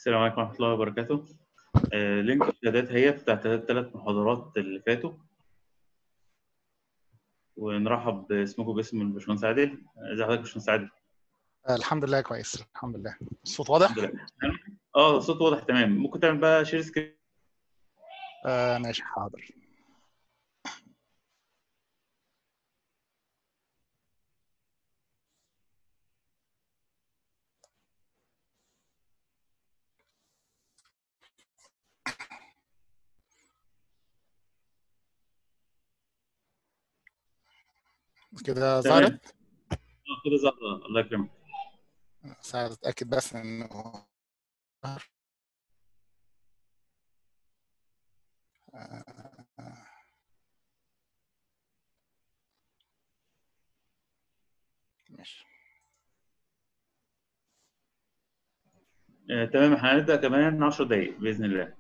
السلام عليكم ورحمة الله وبركاته. آه، لينك الشهادات هي بتاعت الثلاث محاضرات اللي فاتوا. ونرحب باسمكم باسم الباشمهندس عادل. ازي حضرتك يا باشمهندس عادل؟ آه، الحمد لله كويس الحمد لله الصوت واضح الحمد لله. اه الصوت واضح تمام. ممكن تعمل بقى شير سكرين آه ماشي حاضر كده تمام. ظهرت اه كده ظهر الله يكرمك. ساعة اتاكد بس انه ظهر. آه، ماشي آه، تمام احنا هنبدأ كمان 10 دقايق بإذن الله.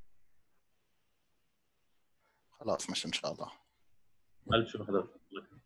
خلاص ماشي ان شاء الله ألف شكر حضرتك. الله يكرمك.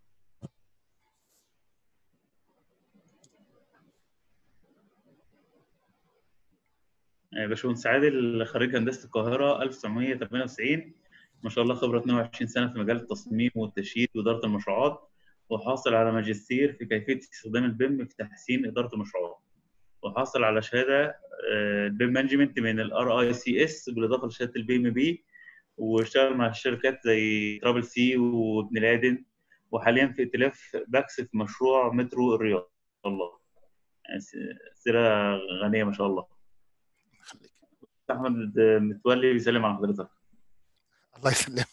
آه، باشمهندس عادل خريج هندسة القاهرة 1998 ما شاء الله خبرة 22 سنة في مجال التصميم والتشييد وإدارة المشروعات وحاصل على ماجستير في كيفية استخدام البيم في تحسين إدارة المشروعات وحاصل على شهادة البيم مانجمنت من الار اي سي اس بالإضافة لشهادة البي ام بي واشتغل مع شركات زي ترابل سي وابن لادن وحاليا في ائتلاف باكس في مشروع مترو الرياض ما شاء الله يعني س- سيرة غنية ما شاء الله خليك احمد متولي بيسلم على حضرتك الله يسلمك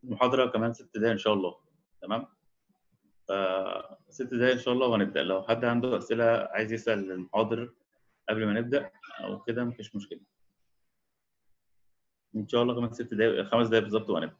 المحاضره كمان ست دقايق ان شاء الله تمام ف ست دقايق ان شاء الله وهنبدا لو حد عنده اسئله عايز يسال المحاضر قبل ما نبدا او كده مفيش مشكله ان شاء الله كمان ست دقايق خمس دقايق بالظبط وهنبدا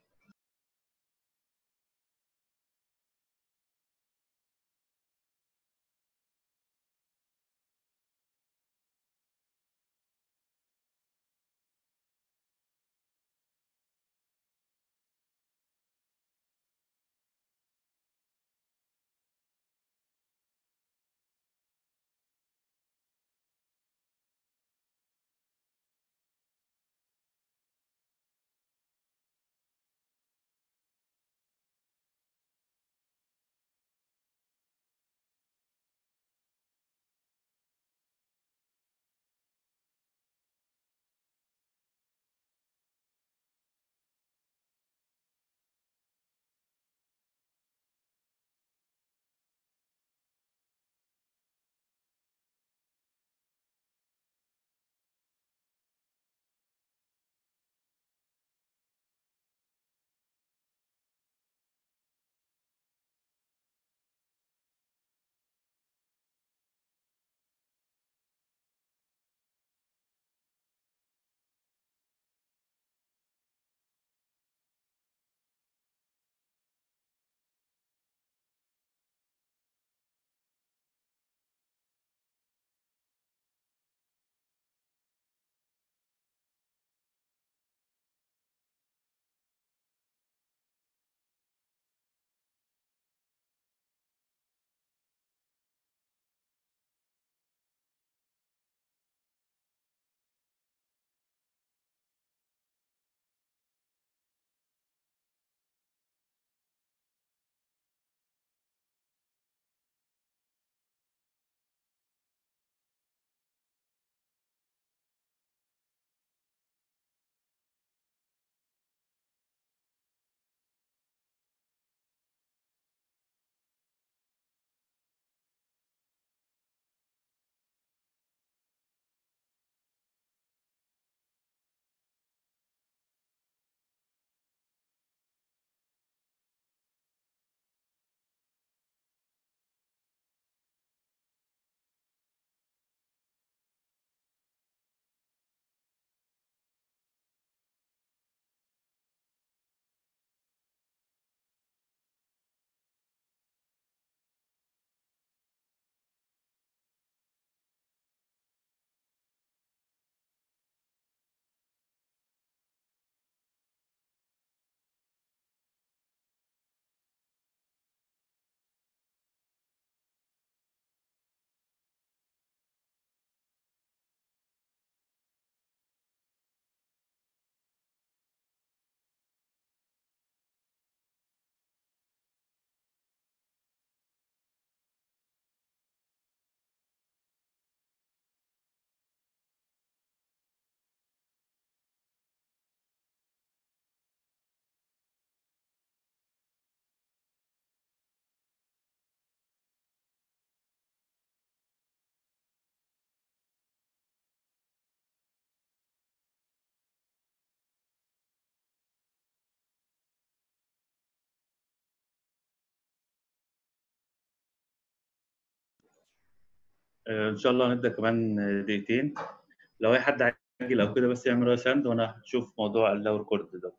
آه، ان شاء الله هنبدا كمان دقيقتين لو اي حد عاجل او كده بس يعمل رايس هاند وانا هشوف موضوع اللو ريكورد ده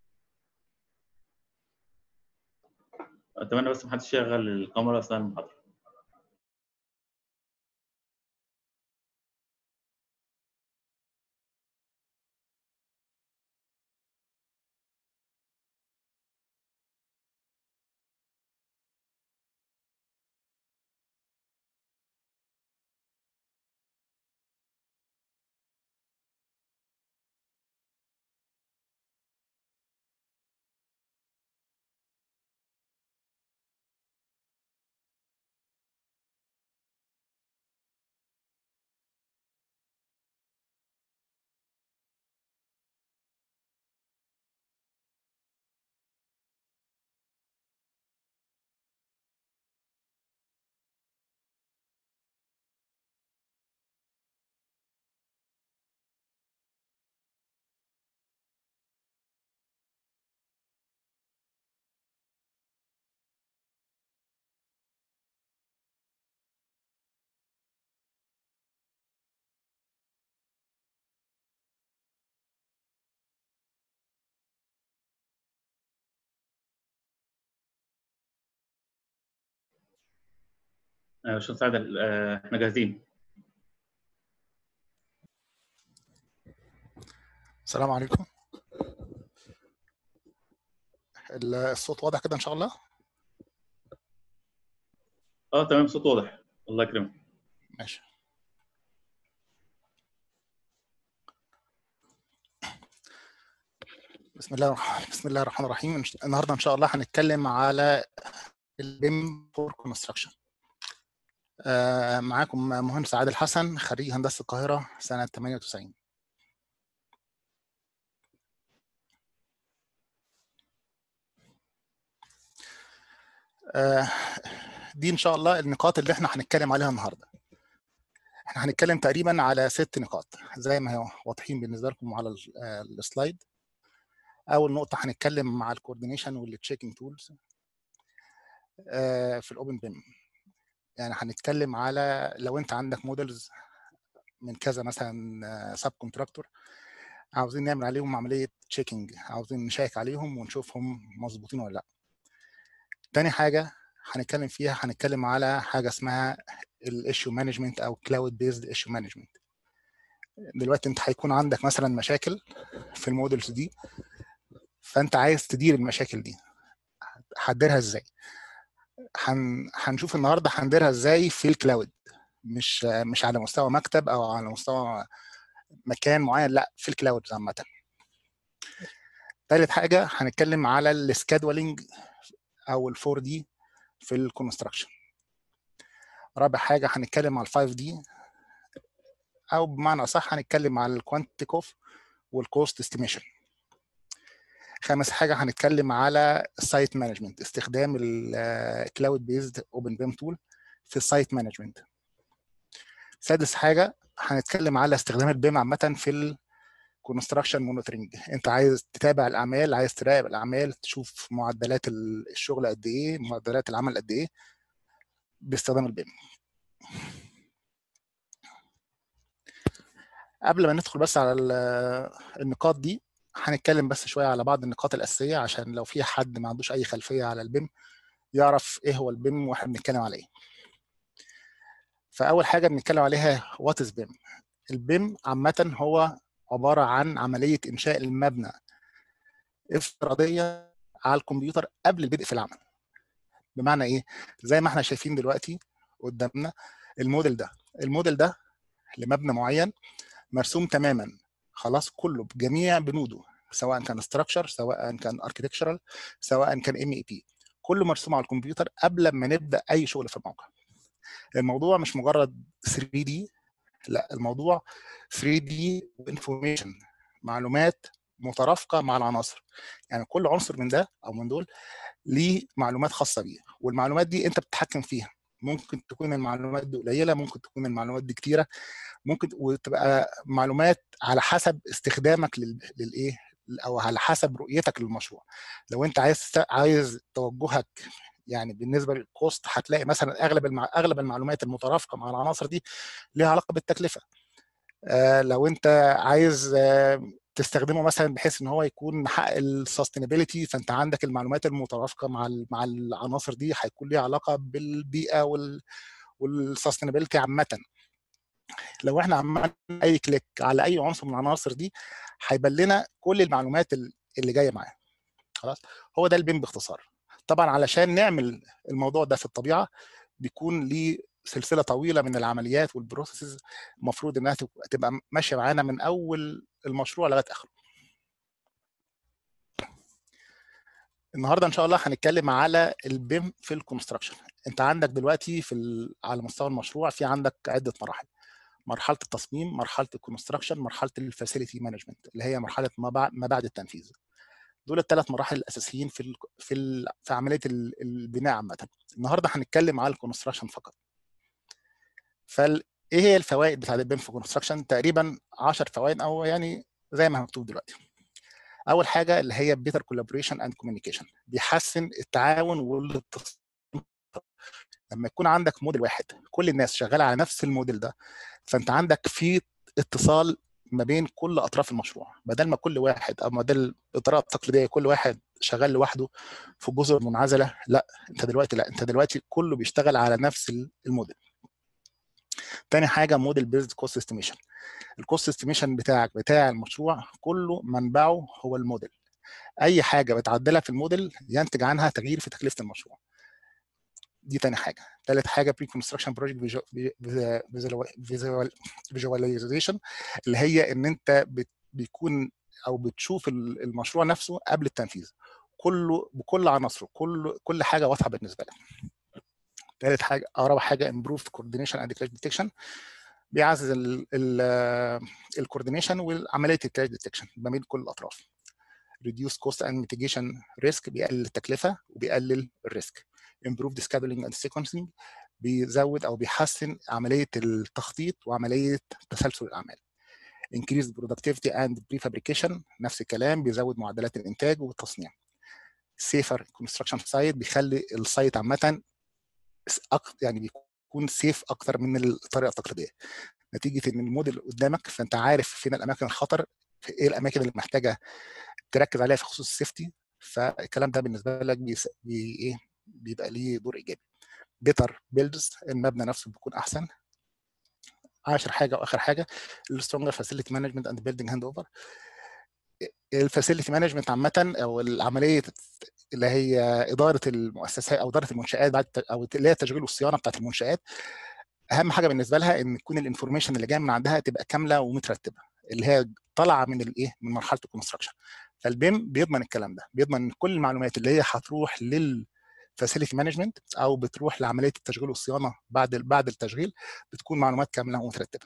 اتمنى بس محدش يشغل الكاميرا اثناء المحاضره آه، باشمهندس عادل آه، احنا جاهزين السلام عليكم ال- الصوت واضح كده ان شاء الله اه تمام صوت واضح الله يكرمك ماشي بسم الله الرح- بسم الله الرحمن الرحيم إن- النهارده ان شاء الله هنتكلم على البيم فور كونستراكشن معاكم مهندس عادل حسن خريج هندسه القاهره سنه 98 آه، دي ان شاء الله النقاط اللي احنا هنتكلم عليها النهارده احنا هنتكلم تقريبا على ست نقاط زي ما هي واضحين بالنسبه لكم على ال- آه، السلايد اول نقطه هنتكلم مع الكوردينيشن والتشيكنج تولز في الاوبن بيم يعني هنتكلم على لو انت عندك موديلز من كذا مثلا سب كونتراكتور عاوزين نعمل عليهم عمليه تشيكنج عاوزين نشيك عليهم ونشوفهم مظبوطين ولا لا تاني حاجه هنتكلم فيها هنتكلم على حاجه اسمها الايشيو مانجمنت او كلاود بيزد ايشيو مانجمنت دلوقتي انت هيكون عندك مثلا مشاكل في المودلز دي فانت عايز تدير المشاكل دي هتديرها ازاي هن... هنشوف النهارده هنديرها ازاي في الكلاود مش مش على مستوى مكتب او على مستوى مكان معين لا في الكلاود عامه ثالث حاجه هنتكلم على السكادولينج او ال 4 دي في الكونستراكشن رابع حاجه هنتكلم على ال 5 دي او بمعنى اصح هنتكلم على الكوانتيتي اوف والكوست استيميشن خامس حاجه هنتكلم على السايت مانجمنت استخدام الكلاود بيزد اوبن بيم تول في السايت مانجمنت سادس حاجه هنتكلم على استخدام البيم عامه في الكونستراكشن مونيتورنج انت عايز تتابع الاعمال عايز تراقب الاعمال تشوف معدلات الشغل قد ايه معدلات العمل قد ايه باستخدام البيم قبل ما ندخل بس على ال- النقاط دي هنتكلم بس شويه على بعض النقاط الاساسيه عشان لو في حد ما عندوش اي خلفيه على البيم يعرف ايه هو البيم واحنا بنتكلم على ايه فاول حاجه بنتكلم عليها وات از بيم البيم عامه هو عباره عن عمليه انشاء المبنى افتراضيه على الكمبيوتر قبل البدء في العمل بمعنى ايه زي ما احنا شايفين دلوقتي قدامنا الموديل ده الموديل ده لمبنى معين مرسوم تماما خلاص كله بجميع بنوده سواء كان ستراكشر سواء كان اركتكشرال سواء كان ام اي بي كله مرسوم على الكمبيوتر قبل ما نبدا اي شغل في الموقع الموضوع مش مجرد 3 دي لا الموضوع 3 دي انفورميشن معلومات مترافقه مع العناصر يعني كل عنصر من ده او من دول ليه معلومات خاصه بيه والمعلومات دي انت بتتحكم فيها ممكن تكون المعلومات دي قليله ممكن تكون المعلومات دي كتيره ممكن وتبقى معلومات على حسب استخدامك لل... للايه او على حسب رؤيتك للمشروع لو انت عايز عايز توجهك يعني بالنسبه للكوست هتلاقي مثلا اغلب المع... اغلب المعلومات المترافقه مع العناصر دي ليها علاقه بالتكلفه آه لو انت عايز آه تستخدمه مثلا بحيث ان هو يكون محقق السستينابيلتي فانت عندك المعلومات المترافقه مع ال... مع العناصر دي هيكون ليها علاقه بالبيئه وال والسستينابيلتي عامه لو احنا عملنا اي كليك على اي عنصر من العناصر دي هيبان لنا كل المعلومات اللي جايه معاه خلاص هو ده البيم باختصار طبعا علشان نعمل الموضوع ده في الطبيعه بيكون ليه سلسله طويله من العمليات والبروسيسز المفروض انها تبقى ماشيه معانا من اول المشروع لغايه اخره النهارده ان شاء الله هنتكلم على البيم في الكونستراكشن انت عندك دلوقتي في ال... على مستوى المشروع في عندك عده مراحل مرحله التصميم مرحله الكونستراكشن مرحله الفاسيلتي مانجمنت اللي هي مرحله ما بعد ما بعد التنفيذ دول الثلاث مراحل الاساسيين في ال في ال في عمليه البناء عامه النهارده هنتكلم على الكونستراكشن فقط فال ايه هي الفوائد بتاعت البيم في الكونستراكشن تقريبا 10 فوائد او يعني زي ما مكتوب دلوقتي اول حاجه اللي هي بيتر كولابوريشن اند كوميونيكيشن بيحسن التعاون والاتصال لما يكون عندك موديل واحد كل الناس شغاله على نفس الموديل ده فانت عندك في اتصال ما بين كل اطراف المشروع بدل ما كل واحد او بدل بالطريقه التقليديه كل واحد شغال لوحده في جزر منعزله لا انت دلوقتي لا انت دلوقتي كله بيشتغل على نفس الموديل تاني حاجه موديل بيزد كوست استيميشن الكوست استيميشن بتاعك بتاع المشروع كله منبعه هو الموديل اي حاجه بتعدلها في الموديل ينتج عنها تغيير في تكلفه المشروع دي تاني حاجه ثالث حاجه بري كونستراكشن بروجكت فيجواليزيشن اللي هي ان انت بيكون او بتشوف المشروع نفسه قبل التنفيذ كله بكل عناصره كل كل حاجه واضحه بالنسبه لك ثالث حاجه رابع حاجه امبروف كوردينيشن اند كلاش ديتكشن بيعزز الكوردينيشن وعمليه الكلاش ديتكشن ما بين كل الاطراف reduce cost and mitigation risk بيقلل التكلفه وبيقلل الريسك improve the scheduling and sequencing بيزود او بيحسن عمليه التخطيط وعمليه تسلسل الاعمال increase productivity and prefabrication نفس الكلام بيزود معدلات الانتاج والتصنيع safer construction site بيخلي السايت عامه يعني بيكون سيف اكتر من الطريقه التقليديه نتيجه ان الموديل قدامك فانت عارف فين الاماكن الخطر في ايه الاماكن اللي محتاجه تركز عليها في خصوص السيفتي فالكلام ده بالنسبه لك بي بي ايه بيبقى ليه دور ايجابي بيتر بيلدز المبنى نفسه بيكون احسن عاشر حاجه واخر حاجه السترونجر فاسيلتي مانجمنت اند بيلدينج هاند اوفر الفاسيلتي مانجمنت عامه او العمليه اللي هي اداره المؤسسات او اداره المنشات بعد او اللي هي التشغيل والصيانه بتاعت المنشات اهم حاجه بالنسبه لها ان تكون الانفورميشن اللي جايه من عندها تبقى كامله ومترتبه اللي هي طالعه من الايه من مرحله الكونستراكشن فالبيم بيضمن الكلام ده بيضمن ان كل المعلومات اللي هي هتروح لل فاسيلتي مانجمنت او بتروح لعمليه التشغيل والصيانه بعد بعد التشغيل بتكون معلومات كامله ومترتبه.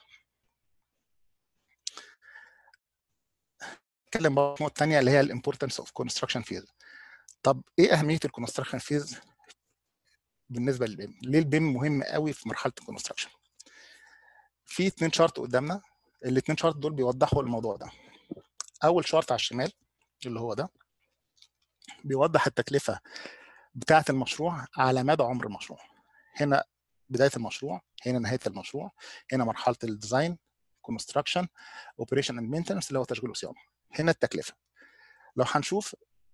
نتكلم بقى النقطه الثانيه اللي هي الامبورتنس اوف كونستراكشن فيز. طب ايه اهميه الكونستراكشن فيز بالنسبه للبيم؟ ليه البيم مهم قوي في مرحله الكونستراكشن؟ في اثنين شارت قدامنا الاثنين شارت دول بيوضحوا الموضوع ده. اول شارت على الشمال اللي هو ده بيوضح التكلفه بتاعه المشروع على مدى عمر المشروع هنا بدايه المشروع هنا نهايه المشروع هنا مرحله الديزاين كونستراكشن اوبريشن اند مينتنس اللي هو تشغيل وصيانه هنا التكلفه لو هنشوف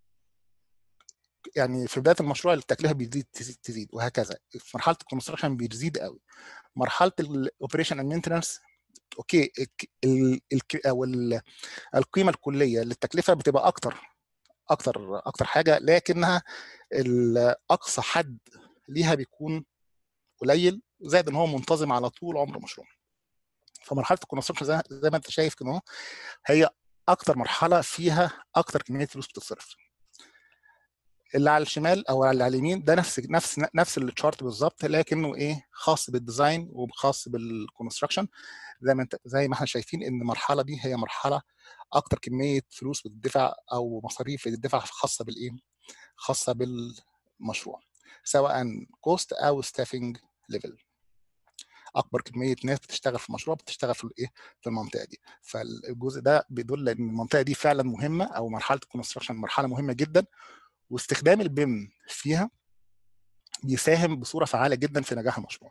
يعني في بدايه المشروع التكلفه بتزيد تزيد, تزيد وهكذا في مرحله الكونستراكشن بيزيد قوي مرحله الاوبريشن اند مينتنس اوكي ال ال او ال القيمه الكليه للتكلفه بتبقى اكتر اكتر اكتر حاجه لكنها اقصى حد ليها بيكون قليل زائد ان هو منتظم على طول عمر المشروع فمرحله الكونستراكشن زي, زي ما انت شايف كده هي اكتر مرحله فيها اكتر كميه فلوس بتتصرف اللي على الشمال او اللي على اليمين ده نفس نفس نفس التشارت بالظبط لكنه ايه خاص بالديزاين وخاص بالكونستراكشن زي ما انت زي ما احنا شايفين ان المرحله دي هي مرحله اكتر كميه فلوس بتدفع او مصاريف بتدفع خاصه بالايه خاصه بالمشروع سواء كوست او ستافنج ليفل اكبر كميه ناس بتشتغل في مشروع بتشتغل في الايه في المنطقه دي فالجزء ده بيدل ان المنطقه دي فعلا مهمه او مرحله الكونستراكشن مرحله مهمه جدا واستخدام البيم فيها بيساهم بصوره فعاله جدا في نجاح المشروع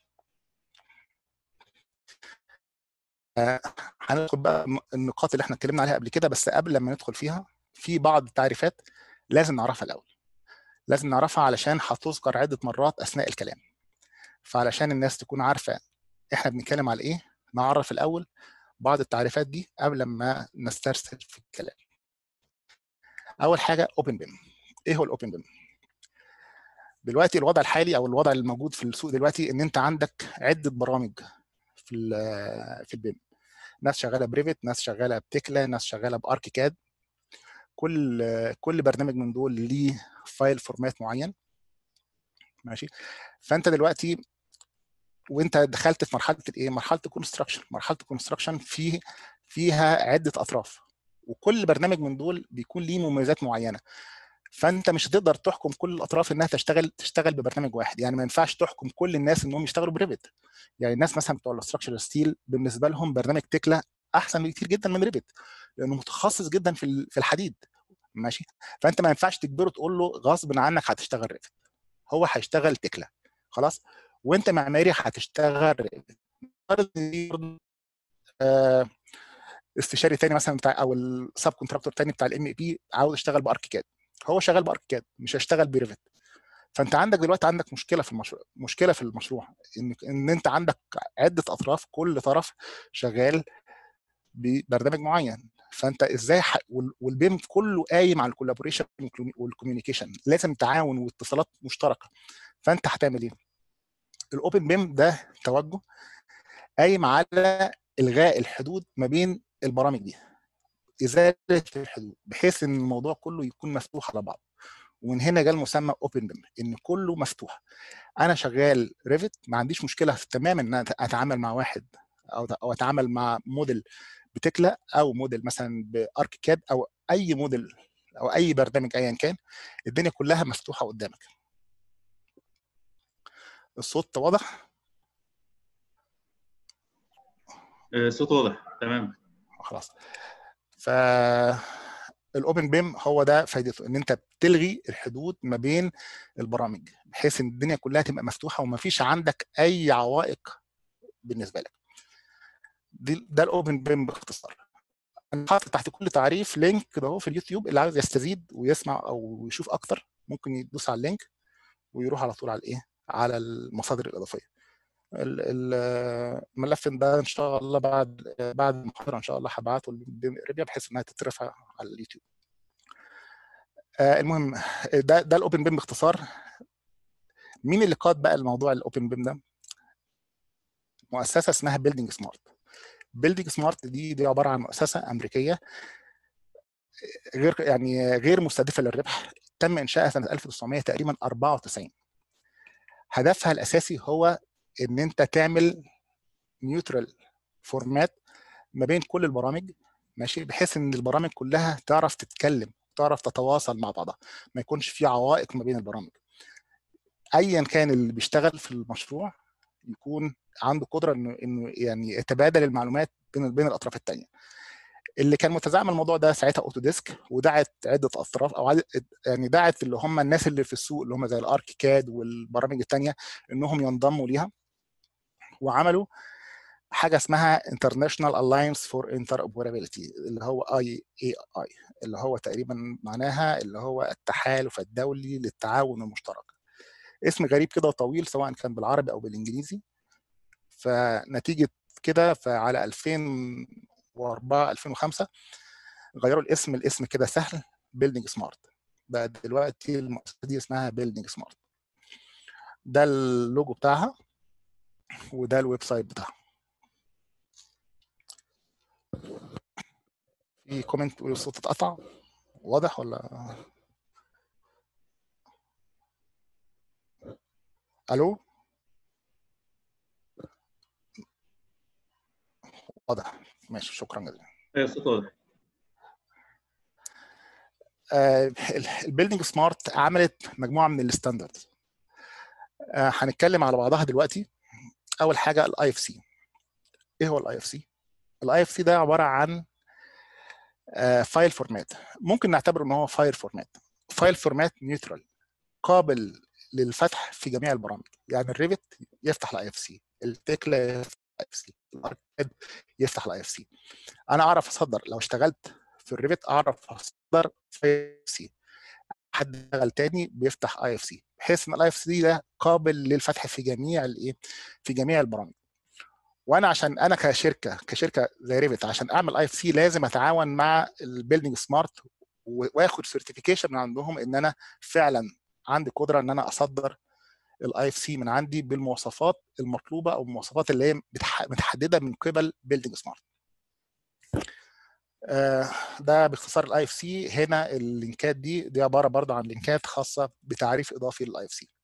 هندخل بقى النقاط اللي احنا اتكلمنا عليها قبل كده بس قبل لما ندخل فيها في بعض التعريفات لازم نعرفها الاول لازم نعرفها علشان هتذكر عده مرات اثناء الكلام فعلشان الناس تكون عارفه احنا بنتكلم على ايه نعرف الاول بعض التعريفات دي قبل ما نسترسل في الكلام اول حاجه اوبن بيم ايه هو الاوبن بيم دلوقتي الوضع الحالي او الوضع الموجود في السوق دلوقتي ان انت عندك عده برامج في في البيم ناس شغاله بريفت ناس شغاله بتكلا ناس شغاله باركيكاد كل كل برنامج من دول ليه فايل فورمات معين ماشي فانت دلوقتي وانت دخلت في مرحله الايه مرحله الكونستراكشن مرحله الكونستراكشن في فيها عده اطراف وكل برنامج من دول بيكون ليه مميزات معينه فانت مش هتقدر تحكم كل الاطراف انها تشتغل تشتغل ببرنامج واحد يعني ما ينفعش تحكم كل الناس انهم يشتغلوا بريفت يعني الناس مثلا بتوع الاستراكشر ستيل بالنسبه لهم برنامج تكلا احسن بكتير جدا من ريفت لانه متخصص جدا في في الحديد ماشي فانت ما ينفعش تجبره تقول له غصب عنك هتشتغل ريفت هو هيشتغل تكلا خلاص وانت معماري هتشتغل ريفت آه استشاري تاني مثلا بتاع او السب كونتراكتور تاني بتاع الام اي بي عاوز يشتغل باركيكاد هو شغال باركاد مش هيشتغل بريفت فانت عندك دلوقتي عندك مشكله في المشروع مشكله في المشروع ان ان انت عندك عده اطراف كل طرف شغال ببرنامج معين فانت ازاي ح... والبيم كله قايم على الكولابوريشن والكوميونيكيشن لازم تعاون واتصالات مشتركه فانت هتعمل ايه؟ الاوبن بيم ده توجه قايم على الغاء الحدود ما بين البرامج دي ازاله الحدود بحيث ان الموضوع كله يكون مفتوح على بعض ومن هنا جاء المسمى اوبن بيم ان كله مفتوح انا شغال ريفت ما عنديش مشكله تماما ان اتعامل مع واحد او او اتعامل مع موديل بتكلا او موديل مثلا بارك كاد او اي موديل او اي برنامج ايا كان الدنيا كلها مفتوحه قدامك الصوت واضح الصوت واضح تمام خلاص ف الاوبن بيم هو ده فايدته ان انت بتلغي الحدود ما بين البرامج بحيث ان الدنيا كلها تبقى مفتوحه وما فيش عندك اي عوائق بالنسبه لك دي ده الاوبن بيم باختصار انا حاطط تحت كل تعريف لينك كده اهو في اليوتيوب اللي عاوز يستزيد ويسمع او يشوف اكتر ممكن يدوس على اللينك ويروح على طول على الايه على المصادر الاضافيه الملف ده ان شاء الله بعد بعد المحاضره ان شاء الله هبعته لريبيا بحيث انها تترفع على اليوتيوب المهم ده ده الاوبن بيم باختصار مين اللي قاد بقى الموضوع الاوبن بيم ده مؤسسه اسمها بيلدينج سمارت بيلدينج سمارت دي دي عباره عن مؤسسه امريكيه غير يعني غير مستهدفه للربح تم انشائها سنه 1900 تقريبا 94 هدفها الاساسي هو ان انت تعمل نيوترال فورمات ما بين كل البرامج ماشي بحيث ان البرامج كلها تعرف تتكلم تعرف تتواصل مع بعضها ما يكونش في عوائق ما بين البرامج ايا كان اللي بيشتغل في المشروع يكون عنده قدره انه انه يعني يتبادل المعلومات بين بين الاطراف الثانيه اللي كان متزعم الموضوع ده ساعتها اوتوديسك ودعت عده اطراف او عدد يعني دعت اللي هم الناس اللي في السوق اللي هم زي الارك كاد والبرامج الثانيه انهم ينضموا ليها وعملوا حاجه اسمها International Alliance for Interoperability اللي هو اي اي اي اللي هو تقريبا معناها اللي هو التحالف الدولي للتعاون المشترك اسم غريب كده طويل سواء كان بالعربي او بالانجليزي فنتيجه كده فعلى 2004 2005 غيروا الاسم الاسم كده سهل بيلدينج سمارت بقى دلوقتي المؤسسه دي اسمها بيلدينج سمارت ده اللوجو بتاعها وده الويب سايت بتاعها في كومنت بيقول الصوت اتقطع واضح ولا الو واضح ماشي شكرا جزيلا ايوه الصوت واضح البيلدينج سمارت عملت مجموعه من الستاندردز هنتكلم على بعضها دلوقتي اول حاجه الاي اف سي ايه هو الاي اف سي الاي اف سي ده عباره عن فايل فورمات ممكن نعتبره ان هو فايل فورمات فايل فورمات نيوترال قابل للفتح في جميع البرامج يعني الريفت يفتح الاي اف سي التكلا يفتح الاي اف سي الاركاد يفتح الاي اف سي انا اعرف اصدر لو اشتغلت في الريفت اعرف اصدر في اي اف سي حد اشتغل تاني بيفتح اي اف سي بحيث ان الاي اف سي ده قابل للفتح في جميع الايه في جميع البرامج وانا عشان انا كشركه كشركه زي ريفت عشان اعمل اي اف سي لازم اتعاون مع البيلدينج سمارت واخد سيرتيفيكيشن من عندهم ان انا فعلا عندي قدره ان انا اصدر الاي اف سي من عندي بالمواصفات المطلوبه او المواصفات اللي هي متحدده من قبل بيلدينج سمارت ده باختصار الاي اف سي هنا اللينكات دي دي عباره برضه عن لينكات خاصه بتعريف اضافي للاي اف سي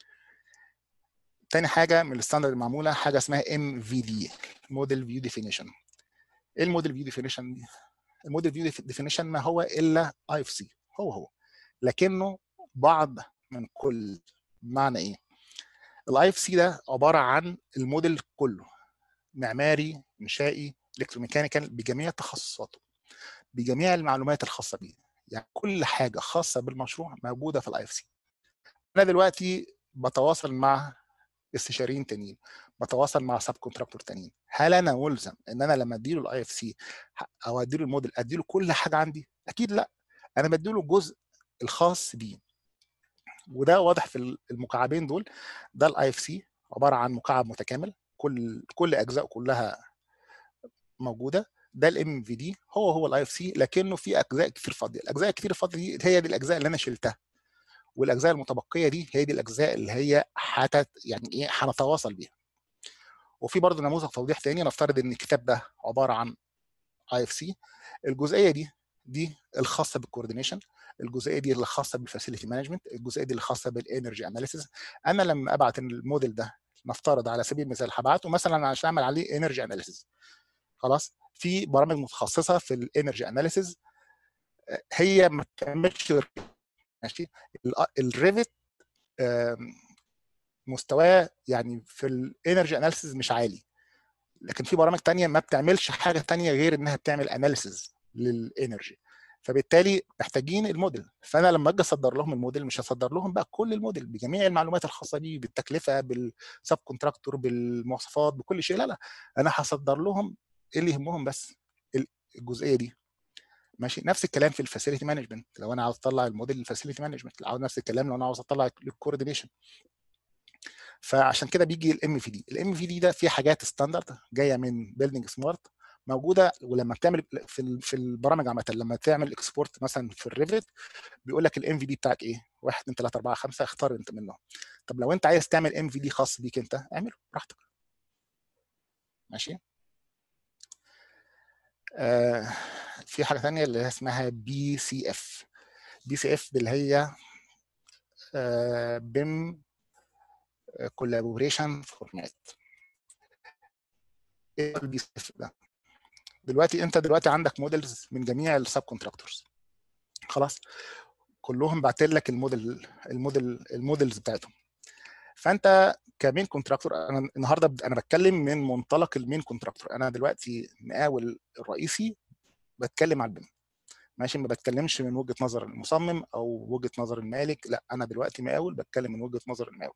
تاني حاجه من الستاندرد المعموله حاجه اسمها ام في دي موديل فيو ديفينيشن ايه الموديل فيو ديفينيشن دي الموديل فيو ديفينيشن ما هو الا اي اف سي هو هو لكنه بعض من كل معنى ايه الاي اف سي ده عباره عن الموديل كله معماري انشائي الكتروميكانيكال بجميع تخصصاته بجميع المعلومات الخاصه بيه يعني كل حاجه خاصه بالمشروع موجوده في الاي اف سي انا دلوقتي بتواصل مع استشاريين تانيين بتواصل مع سب كونتراكتور تانيين هل انا ملزم ان انا لما اديله الاي اف سي او اديله الموديل اديله كل حاجه عندي اكيد لا انا بديله جزء الخاص بيه وده واضح في المكعبين دول ده الاي اف سي عباره عن مكعب متكامل كل كل اجزاء كلها موجوده ده الام في دي هو هو الاي اف سي لكنه في اجزاء كتير فاضيه الاجزاء الكتير الفاضيه دي هي دي الاجزاء اللي انا شلتها والاجزاء المتبقيه دي هي دي الاجزاء اللي هي حتت يعني ايه هنتواصل بيها وفي برضه نموذج توضيح تاني نفترض ان الكتاب ده عباره عن اي اف سي الجزئيه دي دي الخاصه بالكوردينيشن الجزئيه دي اللي خاصه بالفاسيلتي مانجمنت الجزئيه دي اللي خاصه بالانرجي اناليسيس انا لما ابعت الموديل ده نفترض على سبيل المثال هبعته مثلا عشان اعمل عليه انرجي اناليسيس خلاص في برامج متخصصه في الانرجي اناليسيس هي ما بتعملش ماشي الريفت مستواه يعني في الانرجي اناليسيس مش عالي لكن في برامج تانية ما بتعملش حاجه تانية غير انها بتعمل اناليسيس للانرجي فبالتالي محتاجين الموديل فانا لما اجي اصدر لهم الموديل مش هصدر لهم بقى كل الموديل بجميع المعلومات الخاصه بيه بالتكلفه بالسب كونتراكتور بالمواصفات بكل شيء لا لا انا هصدر لهم ايه اللي يهمهم بس الجزئيه دي ماشي نفس الكلام في الفاسيلتي مانجمنت لو انا عاوز اطلع الموديل للفاسيلتي مانجمنت عاوز نفس الكلام لو انا عاوز اطلع الكوردينيشن فعشان كده بيجي الام في دي الام في دي ده فيه حاجات ستاندرد جايه من بيلدينج سمارت موجوده ولما بتعمل في في البرامج عامه لما تعمل اكسبورت مثلا في الريفت بيقول لك الام في دي بتاعك ايه 1 2 3 4 5 اختار انت منهم طب لو انت عايز تعمل ام في دي خاص بيك انت اعمله براحتك ماشي آه في حاجه ثانيه اللي اسمها بي سي اف بي سي اف اللي هي آه بيم كولابوريشن فورمات ايه البي سي اف ده دلوقتي انت دلوقتي عندك موديلز من جميع السب كونتراكتورز خلاص كلهم بعتين لك الموديل الموديل الموديلز بتاعتهم فانت كمين كونتراكتور انا النهارده انا بتكلم من منطلق المين كونتراكتور انا دلوقتي مقاول الرئيسي بتكلم على البيم ماشي ما بتكلمش من وجهه نظر المصمم او وجهه نظر المالك لا انا دلوقتي مقاول بتكلم من وجهه نظر المقاول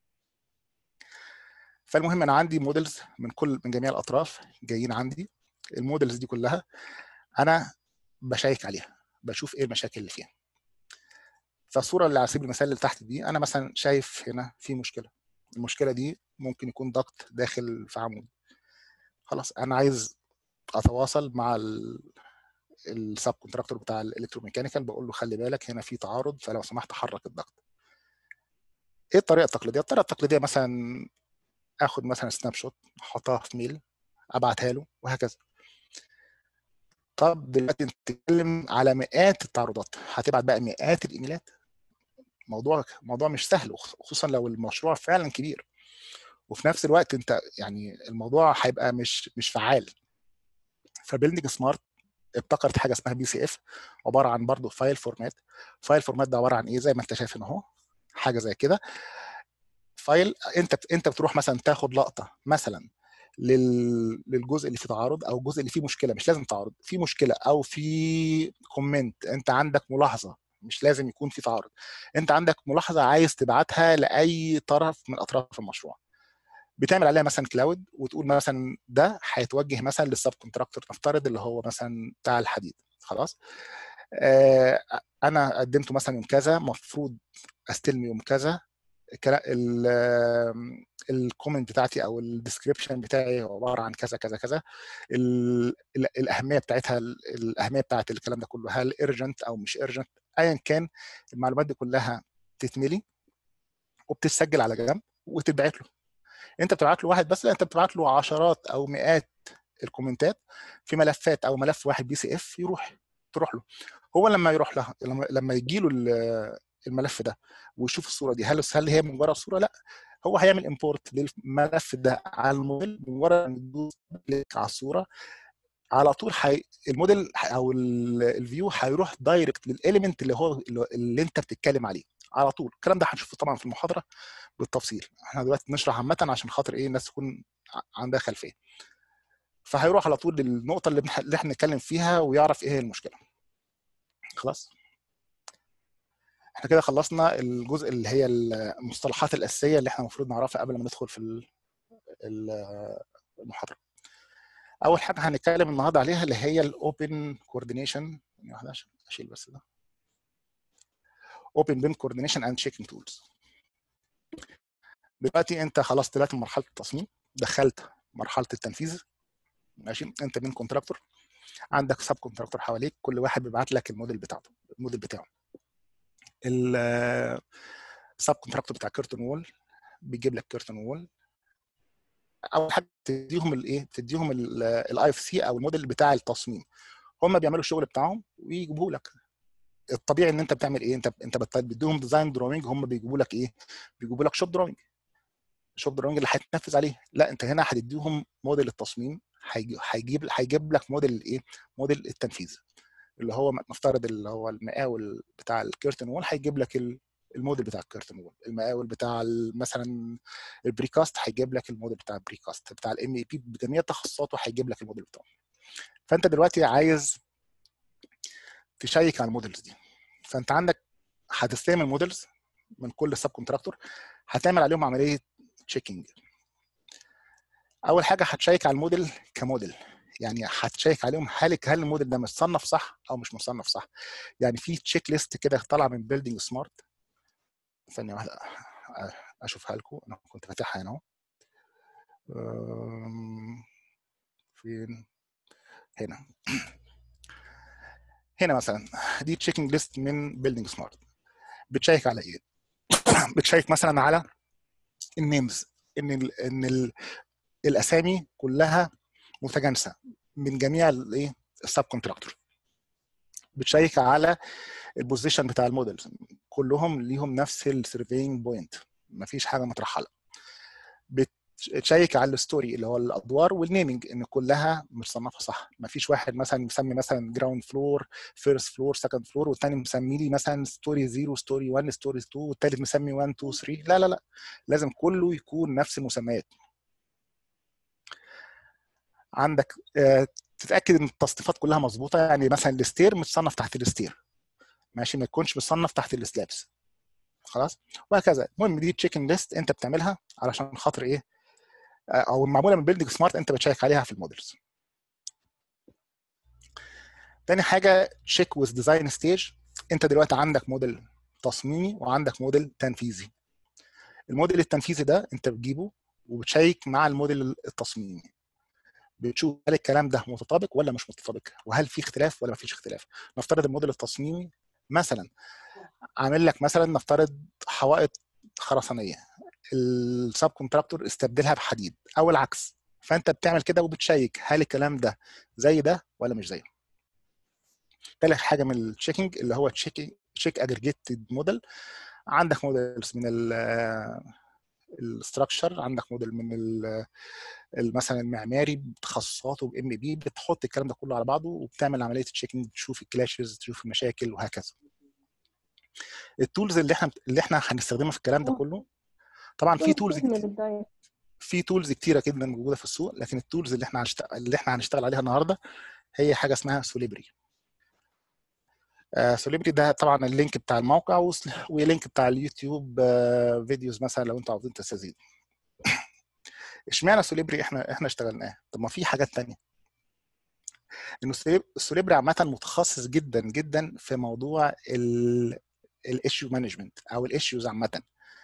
فالمهم انا عندي موديلز من كل من جميع الاطراف جايين عندي الموديلز دي كلها انا بشيك عليها بشوف ايه المشاكل اللي فيها فالصوره اللي على سبيل المثال اللي تحت دي انا مثلا شايف هنا في مشكله المشكله دي ممكن يكون ضغط داخل في عمود خلاص انا عايز اتواصل مع السب كونتراكتور بتاع الالكتروميكانيكال بقول له خلي بالك هنا في تعارض فلو سمحت حرك الضغط ايه الطريقه التقليديه الطريقه التقليديه مثلا اخد مثلا سناب شوت احطها في ميل ابعتها له وهكذا طب دلوقتي انت بتتكلم على مئات التعرضات هتبعت بقى مئات الايميلات موضوع موضوع مش سهل خصوصا لو المشروع فعلا كبير وفي نفس الوقت انت يعني الموضوع هيبقى مش مش فعال فبيلدنج سمارت ابتكرت حاجه اسمها بي سي اف عباره عن برضه فايل فورمات فايل فورمات ده عباره عن ايه زي ما انت شايف هنا اهو حاجه زي كده فايل انت انت بتروح مثلا تاخد لقطه مثلا لل... للجزء اللي فيه تعارض او الجزء اللي فيه مشكله مش لازم تعارض في مشكله او في كومنت انت عندك ملاحظه مش لازم يكون في تعارض انت عندك ملاحظه عايز تبعتها لاي طرف من اطراف المشروع بتعمل عليها مثلا كلاود وتقول مثلا ده هيتوجه مثلا للسب كونتراكتور نفترض اللي هو مثلا بتاع الحديد خلاص آه انا قدمته مثلا يوم كذا المفروض استلم يوم كذا الكومنت بتاعتي او الديسكريبشن بتاعي عباره عن كذا كذا كذا الاهميه بتاعتها الاهميه بتاعت الكلام ده كله هل ايرجنت او مش ايرجنت ايا كان المعلومات دي كلها تتملي وبتتسجل على جنب وتتبعت له انت بتبعت له واحد بس لا انت بتبعت له عشرات او مئات الكومنتات في ملفات او ملف واحد بي سي اف يروح تروح له هو لما يروح لها لما يجي له الملف ده ويشوف الصوره دي هل هل هي مجرد صوره لا هو هيعمل امبورت للملف ده على الموديل مجرد ما يدوس كليك على الصوره على طول حي... الموديل او الفيو هيروح دايركت للاليمنت اللي هو اللي انت بتتكلم عليه على طول الكلام ده هنشوفه طبعا في المحاضره بالتفصيل احنا دلوقتي بنشرح عامه عشان خاطر ايه الناس تكون عندها خلفيه فهيروح على طول للنقطه اللي, بنح... اللي احنا نتكلم فيها ويعرف ايه هي المشكله خلاص احنا كده خلصنا الجزء اللي هي المصطلحات الاساسيه اللي احنا المفروض نعرفها قبل ما ندخل في المحاضره اول حاجه هنتكلم النهارده عليها اللي هي الاوبن كوردينيشن واحده عشان اشيل بس ده open bin coordination and checking tools دلوقتي انت خلاص طلعت من مرحله التصميم دخلت مرحله التنفيذ ماشي انت بين كونتراكتور عندك سب كونتراكتور حواليك كل واحد بيبعت لك الموديل بتاعته الموديل بتاعه السب كونتراكتور بتاع كيرتون وول بيجيب لك كيرتون وول اول حاجه تديهم الايه تديهم الاي اف سي او الموديل بتاع التصميم هم بيعملوا الشغل بتاعهم ويجيبوه لك الطبيعي ان انت بتعمل ايه انت انت بتديهم ديزاين دروينج هم بيجيبوا لك ايه بيجيبوا لك شوب دروينج شوب دروينج اللي هيتنفذ عليه لا انت هنا هتديهم موديل التصميم هيجيب هيجيب لك موديل الايه موديل التنفيذ اللي هو نفترض اللي هو المقاول بتاع الكيرتن وول هيجيب لك الموديل بتاع الكيرتن وول المقاول بتاع مثلا البريكاست هيجيب لك الموديل بتاع البريكاست بتاع الام اي بي بجميع تخصصاته هيجيب لك الموديل بتاعه فانت دلوقتي عايز تشيك على الموديلز دي فانت عندك هتستلم الموديلز من كل سب كونتراكتور هتعمل عليهم عمليه تشيكينج اول حاجه هتشيك على الموديل كموديل يعني هتشيك عليهم هل هل الموديل ده متصنف صح او مش مصنف صح يعني في تشيك ليست كده طالعه من بيلدينج سمارت ثانيه واحده اشوفها لكم انا كنت فاتحها هنا اهو فين هنا هنا مثلا دي تشيكينج ليست من بيلدينج سمارت بتشيك على ايه بتشيك مثلا على النيمز ان ال ان ال الاسامي كلها متجانسه من جميع الايه السب كونتراكتور بتشيك على البوزيشن بتاع المودلز كلهم ليهم نفس السيرفينج بوينت مفيش حاجه مترحله بتشيك على الستوري اللي هو الادوار والنيمنج ان كلها متصنفه صح مفيش واحد مثلا مسمي مثلا جراوند فلور فيرست فلور سكند فلور والثاني مسمي لي مثلا ستوري 0 ستوري 1 ستوري 2 والثالث مسمي 1 2 3 لا لا لا لازم كله يكون نفس المسميات عندك تتاكد ان التصنيفات كلها مظبوطه يعني مثلا الستير متصنف تحت الستير ماشي ما يكونش متصنف تحت السلابس خلاص وهكذا المهم دي تشيكن ليست انت بتعملها علشان خاطر ايه او معموله من بيلدنج سمارت انت بتشيك عليها في المودلز تاني حاجه تشيك وذ ديزاين ستيج انت دلوقتي عندك موديل تصميمي وعندك موديل تنفيذي الموديل التنفيذي ده انت بتجيبه وبتشيك مع الموديل التصميمي بتشوف هل الكلام ده متطابق ولا مش متطابق وهل في اختلاف ولا ما فيش اختلاف نفترض الموديل التصميمي مثلا عامل لك مثلا نفترض حوائط خرسانيه السب كونتراكتور استبدلها بحديد او العكس فانت بتعمل كده وبتشيك هل الكلام ده زي ده ولا مش زيه تالت حاجه من التشيكينج اللي هو تشيك تشيك اجريجيتد موديل عندك موديلز من الاستراكشر عندك موديل من مثلا المعماري بتخصصاته بام بي بتحط الكلام ده كله على بعضه وبتعمل عمليه تشيكينج تشوف الكلاشز تشوف المشاكل وهكذا التولز اللي احنا اللي احنا هنستخدمها في الكلام ده كله طبعا في تولز في تولز كتيره جدا موجوده في السوق لكن التولز اللي احنا هنشتغل اللي احنا هنشتغل عليها النهارده هي حاجه اسمها سوليبري آه سوليبري ده طبعا اللينك بتاع الموقع ولينك بتاع اليوتيوب آه فيديوز مثلا لو انتوا عاوزين تستزيدوا اشمعنى سوليبري احنا احنا اشتغلناه طب ما في حاجات تانية انه السوليبري عامه متخصص جدا جدا في موضوع الايشيو مانجمنت او الايشيوز عامه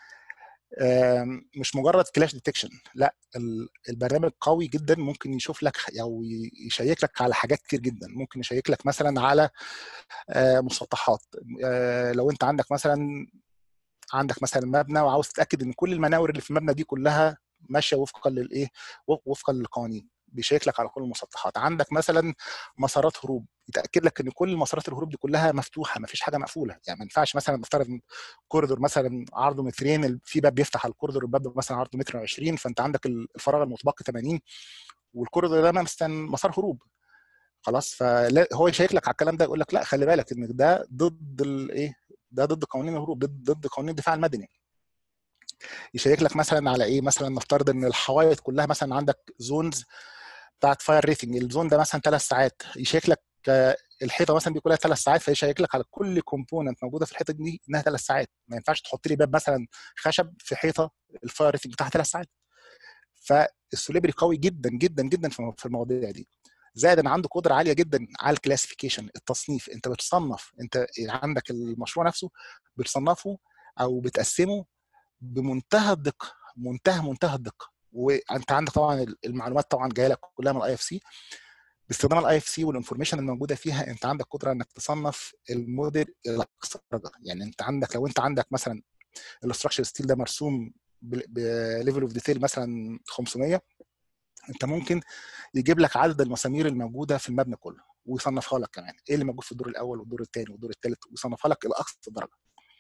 مش مجرد كلاش ديتكشن لا البرنامج قوي جدا ممكن يشوف لك او يشيك لك على حاجات كتير جدا ممكن يشيك لك مثلا على مسطحات لو انت عندك مثلا عندك مثلا مبنى وعاوز تتاكد ان كل المناور اللي في المبنى دي كلها ماشيه وفقا للايه وفقا للقوانين بيشيك لك على كل المسطحات عندك مثلا مسارات هروب يتاكد لك ان كل مسارات الهروب دي كلها مفتوحه ما فيش حاجه مقفوله يعني ما ينفعش مثلا نفترض كوريدور مثلا عرضه مترين في باب بيفتح على الكوريدور الباب مثلا عرضه متر و20 فانت عندك الفراغ المتبقي 80 والكوريدور ده مثلا مسار هروب خلاص فهو يشيك لك على الكلام ده يقول لك لا خلي بالك ان ده ضد الايه ده ضد قوانين الهروب ضد ضد قوانين الدفاع المدني يشيك لك مثلا على ايه مثلا نفترض ان الحوائط كلها مثلا عندك زونز بتاعت فاير ريتنج الزون ده مثلا ثلاث ساعات يشيك لك الحيطه مثلا دي كلها ثلاث ساعات فيشيك لك على كل كومبوننت موجوده في الحيطه دي انها ثلاث ساعات ما ينفعش تحط لي باب مثلا خشب في حيطه الفاير ريتنج بتاعها ثلاث ساعات فالسوليبري قوي جدا جدا جدا في المواضيع دي زائد ان عنده قدره عاليه جدا على الكلاسيفيكيشن التصنيف انت بتصنف انت عندك المشروع نفسه بتصنفه او بتقسمه بمنتهى الدقه منتهى منتهى الدقه وانت عندك طبعا المعلومات طبعا جايه لك كلها من الاي اف سي باستخدام الاي اف سي والانفورميشن الموجوده فيها انت عندك قدره انك تصنف الموديل الى اقصى درجه يعني انت عندك لو انت عندك مثلا الاستراكشر ستيل ده مرسوم بليفل اوف ديتيل مثلا 500 انت ممكن يجيب لك عدد المسامير الموجوده في المبنى كله ويصنفها لك كمان ايه اللي موجود في الدور الاول والدور الثاني والدور الثالث ويصنفها لك الى اقصى درجه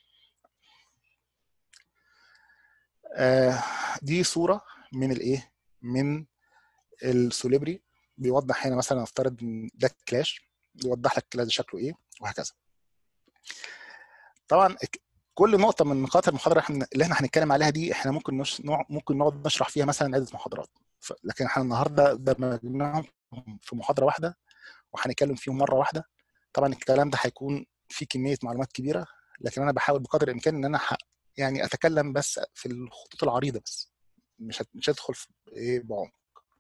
آه دي صوره من الايه من السوليبري بيوضح هنا مثلا نفترض ده كلاش يوضح لك الكلاش شكله ايه وهكذا طبعا كل نقطه من نقاط المحاضره اللي احنا هنتكلم عليها دي احنا ممكن نش... ممكن نقعد نشرح فيها مثلا عده محاضرات ف... لكن احنا النهارده دمجناهم في محاضره واحده وهنتكلم فيهم مره واحده طبعا الكلام ده هيكون فيه كميه معلومات كبيره لكن انا بحاول بقدر الامكان ان انا ح... يعني اتكلم بس في الخطوط العريضه بس مش مش هدخل في ايه بعمق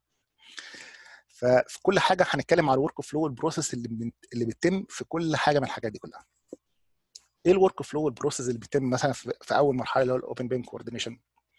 ففي كل حاجه هنتكلم على الورك فلو والبروسيس اللي اللي بتتم في كل حاجه من الحاجات دي كلها ايه الورك فلو والبروسيس اللي بيتم مثلا في اول مرحله اللي هو الاوبن بين كوردينيشن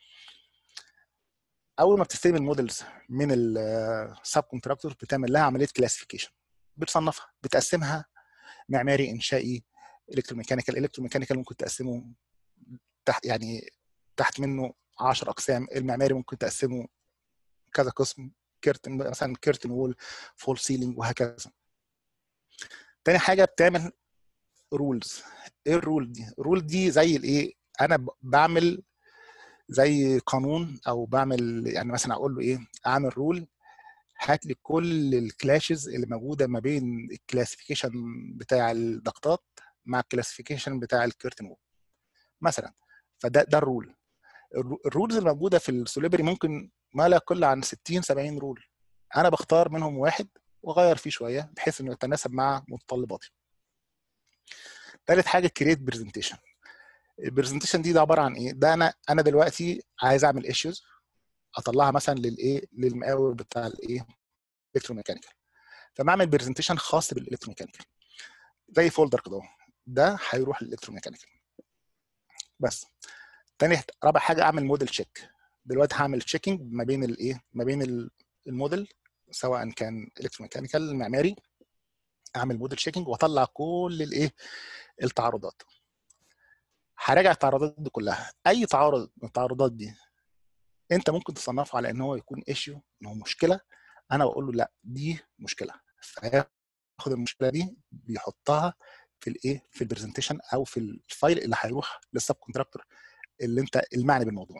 اول ما بتستلم المودلز من السب كونتراكتور بتعمل لها عمليه كلاسيفيكيشن بتصنفها بتقسمها معماري انشائي الكتروميكانيكال الكتروميكانيكال ممكن تقسمه تحت يعني تحت منه 10 اقسام المعماري ممكن تقسمه كذا قسم كيرتن مثلا كيرتن وول فول سيلينج وهكذا تاني حاجه بتعمل رولز ايه الرول دي الرول دي زي الايه انا بعمل زي قانون او بعمل يعني مثلا اقول له ايه اعمل رول هات لي كل الكلاشز اللي موجوده ما بين الكلاسيفيكيشن بتاع الضغطات مع الكلاسيفيكيشن بتاع الكيرتن وول مثلا فده ده الرول الرولز الموجوده في السوليبري ممكن ما لا يقل عن 60 70 رول انا بختار منهم واحد واغير فيه شويه بحيث انه يتناسب مع متطلباتي ثالث حاجه كريت برزنتيشن البرزنتيشن دي ده عباره عن ايه ده انا انا دلوقتي عايز اعمل ايشوز اطلعها مثلا للايه للمقاول بتاع الايه الكتروميكانيكال فبعمل برزنتيشن خاص بالالكتروميكانيكال زي فولدر كده ده هيروح للالكتروميكانيكال بس تاني رابع حاجه اعمل موديل تشيك دلوقتي هعمل تشيكينج ما بين الايه ما بين الموديل سواء كان الكتروميكانيكال معماري اعمل موديل تشيكينج واطلع كل الايه التعارضات هراجع التعارضات دي كلها اي تعارض من التعارضات دي انت ممكن تصنفه على ان هو يكون ايشيو ان هو مشكله انا بقول له لا دي مشكله فياخد المشكله دي بيحطها في الايه في البرزنتيشن او في الفايل اللي هيروح للسب كونتراكتور اللي انت المعني بالموضوع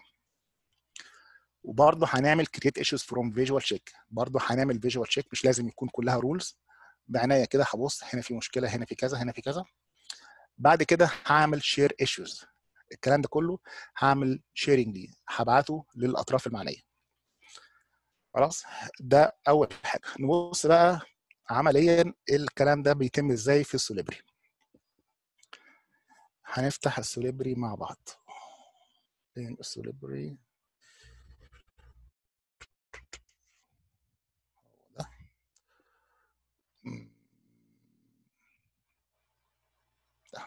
وبرضه هنعمل كريت ايشوز فروم فيجوال تشيك برضه هنعمل فيجوال تشيك مش لازم يكون كلها رولز بعنايه كده هبص هنا في مشكله هنا في كذا هنا في كذا بعد كده هعمل شير ايشوز الكلام ده كله هعمل شيرنج ليه هبعته للاطراف المعنيه خلاص ده اول حاجه نبص بقى عمليا الكلام ده بيتم ازاي في السوليبري هنفتح السوليبري مع بعض فين السوليبري ده ده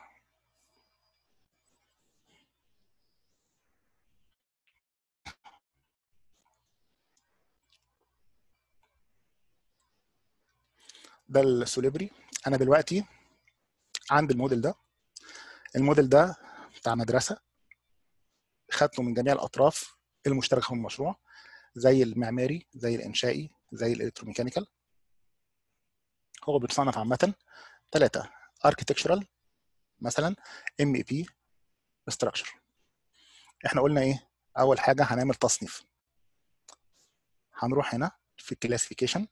ده السوليبري انا دلوقتي عندي الموديل ده الموديل ده بتاع مدرسه خدته من جميع الاطراف المشتركه في المشروع زي المعماري زي الانشائي زي الالكتروميكانيكال هو بيتصنف عامه ثلاثه اركتكشرال مثلا ام اي بي ستراكشر احنا قلنا ايه اول حاجه هنعمل تصنيف هنروح هنا في الكلاسيفيكيشن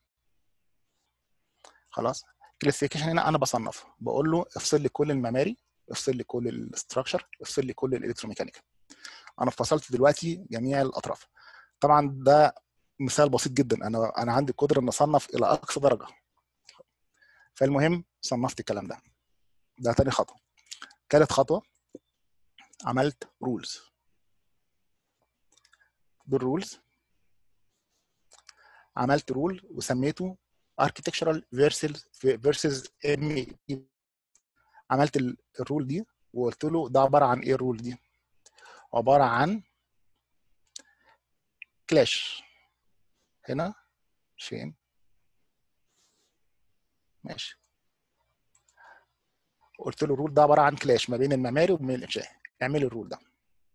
خلاص الكلاسيفيكيشن هنا انا بصنف بقول له افصل لي كل المعماري افصل لي كل الاستراكشر افصل لي كل الالكتروميكانيكال انا فصلت دلوقتي جميع الاطراف طبعا ده مثال بسيط جدا انا انا عندي قدره ان اصنف الى اقصى درجه فالمهم صنفت الكلام ده ده تاني خطوه ثالث خطوه عملت رولز بالرولز عملت رول وسميته اركتكشرال فيرسز فيرسز ام عملت الرول دي وقلت له ده عباره عن ايه الرول دي عباره عن كلاش هنا فين ماشي قلت له الرول ده عباره عن كلاش ما بين المعماري وبين الانشائي اعمل الرول ده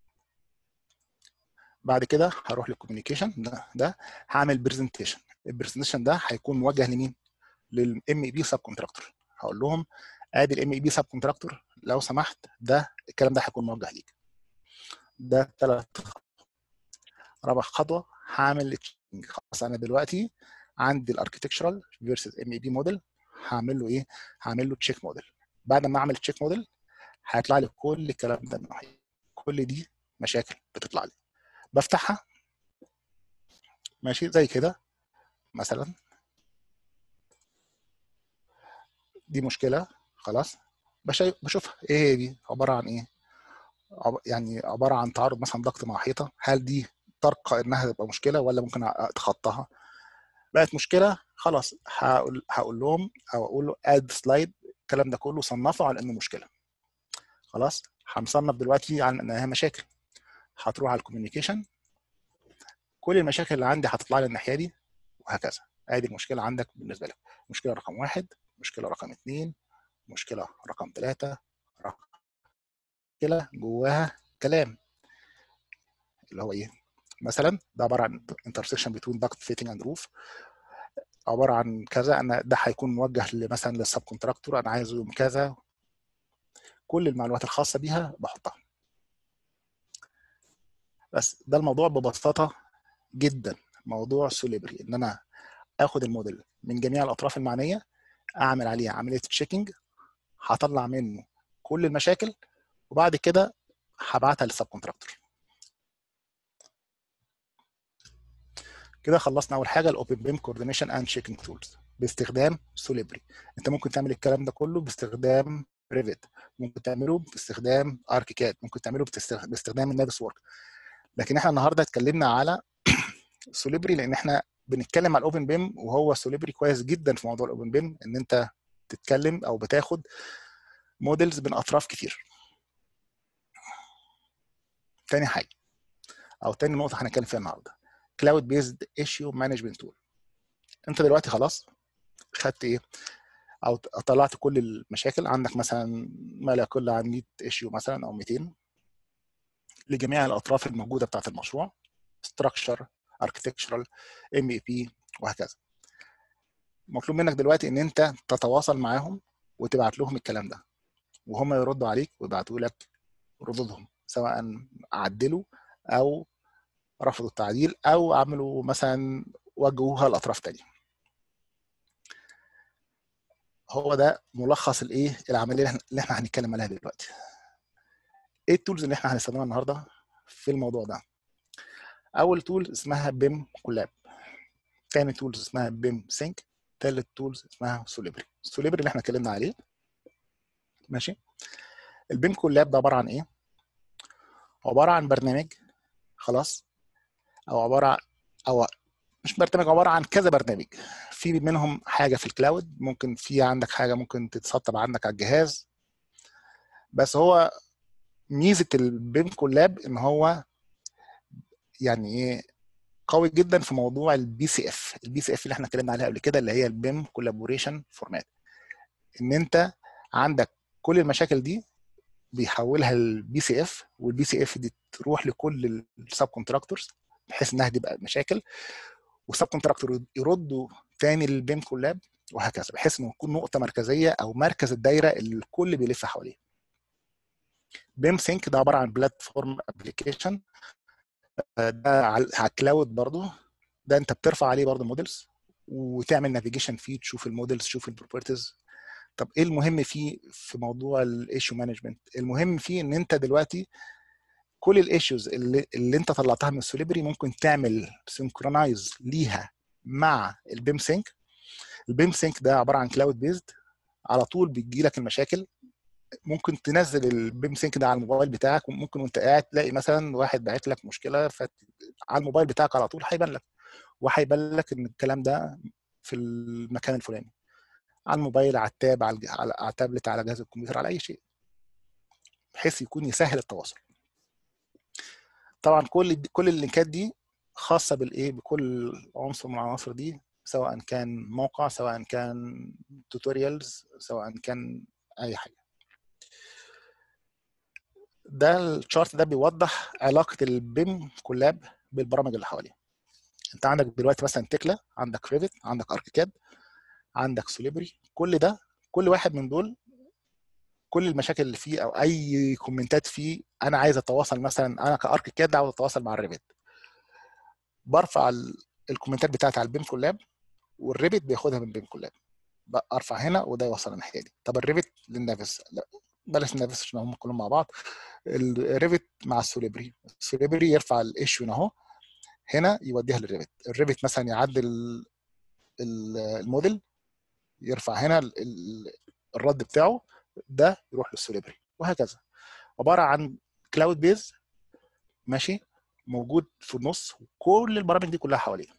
بعد كده هروح للكوميونيكيشن ده ده هعمل برزنتيشن البرزنتيشن ده هيكون موجه لمين للام اي بي سب كونتراكتور هقول لهم ادي الام اي بي سب كونتراكتور لو سمحت ده الكلام ده هيكون موجه ليك ده ثلاث رابع خطوه هعمل تشينج خلاص انا دلوقتي عندي الاركتكشرال فيرسز ام اي بي موديل هعمل له ايه هعمل له تشيك موديل بعد ما اعمل تشيك موديل هيطلع لي كل الكلام ده من ناحيه كل دي مشاكل بتطلع لي بفتحها ماشي زي كده مثلا دي مشكله خلاص بشوفها ايه هي دي عباره عن ايه يعني عباره عن تعارض مثلا ضغط مع حيطه هل دي ترقى انها تبقى مشكله ولا ممكن اتخطاها بقت مشكله خلاص هقول هقول لهم او اقول له اد سلايد الكلام ده كله صنفه على انه مشكله خلاص هنصنف دلوقتي على انها مشاكل هتروح على الكوميونيكيشن كل المشاكل اللي عندي هتطلع لي الناحيه دي وهكذا ادي المشكله عندك بالنسبه لك مشكله رقم واحد مشكله رقم اثنين مشكله رقم ثلاثه رقم مشكله جواها كلام اللي هو ايه مثلا ده عباره عن intersection between duct fitting and roof عباره عن كذا انا ده هيكون موجه مثلا للسب كونتراكتور انا عايزه يوم كذا كل المعلومات الخاصه بيها بحطها بس ده الموضوع ببساطه جدا موضوع سوليبري ان انا اخد الموديل من جميع الاطراف المعنيه اعمل عليه عمليه تشيكنج هطلع منه كل المشاكل وبعد كده هبعتها للسب كونتراكتور كده خلصنا اول حاجه الاوبن بيم كوردينيشن اند تشيكنج تولز باستخدام سوليبري انت ممكن تعمل الكلام ده كله باستخدام ريفيت ممكن تعمله باستخدام اركيكاد ممكن تعمله باستخدام النافس وورك لكن احنا النهارده اتكلمنا على سوليبري لان احنا بنتكلم على الاوبن بيم وهو سوليبري كويس جدا في موضوع الاوبن بيم ان انت تتكلم او بتاخد موديلز من اطراف كتير تاني حاجه او تاني نقطه هنتكلم فيها النهارده كلاود بيزد ايشيو مانجمنت تول انت دلوقتي خلاص خدت ايه او طلعت كل المشاكل عندك مثلا ما لا يقل عن 100 ايشيو مثلا او 200 لجميع الاطراف الموجوده بتاعت المشروع ستراكشر اركتكشرال ام اي بي وهكذا مطلوب منك دلوقتي ان انت تتواصل معاهم وتبعت لهم الكلام ده وهم يردوا عليك ويبعتوا لك ردودهم سواء عدلوا او رفضوا التعديل او عملوا مثلا وجهوها لاطراف تانية هو ده ملخص الايه العمليه اللي احنا هنتكلم عليها دلوقتي ايه التولز اللي احنا هنستخدمها النهارده في الموضوع ده اول تول اسمها بيم كولاب تاني تولز اسمها بيم سينك تالت تولز اسمها سوليبري سوليبري اللي احنا اتكلمنا عليه ماشي البيم كولاب ده عباره عن ايه عباره عن برنامج خلاص او عباره عن او مش برنامج عباره عن كذا برنامج في منهم حاجه في الكلاود ممكن في عندك حاجه ممكن تتسطب عندك على الجهاز بس هو ميزه البيم كولاب ان هو يعني ايه قوي جدا في موضوع البي سي اف البي سي اف اللي احنا اتكلمنا عليها قبل كده اللي هي البيم كولابوريشن فورمات ان انت عندك كل المشاكل دي بيحولها البي سي اف والبي سي اف دي تروح لكل السب كونتراكتورز بحيث انها تبقى مشاكل والسب كونتراكتور يردوا تاني للبيم كولاب وهكذا بحيث انه يكون نقطه مركزيه او مركز الدايره اللي الكل بيلف حواليه بيم سينك ده عباره عن بلاتفورم ابلكيشن ده على الكلاود برضو ده انت بترفع عليه برضو موديلز وتعمل نافيجيشن فيه تشوف الموديلز تشوف البروبرتيز طب ايه المهم فيه في موضوع الايشو مانجمنت المهم فيه ان انت دلوقتي كل الايشوز اللي, اللي انت طلعتها من السوليبري ممكن تعمل سينكرونايز ليها مع البيم سينك البيم سينك ده عباره عن كلاود بيزد على طول بتجي لك المشاكل ممكن تنزل البيم سينك ده على الموبايل بتاعك وممكن وانت قاعد تلاقي مثلا واحد باعت لك مشكله فعلى الموبايل بتاعك على طول هيبان لك وهيبان لك ان الكلام ده في المكان الفلاني على الموبايل على التاب على الج- على على التابلت على جهاز الكمبيوتر على اي شيء بحيث يكون يسهل التواصل طبعا كل كل اللينكات دي خاصه بالايه بكل عنصر من العناصر دي سواء كان موقع سواء كان توتوريالز سواء كان اي حاجه ده الشارت ده بيوضح علاقه البيم كولاب بالبرامج اللي حواليه انت عندك دلوقتي مثلا تكلا عندك ريفت عندك اركيكاد عندك سوليبري كل ده كل واحد من دول كل المشاكل اللي فيه او اي كومنتات فيه انا عايز اتواصل مثلا انا كاركيكاد عاوز اتواصل مع الريفت برفع ال- الكومنتات بتاعتي على البيم كولاب والريفت بياخدها من بيم كولاب بقى ارفع هنا وده يوصل الناحيه دي طب الريفت للنافس لا بلاش النافس عشان هم كلهم مع بعض الريفت مع السوليبري السوليبري يرفع الايشيو هنا اهو هنا يوديها للريفت الريفت مثلا يعدل ال- الموديل يرفع هنا ال- ال- الرد بتاعه ده يروح للسوليبري وهكذا عباره عن كلاود بيز ماشي موجود في النص وكل البرامج دي كلها حواليه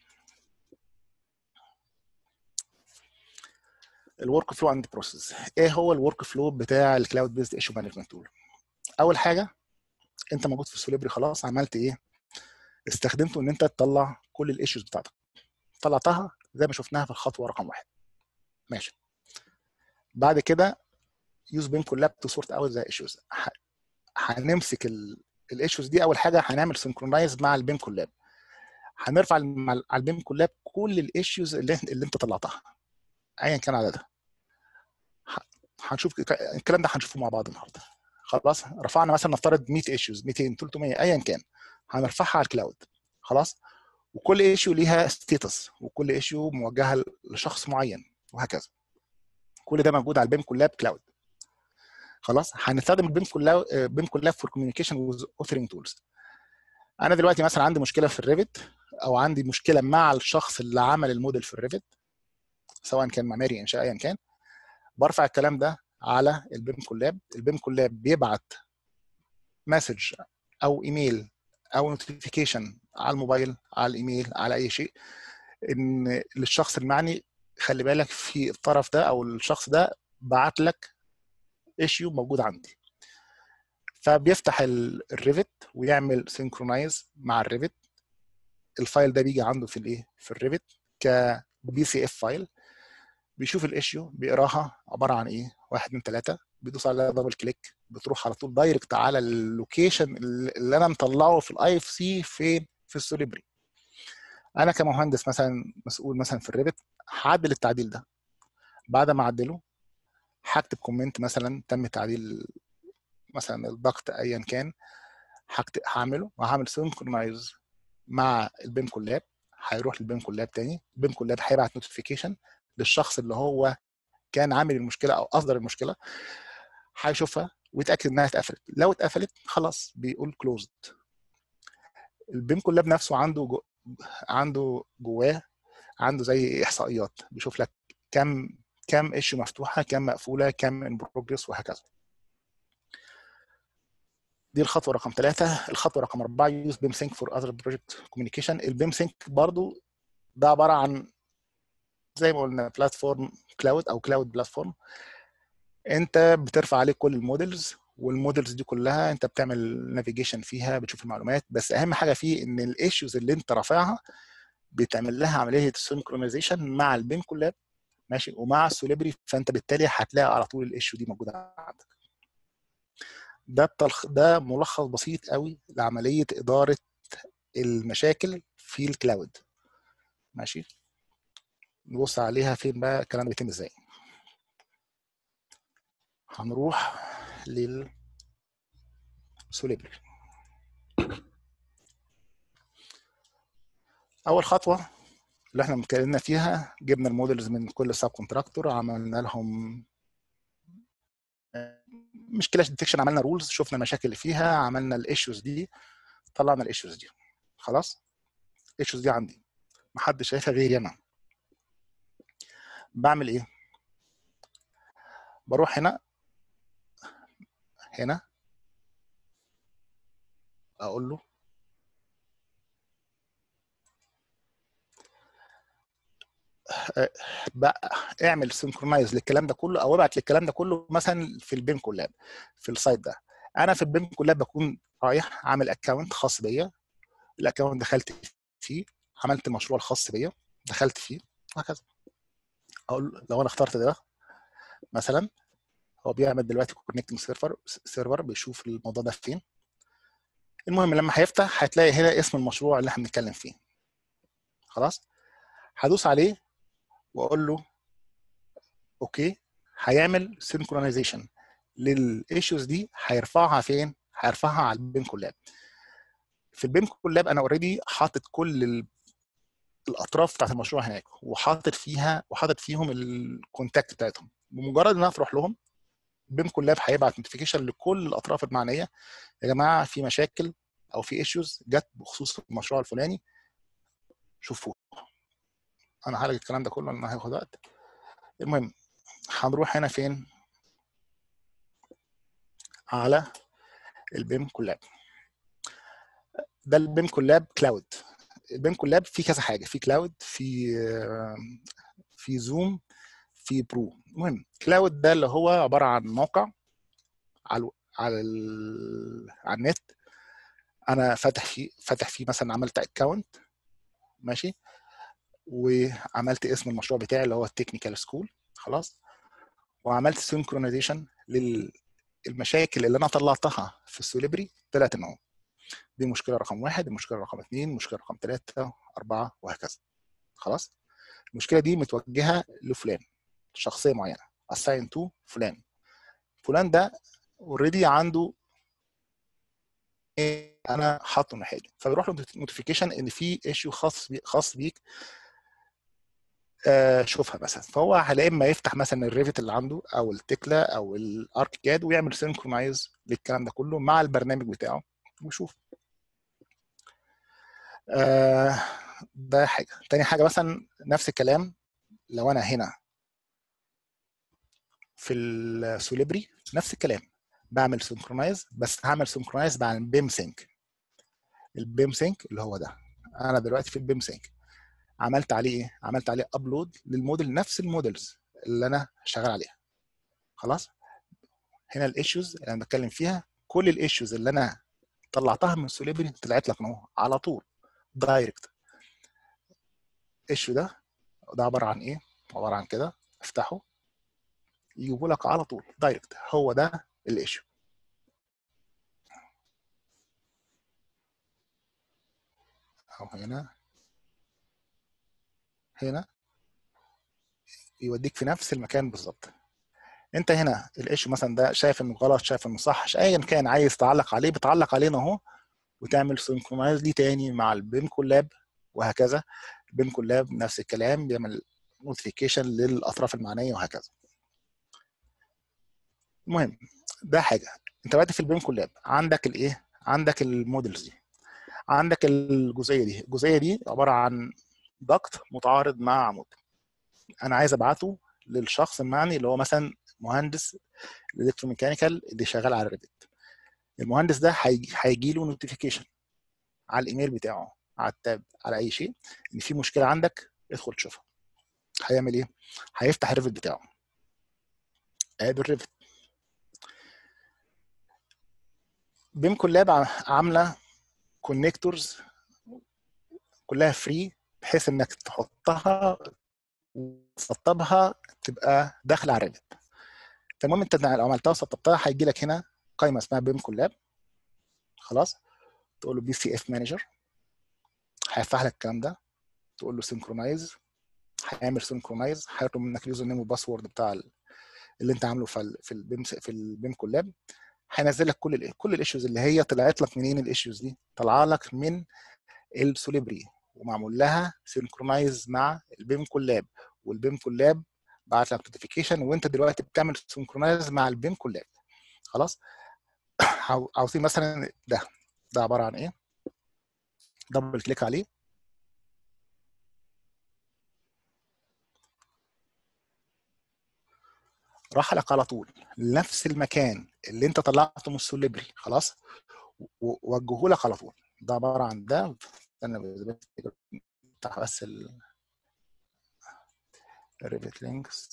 الورك فلو اند بروسيس ايه هو الورك فلو بتاع الكلاود بيزد ايشو مانجمنت تول اول حاجه انت موجود في السوليبري خلاص عملت ايه استخدمته ان انت تطلع كل الايشوز بتاعتك طلعتها زي ما شفناها في الخطوه رقم واحد ماشي بعد كده يوز بين كولاب تو سورت اوت ذا ايشوز هنمسك الايشوز دي اول حاجه هنعمل سنكرونايز مع البيم كولاب هنرفع مع- على البيم كولاب كل الايشوز اللي, اللي انت طلعتها ايا كان عددها ه- هنشوف الك- الكلام ده هنشوفه مع بعض النهارده خلاص رفعنا مثلا نفترض 100 ايشوز 200 300 ايا كان هنرفعها على الكلاود خلاص وكل ايشيو ليها ستيتس وكل ايشيو موجهه لشخص معين وهكذا كل ده موجود على البيم كولاب كلاود خلاص هنستخدم البيم كولاب بيم كولاب فور كوميونيكيشن وذ اوثرنج تولز انا دلوقتي مثلا عندي مشكله في الريفت او عندي مشكله مع الشخص اللي عمل الموديل في الريفت سواء كان معماري انشاء ايا كان برفع الكلام ده على البيم كولاب البيم كولاب بيبعت مسج او ايميل او نوتيفيكيشن على الموبايل على الايميل على اي شيء ان للشخص المعني خلي بالك في الطرف ده او الشخص ده بعت لك ايشيو موجود عندي فبيفتح ال- الريفت ويعمل سينكرونايز مع الريفت الفايل ده بيجي عنده في الايه في الريفت كبي سي اف فايل بيشوف الايشيو بيقراها عباره عن ايه واحد اتنين تلاته بيدوس على دبل كليك بتروح على طول دايركت على اللوكيشن اللي انا مطلعه في الاي اف سي فين في السوليبري انا كمهندس مثلا مسؤول مثلا في الريفت هعدل التعديل ده بعد ما اعدله هكتب كومنت مثلا تم تعديل مثلا الضغط ايا كان هكت- هعمله وهعمل سينكرونايز مع البيم كولاب هيروح للبيم كولاب تاني البيم كولاب هيبعت نوتيفيكيشن للشخص اللي هو كان عامل المشكله او اصدر المشكله هيشوفها ويتاكد انها اتقفلت لو اتقفلت خلاص بيقول كلوزد البيم كولاب نفسه عنده جو... عنده جواه عنده زي احصائيات بيشوف لك كم كم ايشو مفتوحه كم مقفوله كم ان بروجريس وهكذا دي الخطوه رقم ثلاثة الخطوه رقم أربعة يوز بيم سينك فور اذر بروجكت كوميونيكيشن البيم سينك برضو ده عباره عن زي ما قلنا بلاتفورم كلاود او كلاود بلاتفورم انت بترفع عليه كل المودلز والمودلز دي كلها انت بتعمل نافيجيشن فيها بتشوف المعلومات بس اهم حاجه فيه ان الايشوز اللي انت رافعها بيتعمل لها عمليه سينكرونايزيشن مع البيم كولاب ماشي ومع السوليبري فانت بالتالي هتلاقي على طول الايشو دي موجوده عندك ده التلخ... ده ملخص بسيط قوي لعمليه اداره المشاكل في الكلاود ماشي نبص عليها فين بقى الكلام ده بيتم ازاي هنروح لل سوليبري اول خطوه اللي احنا اتكلمنا فيها جبنا المودلز من كل ساب كونتراكتور عملنا لهم مش كلاش ديتكشن عملنا رولز شفنا المشاكل اللي فيها عملنا الايشوز دي طلعنا الايشوز دي خلاص الايشوز دي عندي محدش شايفها غيري انا بعمل ايه بروح هنا هنا اقول له بقى اعمل سنكرونايز للكلام ده كله او ابعت للكلام ده كله مثلا في البيم كولاب في السايت ده انا في البيم كولاب بكون رايح عامل اكونت خاص بيا الاكونت دخلت فيه عملت المشروع الخاص بيا دخلت فيه وهكذا اقول لو انا اخترت ده مثلا هو بيعمل دلوقتي كونكتنج سيرفر سيرفر بيشوف الموضوع ده فين المهم لما هيفتح هتلاقي هنا اسم المشروع اللي احنا بنتكلم فيه خلاص هدوس عليه واقول له اوكي هيعمل سينكرونايزيشن للايشوز دي هيرفعها فين هيرفعها على البيم كولاب في البيم كولاب انا اوريدي حاطط كل ال... الاطراف بتاعت المشروع هناك وحاطط فيها وحاطط فيهم الكونتاكت بتاعتهم بمجرد ان انا اروح لهم بيم كولاب هيبعت نوتيفيكيشن لكل الاطراف المعنيه يا جماعه في مشاكل او في ايشوز جت بخصوص المشروع الفلاني شوفوه انا هلغي الكلام ده كله لانه هياخد وقت المهم هنروح هنا فين على البيم كولاب ده البيم كولاب كلاود البيم كولاب فيه كذا حاجه في كلاود في في زوم في برو المهم كلاود ده اللي هو عباره عن موقع على على ال... على النت انا فاتح فيه فاتح فيه مثلا عملت اكونت ماشي وعملت اسم المشروع بتاعي اللي هو التكنيكال سكول خلاص وعملت سينكرونايزيشن للمشاكل اللي انا طلعتها في السوليبري طلعت ان هو دي مشكله رقم واحد المشكله رقم اثنين المشكله رقم ثلاثه اربعه وهكذا خلاص المشكله دي متوجهه لفلان شخصيه معينه assign to فلان فلان ده اوريدي عنده انا حاطه ناحيته فبيروح له نوتيفيكيشن ان في ايشيو خاص بي خاص بيك آه شوفها مثلا فهو هيلاقي اما يفتح مثلا الريفت اللي عنده او التكلا او الاركياد ويعمل سينكرونايز للكلام ده كله مع البرنامج بتاعه ويشوف آه ده حاجه تاني حاجه مثلا نفس الكلام لو انا هنا في السوليبري نفس الكلام بعمل سينكرونايز بس هعمل سينكرونايز مع البيم سينك البيم سينك اللي هو ده انا دلوقتي في البيم سينك عملت عليه ايه عملت عليه ابلود للموديل نفس المودلز اللي انا شغال عليها خلاص هنا الايشوز اللي انا بتكلم فيها كل الايشوز اللي انا طلعتها من سوليبري طلعت لك اهو على طول دايركت ايشو ده ده عباره عن ايه عباره عن كده افتحه يجيبوا لك على طول دايركت هو ده الايشو او هنا هنا يوديك في نفس المكان بالظبط انت هنا الايشو مثلا ده شايف انه غلط شايف انه صح ايا كان عايز تعلق عليه بتعلق عليه اهو وتعمل سينكرونايز ليه تاني مع البيم كولاب وهكذا البيم كولاب نفس الكلام بيعمل نوتيفيكيشن للاطراف المعنيه وهكذا المهم ده حاجه انت دلوقتي في البيم كولاب عندك الايه عندك المودلز دي عندك الجزئيه دي الجزئيه دي عباره عن ضغط متعارض مع عمود انا عايز ابعته للشخص المعني اللي هو مثلا مهندس الالكتروميكانيكال اللي شغال على الريفت المهندس ده هيجي له نوتيفيكيشن على الايميل بتاعه على التاب على اي شيء ان في مشكله عندك ادخل تشوفها هيعمل ايه هيفتح الريفت بتاعه ادي الريفت بيم كولاب عامله كونكتورز كلها فري بحيث انك تحطها وتسطبها تبقى داخله على الريفت فالمهم انت لو عملتها وسطبتها هيجي لك هنا قائمه اسمها بيم كولاب خلاص تقول له بي سي اف مانجر هيفتح لك الكلام ده تقول له سينكرونايز هيعمل سينكرونايز هيطلب منك اليوزر نيم والباسورد بتاع اللي انت عامله في في البيم في البيم كولاب هينزل لك كل ال كل الايشوز اللي هي طلعت لك منين الايشوز دي طالعه لك من السوليبري ومعمول لها سينكرونايز مع البيم كولاب والبيم كولاب بعت لك نوتيفيكيشن وانت دلوقتي بتعمل سينكرونايز مع البيم كولاب خلاص عاوزين مثلا ده ده عباره عن ايه دبل كليك عليه راح لك على طول نفس المكان اللي انت طلعته من السوليبري خلاص ووجهه لك على طول ده عباره عن ده استنى بس ال... ريفت لينكس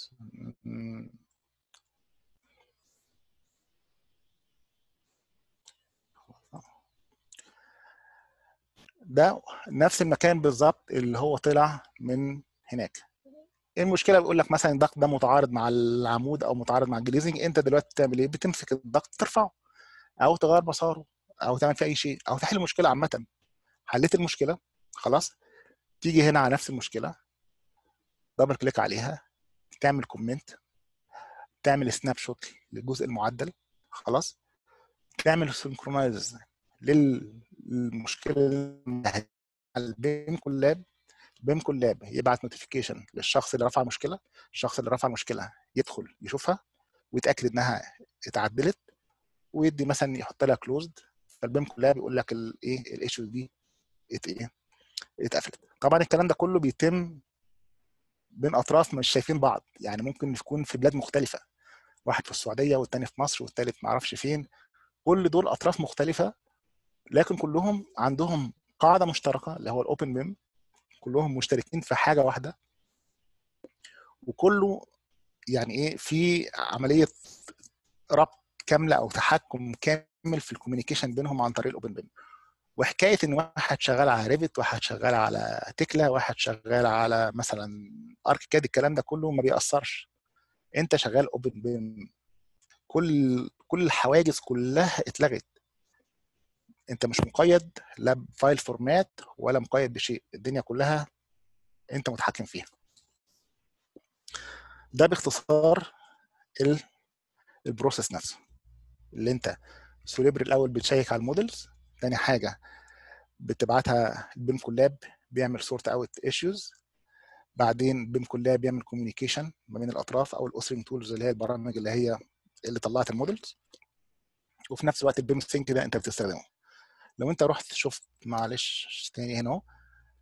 ده نفس المكان بالظبط اللي هو طلع من هناك ايه المشكله بيقول لك مثلا الضغط ده متعارض مع العمود او متعارض مع الجليزنج انت دلوقتي بتعمل ايه بتمسك الضغط ترفعه او تغير مساره او تعمل فيه اي شيء او تحل المشكله عامه حليت المشكله خلاص تيجي هنا على نفس المشكله دبل كليك عليها تعمل كومنت تعمل سناب شوت للجزء المعدل خلاص تعمل سنكرونايز للمشكله البيم كولاب بيم كولاب يبعت نوتيفيكيشن للشخص اللي رفع مشكله الشخص اللي رفع المشكله يدخل يشوفها ويتاكد انها اتعدلت ويدي مثلا يحط لها كلوزد فالبيم كولاب يقول لك الايه الايشوز دي ات ايه اتقفلت طبعا الكلام ده كله بيتم بين اطراف مش شايفين بعض يعني ممكن يكون في بلاد مختلفه واحد في السعوديه والتاني في مصر والتالت ما اعرفش فين كل دول اطراف مختلفه لكن كلهم عندهم قاعده مشتركه اللي هو الاوبن بيم كلهم مشتركين في حاجه واحده وكله يعني ايه في عمليه ربط كامله او تحكم كامل في الكوميونيكيشن بينهم عن طريق الاوبن بيم وحكايه ان واحد شغال على ريفت واحد شغال على تكلا واحد شغال على مثلا ارك كاد الكلام ده كله ما بيأثرش انت شغال اوبن بيم كل كل الحواجز كلها اتلغت انت مش مقيد لا بفايل فورمات ولا مقيد بشيء الدنيا كلها انت متحكم فيها ده باختصار البروسيس نفسه اللي انت سوليبري الاول بتشيك على المودلز تاني حاجه بتبعتها البيم كولاب بيعمل سورت اوت ايشوز بعدين بيم كولاب بيعمل كوميونيكيشن ما بين الاطراف او الاوسرنج تولز اللي هي البرامج اللي هي اللي طلعت المودلز وفي نفس الوقت البيم سينك ده انت بتستخدمه لو انت رحت شفت معلش تاني هنا اهو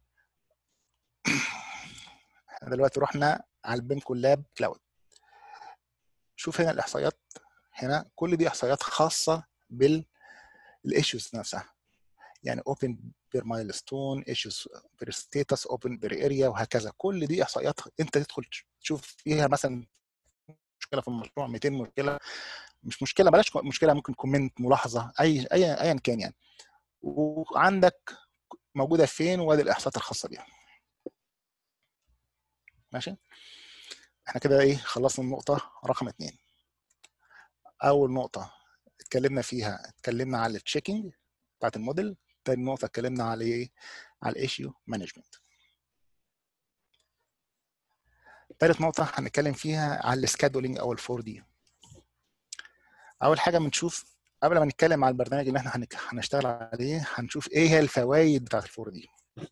احنا دلوقتي رحنا على البيم كولاب كلاود شوف هنا الاحصائيات هنا كل دي احصائيات خاصه بالايشوز نفسها يعني اوبن بير مايلستون ايشوز بير ستيتس اوبن بير اريا وهكذا كل دي احصائيات انت تدخل تشوف فيها مثلا مشكله في المشروع 200 مشكله مش مشكله بلاش مشكله ممكن كومنت ملاحظه اي اي ايا كان يعني وعندك موجوده فين وادي الاحصاءات الخاصه بيها ماشي احنا كده ايه خلصنا النقطه رقم اتنين اول نقطه اتكلمنا فيها اتكلمنا على التشيكينج بتاعت الموديل تاني نقطه اتكلمنا على ايه على الايشيو مانجمنت تالت نقطه هنتكلم فيها على السكادولينج او الفور دي اول حاجه بنشوف قبل ما نتكلم على البرنامج اللي احنا هنشتغل عليه هنشوف ايه هي الفوائد بتاعت الفور دي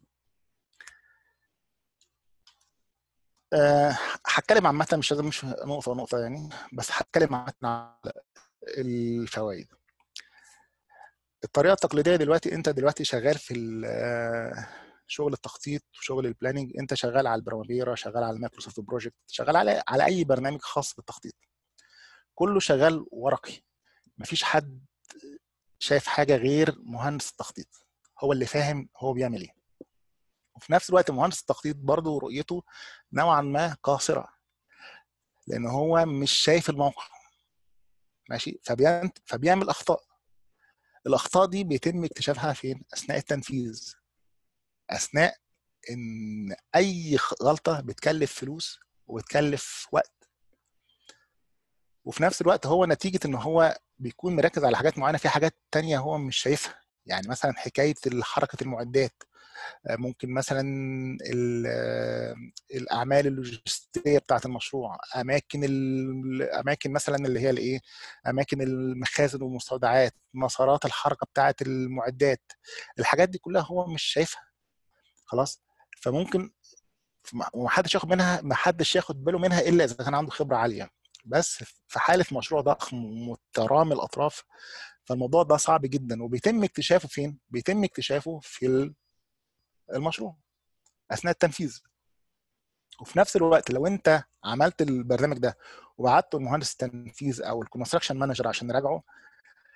أه هتكلم عامة مش لازم مش نقطة نقطة يعني بس هتكلم عامة على الفوائد الطريقة التقليدية دلوقتي انت دلوقتي شغال في شغل التخطيط وشغل البلاننج انت شغال على البراميرا شغال على المايكروسوفت بروجكت شغال على على اي برنامج خاص بالتخطيط كله شغال ورقي مفيش حد شايف حاجه غير مهندس التخطيط هو اللي فاهم هو بيعمل ايه وفي نفس الوقت مهندس التخطيط برضه رؤيته نوعا ما قاصره لان هو مش شايف الموقع ماشي فبيعمل, فبيعمل اخطاء الاخطاء دي بيتم اكتشافها فين اثناء التنفيذ اثناء ان اي غلطه بتكلف فلوس وبتكلف وقت وفي نفس الوقت هو نتيجه ان هو بيكون مركز على حاجات معينه في حاجات تانية هو مش شايفها يعني مثلا حكايه حركه المعدات ممكن مثلا الاعمال اللوجستيه بتاعه المشروع اماكن الاماكن مثلا اللي هي الايه اماكن المخازن والمستودعات مسارات الحركه بتاعه المعدات الحاجات دي كلها هو مش شايفها خلاص فممكن ومحدش ياخد منها محدش ياخد باله منها الا اذا كان عنده خبره عاليه بس في حاله مشروع ضخم مترامي الاطراف فالموضوع ده صعب جدا وبيتم اكتشافه فين؟ بيتم اكتشافه في المشروع اثناء التنفيذ وفي نفس الوقت لو انت عملت البرنامج ده وبعته لمهندس التنفيذ او الكونستراكشن مانجر عشان يراجعه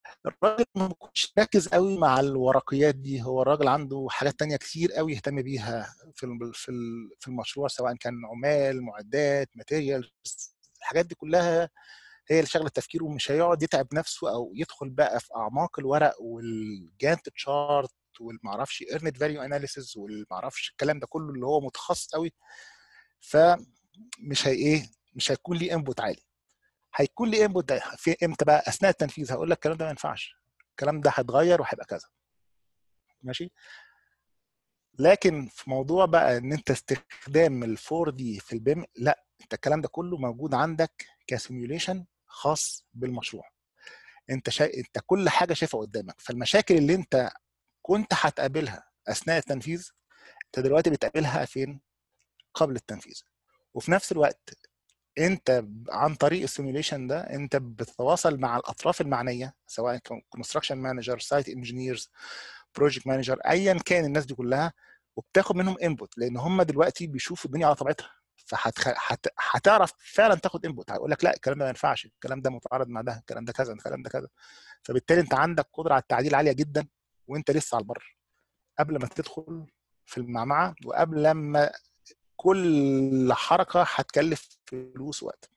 الراجل ما بيكونش مركز قوي مع الورقيات دي هو الراجل عنده حاجات تانية كتير قوي يهتم بيها في الم- في ال- في المشروع سواء كان عمال معدات ماتيريالز الحاجات دي كلها هي اللي شغله تفكيره ومش هيقعد يتعب نفسه او يدخل بقى في اعماق الورق والجانت تشارت والمعرفش ايرنت فاليو اناليسيز والمعرفش الكلام ده كله اللي هو متخصص قوي فمش هي ايه مش هيكون ليه انبوت عالي هيكون ليه انبوت ده في امتى بقى اثناء التنفيذ هقول لك الكلام ده ما ينفعش الكلام ده هيتغير وهيبقى كذا ماشي لكن في موضوع بقى ان انت استخدام ال 4 دي في البيم لا انت الكلام ده كله موجود عندك كسيميوليشن خاص بالمشروع انت شا... انت كل حاجه شايفها قدامك فالمشاكل اللي انت كنت هتقابلها اثناء التنفيذ انت دلوقتي بتقابلها فين قبل التنفيذ وفي نفس الوقت انت عن طريق السيميوليشن ده انت بتتواصل مع الاطراف المعنيه سواء كونستراكشن مانجر سايت انجينيرز بروجكت مانجر ايا كان الناس دي كلها وبتاخد منهم انبوت لان هم دلوقتي بيشوفوا الدنيا على طبيعتها فهتعرف فعلا تاخد انبوت هيقول لك لا الكلام ده ما ينفعش الكلام ده متعارض مع ده الكلام ده كذا الكلام ده كذا فبالتالي انت عندك قدره على التعديل عاليه جدا وانت لسه على البر قبل ما تدخل في المعمعه وقبل لما كل حركه هتكلف فلوس وقت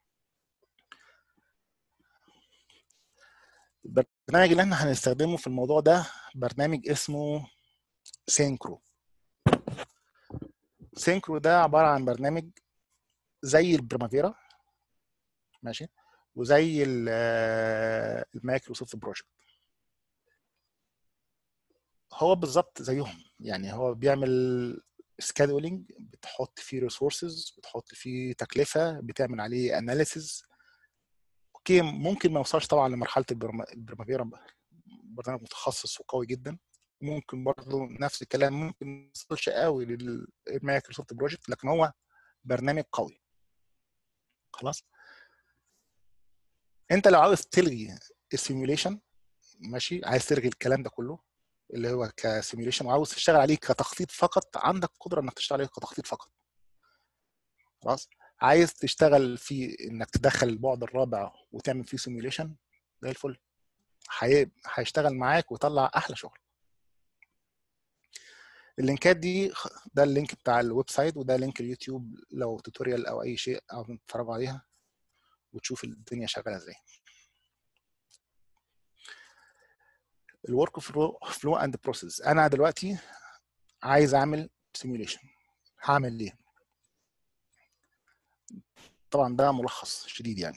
البرنامج اللي احنا هنستخدمه في الموضوع ده برنامج اسمه سينكرو سينكرو ده عباره عن برنامج زي البريمافيرا ماشي وزي المايكروسوفت بروجكت هو بالظبط زيهم يعني هو بيعمل سكادولينج بتحط فيه ريسورسز بتحط فيه تكلفه بتعمل عليه اناليسز اوكي ممكن ما يوصلش طبعا لمرحله البريمافيرا برنامج متخصص وقوي جدا ممكن برضه نفس الكلام ممكن ما يوصلش قوي للمايكروسوفت بروجكت لكن هو برنامج قوي خلاص انت لو عاوز تلغي السيميوليشن ماشي عايز تلغي الكلام ده كله اللي هو كسيميوليشن وعاوز تشتغل عليه كتخطيط فقط عندك قدره انك تشتغل عليه كتخطيط فقط خلاص عايز تشتغل في انك تدخل البعد الرابع وتعمل فيه سيميوليشن زي الفل هيشتغل معاك ويطلع احلى شغل اللينكات دي ده اللينك بتاع الويب سايت وده لينك اليوتيوب لو توتوريال او اي شيء او تتفرجوا عليها وتشوف الدنيا شغاله ازاي الورك فلو اند بروسيس انا دلوقتي عايز اعمل سيميوليشن هعمل ايه طبعا ده ملخص شديد يعني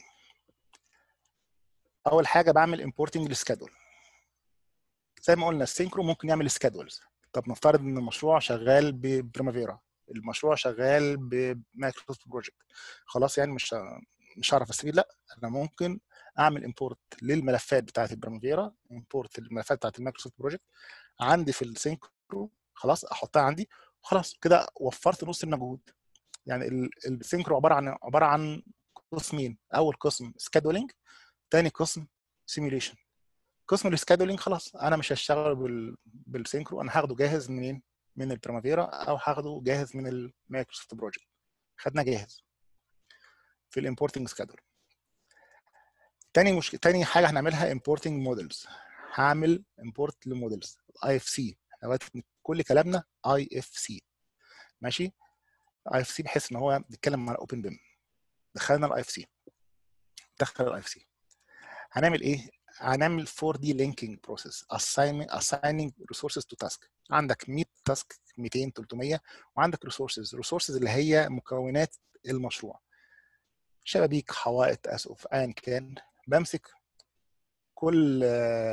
اول حاجه بعمل امبورتنج للسكادول زي ما قلنا السينكرو ممكن يعمل سكادولز طب نفترض ان المشروع شغال ببريمافيرا المشروع شغال بمايكروسوفت بروجكت خلاص يعني مش مش هعرف استفيد لا انا ممكن اعمل امبورت للملفات بتاعت البريمافيرا امبورت للملفات بتاعت المايكروسوفت بروجكت عندي في السينكرو خلاص احطها عندي وخلاص كده وفرت نص المجهود يعني السينكرو عباره عن عباره عن قسمين اول قسم سكادولينج ثاني قسم سيميوليشن قسم السكادولينج خلاص انا مش هشتغل بال... بالسينكرو انا هاخده جاهز منين من البريمافيرا او هاخده جاهز من المايكروسوفت بروجكت خدنا جاهز في الامبورتنج سكادول تاني مش... تاني حاجه هنعملها امبورتنج مودلز هعمل امبورت لمودلز اي اف سي كل كلامنا اي اف سي ماشي اي اف سي بحيث ان هو بيتكلم على اوبن بيم دخلنا الاي اف سي دخل الاي اف سي هنعمل ايه هنعمل 4 دي لينكينج بروسيس assigning assigning resources to task عندك 100 تاسك 200 300 وعندك ريسورسز ريسورسز اللي هي مكونات المشروع شبابيك حوائط اسقف ايا كان بمسك كل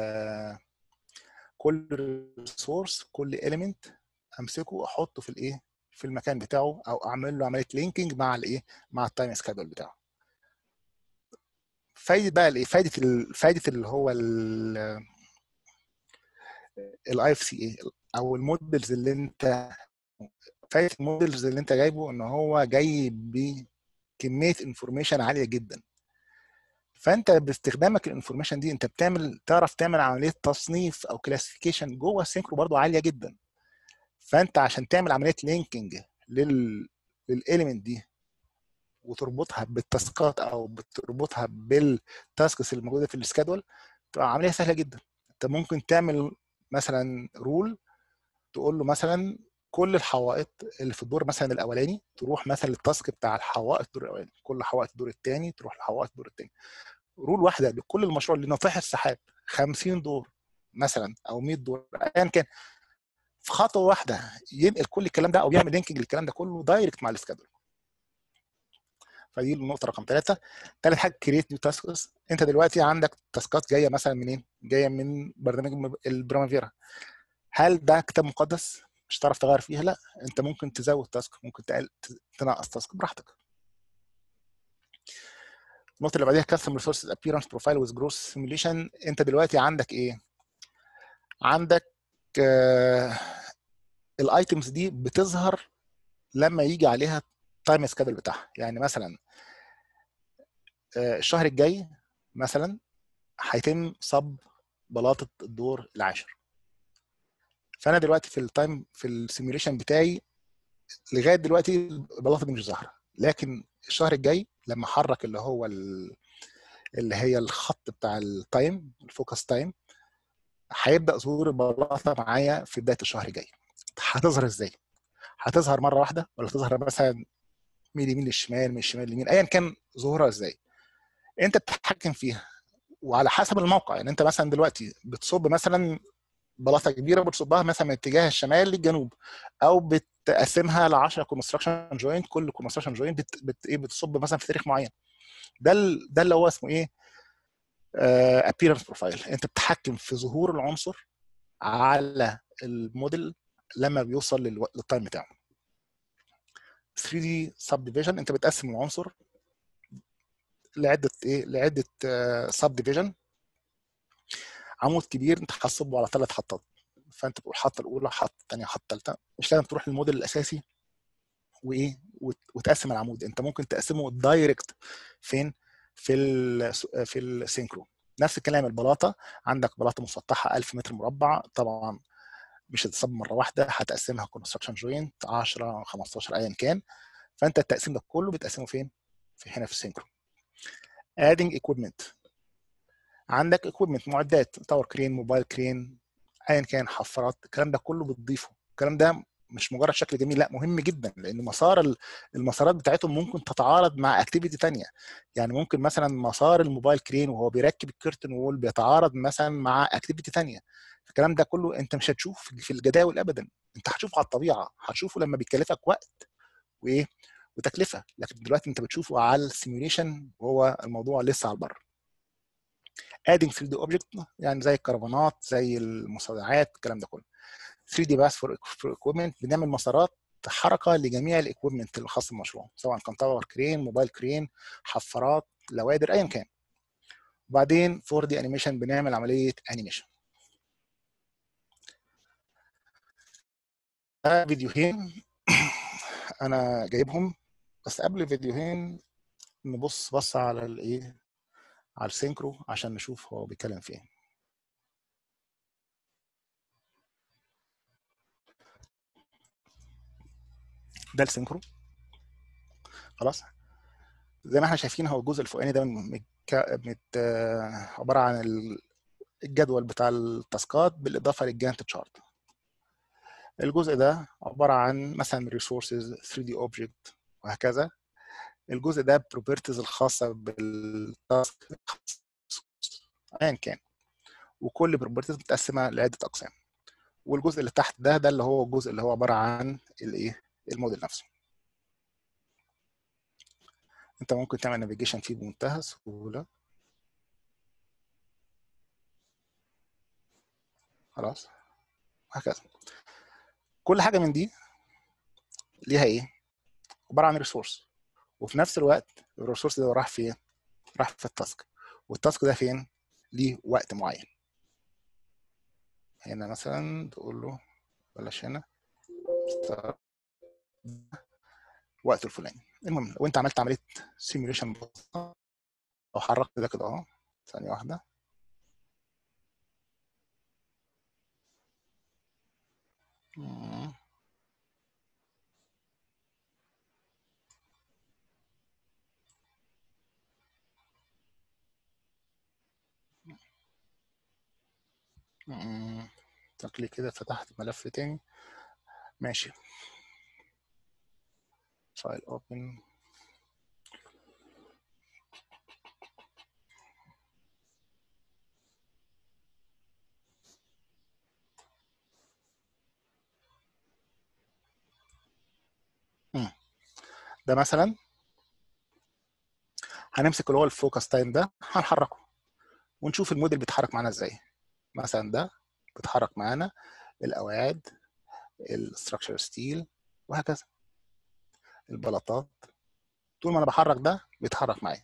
كل ريسورس كل اليمنت امسكه واحطه في الايه في المكان بتاعه او اعمل له عمليه لينكينج مع الايه مع التايم سكادول بتاعه فايده بقى الايه فايده ال... فايده اللي هو الاي اف سي ايه او المودلز اللي انت فايده المودلز اللي انت جايبه ان هو جاي بكميه انفورميشن عاليه جدا فانت باستخدامك الانفورميشن دي انت بتعمل تعرف تعمل عمليه تصنيف او كلاسيفيكيشن جوه السينكرو برضو عاليه جدا فانت عشان تعمل عمليه لينكينج لل للاليمنت دي وتربطها بالتاسكات او بتربطها بالتاسكس اللي موجوده في السكادول تبقى عمليه سهله جدا انت ممكن تعمل مثلا رول تقول له مثلا كل الحوائط اللي في الدور مثلا الاولاني تروح مثلا للتاسك بتاع الحوائط الدور الاولاني كل حوائط الدور الثاني تروح لحوائط الدور الثاني رول واحده لكل المشروع لناطح السحاب 50 دور مثلا او 100 دور ايا كان في خطوه واحده ينقل كل الكلام ده او يعمل لينكينج للكلام ده كله دايركت مع السكادول فدي النقطه رقم ثلاثه ثالث حاجه كريت نيو تاسكس انت دلوقتي عندك تاسكات جايه مثلا منين؟ جايه من برنامج البرامافيرا هل ده كتاب مقدس؟ مش هتعرف تغير فيها لا انت ممكن تزود تاسك ممكن تقل تنقص تاسك براحتك النقطه اللي بعديها كاستم ريسورسز ابييرنس بروفايل ويز جروث سيميوليشن انت دلوقتي عندك ايه؟ عندك آه الايتمز دي بتظهر لما يجي عليها تايم سكادول بتاعها يعني مثلا آه الشهر الجاي مثلا هيتم صب بلاطه الدور العاشر فانا دلوقتي في التايم في السيميوليشن بتاعي لغايه دلوقتي البلاطه دي مش ظاهره لكن الشهر الجاي لما احرك اللي هو اللي هي الخط بتاع التايم الفوكس تايم هيبدا ظهور البلاطه معايا في بدايه الشهر الجاي هتظهر ازاي هتظهر مره واحده ولا تظهر مثلا من اليمين للشمال من الشمال لليمين ايا كان ظهورها ازاي انت بتتحكم فيها وعلى حسب الموقع يعني انت مثلا دلوقتي بتصب مثلا بلاطه كبيره بتصبها مثلا من اتجاه الشمال للجنوب او بتقسمها ل 10 كونستراكشن جوينت كل كونستراكشن جوينت بت... بت... ايه بتصب مثلا في تاريخ معين ده ال... ده اللي هو اسمه ايه ابييرنس uh, بروفايل انت بتتحكم في ظهور العنصر على الموديل لما بيوصل للو... للتايم بتاعه 3 دي سب ديفيجن انت بتقسم العنصر لعده ايه لعده سب uh, ديفيجن عمود كبير انت هتصبه على ثلاث حطات فانت بتقول حطه الاولى حطه الثانيه حطه الثالثه مش لازم تروح للموديل الاساسي وايه وتقسم العمود انت ممكن تقسمه دايركت فين في ال في السينكرو نفس الكلام البلاطه عندك بلاطه مسطحه 1000 متر مربع طبعا مش هتصب مره واحده هتقسمها كونستراكشن جوينت 10 15 ايا كان فانت التقسيم ده كله بتقسمه فين؟ في هنا في السينكرو ادنج ايكويبمنت عندك اكويبمنت معدات تاور كرين موبايل كرين ايا كان حفارات الكلام ده كله بتضيفه الكلام ده مش مجرد شكل جميل لا مهم جدا لان مسار المسارات بتاعتهم ممكن تتعارض مع اكتيفيتي ثانيه يعني ممكن مثلا مسار الموبايل كرين وهو بيركب الكيرتن وول بيتعارض مثلا مع اكتيفيتي ثانيه الكلام ده كله انت مش هتشوف في الجداول ابدا انت هتشوفه على الطبيعه هتشوفه لما بيكلفك وقت وايه وتكلفه لكن دلوقتي انت بتشوفه على السيميوليشن وهو الموضوع لسه على البر ادنج 3 دي اوبجكت يعني زي الكرفانات زي المستودعات الكلام ده كله 3 دي باس فور اكويبمنت بنعمل مسارات حركه لجميع الاكويبمنت الخاص بالمشروع سواء كان تاور كرين موبايل كرين حفارات لوادر ايا كان وبعدين 4 دي انيميشن بنعمل عمليه انيميشن فيديوهين انا جايبهم بس قبل الفيديوهين نبص بص على الايه على السينكرو عشان نشوف هو بيتكلم في ايه ده السينكرو خلاص زي ما احنا شايفين هو الجزء الفوقاني ده مت... مت... عباره عن الجدول بتاع التاسكات بالاضافه للجانت تشارت الجزء ده عباره عن مثلا ريسورسز 3 دي اوبجكت وهكذا الجزء ده بروبرتيز الخاصه بالتاسك ايا كان وكل بروبرتيز متقسمه لعده اقسام والجزء اللي تحت ده ده اللي هو الجزء اللي هو عباره عن الايه الموديل نفسه انت ممكن تعمل نافيجيشن فيه بمنتهى السهوله خلاص وهكذا كل حاجه من دي ليها ايه عباره عن ريسورس وفي نفس الوقت الريسورس ده راح فين راح في التاسك والتاسك ده فين ليه وقت معين هنا مثلا تقول له بلاش هنا وقت الفلاني المهم لو انت عملت عمليه سيميوليشن او حركت ده كده اهو ثانيه واحده مم. شكلي كده فتحت ملف تاني ماشي فايل اوبن ده مثلا هنمسك اللي هو الفوكس تايم ده هنحركه ونشوف الموديل بيتحرك معانا ازاي مثلا ده بيتحرك معانا القواعد الستراكشر ستيل وهكذا البلاطات طول ما انا بحرك ده بيتحرك معايا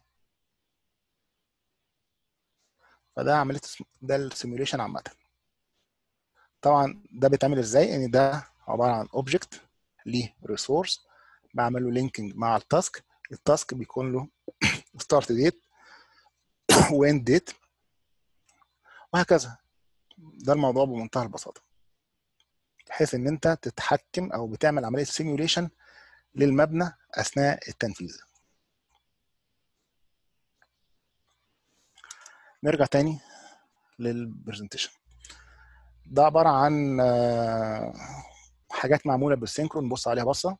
فده عمليه ده السيميوليشن عامه طبعا ده بيتعمل ازاي ان ده عباره عن اوبجكت ليه ريسورس بعمل له لينكينج مع التاسك التاسك بيكون له ستارت ديت واند ديت وهكذا ده الموضوع بمنتهى البساطه بحيث ان انت تتحكم او بتعمل عمليه سيميوليشن للمبنى اثناء التنفيذ نرجع تاني للبرزنتيشن ده عباره عن حاجات معموله بالسينكرون نبص عليها بصه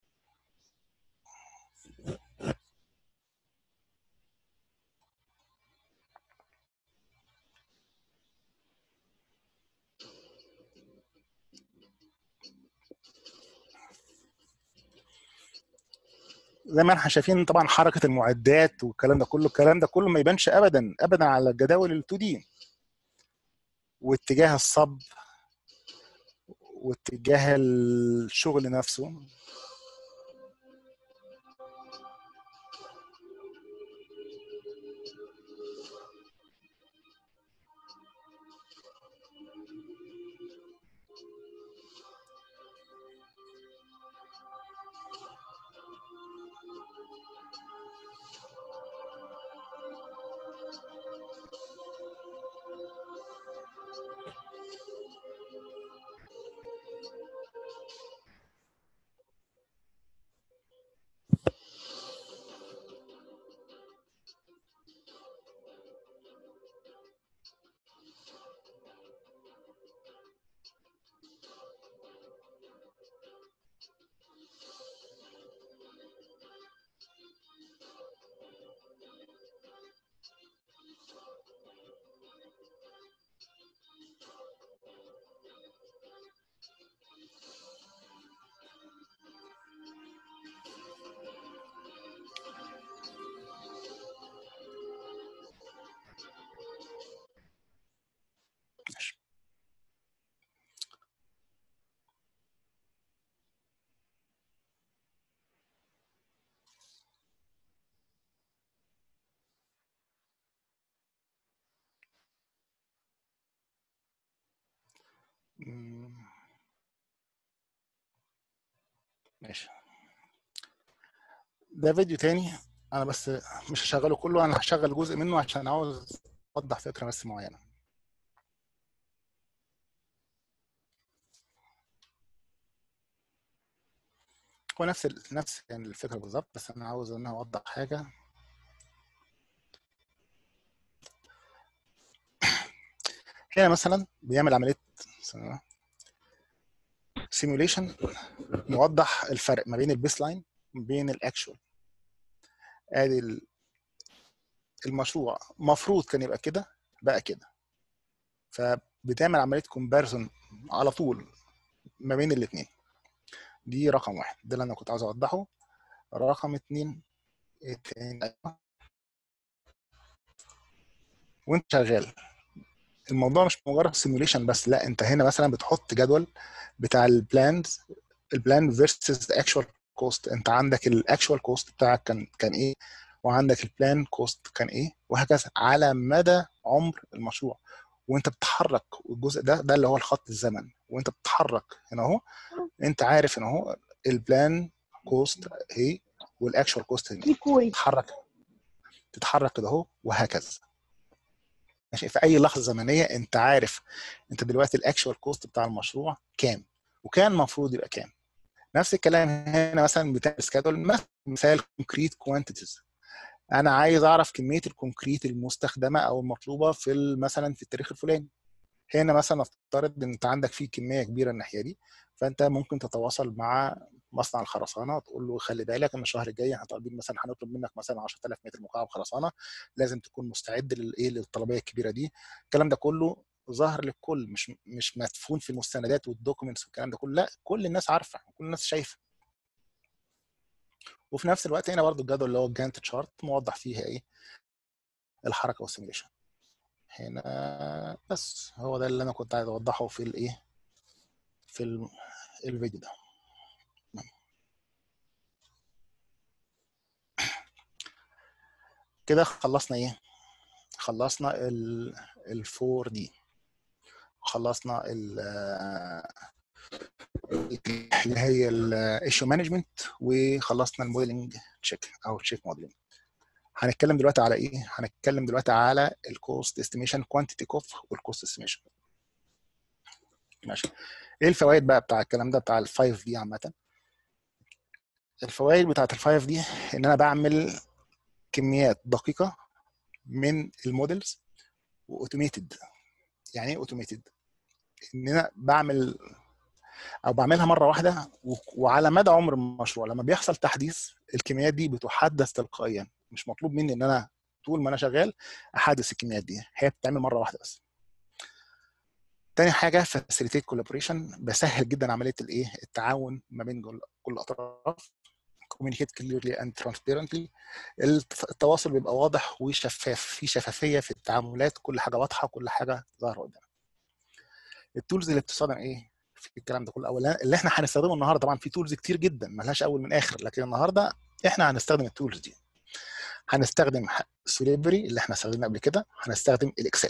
زي ما احنا شايفين طبعا حركه المعدات والكلام ده كله الكلام ده كله ما يبانش ابدا ابدا على الجداول ال 2 دي واتجاه الصب واتجاه الشغل نفسه ماشي ده فيديو تاني انا بس مش هشغله كله انا هشغل جزء منه عشان عاوز اوضح فكره بس معينه هو نفس ال... نفس يعني الفكره بالظبط بس انا عاوز ان انا اوضح حاجه هنا مثلا بيعمل عمليه سيموليشن نوضح الفرق ما بين البيس لاين وبين الاكشوال ادي المشروع مفروض كان يبقى كده بقى كده فبتعمل عمليه كومباريزون على طول ما بين الاثنين دي رقم واحد ده اللي انا كنت عاوز اوضحه رقم اتنين وانت شغال الموضوع مش مجرد سيموليشن بس لا انت هنا مثلا بتحط جدول بتاع البلاند البلان فيرسز اكشوال كوست انت عندك الاكشوال كوست بتاعك كان كان ايه وعندك البلان كوست كان ايه وهكذا على مدى عمر المشروع وانت بتتحرك والجزء ده ده اللي هو الخط الزمن وانت بتتحرك هنا اهو انت عارف هنا اهو البلان كوست اهي والاكشوال كوست هنا تتحرك تتحرك كده اهو وهكذا ماشي في اي لحظه زمنيه انت عارف انت دلوقتي الاكشوال كوست بتاع المشروع كام وكان المفروض يبقى كام نفس الكلام هنا مثلا بتاع سكادول مثال كونكريت كوانتيتيز انا عايز اعرف كميه الكونكريت المستخدمه او المطلوبه في مثلا في التاريخ الفلاني هنا مثلا نفترض ان انت عندك فيه كميه كبيره الناحيه دي فانت ممكن تتواصل مع مصنع الخرسانه تقول له خلي بالك ان الشهر الجاي احنا طالبين مثلا هنطلب منك مثلا 10000 متر مكعب خرسانه لازم تكون مستعد للايه للطلبيه الكبيره دي الكلام ده كله ظاهر للكل مش مش مدفون في المستندات والدوكيومنتس والكلام ده كله لا كل الناس عارفه كل الناس شايفه وفي نفس الوقت هنا برضو الجدول اللي هو الجانت تشارت موضح فيها ايه الحركه والسيميليشن هنا بس هو ده اللي انا كنت عايز اوضحه في الايه في الفيديو ده كده خلصنا ايه خلصنا ال ال 4 دي خلصنا ال اللي هي الايشو مانجمنت وخلصنا الموديلنج تشيك او تشيك موديلنج هنتكلم دلوقتي على ايه هنتكلم دلوقتي على الكوست استيميشن كوانتيتي كوف والكوست استيميشن ماشي ايه الفوائد بقى بتاع الكلام ده بتاع الفايف دي عامه الفوائد بتاعت الفايف دي ان انا بعمل كميات دقيقه من المودلز واوتوميتد يعني ايه اوتوميتد ان انا بعمل او بعملها مره واحده وعلى مدى عمر المشروع لما بيحصل تحديث الكميات دي بتحدث تلقائيا مش مطلوب مني ان انا طول ما انا شغال احدث الكميات دي هي بتتعمل مره واحده بس تاني حاجه فاسيليتيت كولابوريشن بسهل جدا عمليه الايه التعاون ما بين كل الاطراف communicate clearly and transparently التواصل بيبقى واضح وشفاف في شفافيه في التعاملات كل حاجه واضحه كل حاجه ظاهره قدامك التولز اللي بتستخدم ايه في الكلام ده كله اولا اللي احنا هنستخدمه النهارده طبعا في تولز كتير جدا ملهاش اول من اخر لكن النهارده احنا هنستخدم التولز دي هنستخدم سوليبري اللي احنا استخدمناه قبل كده هنستخدم الاكسل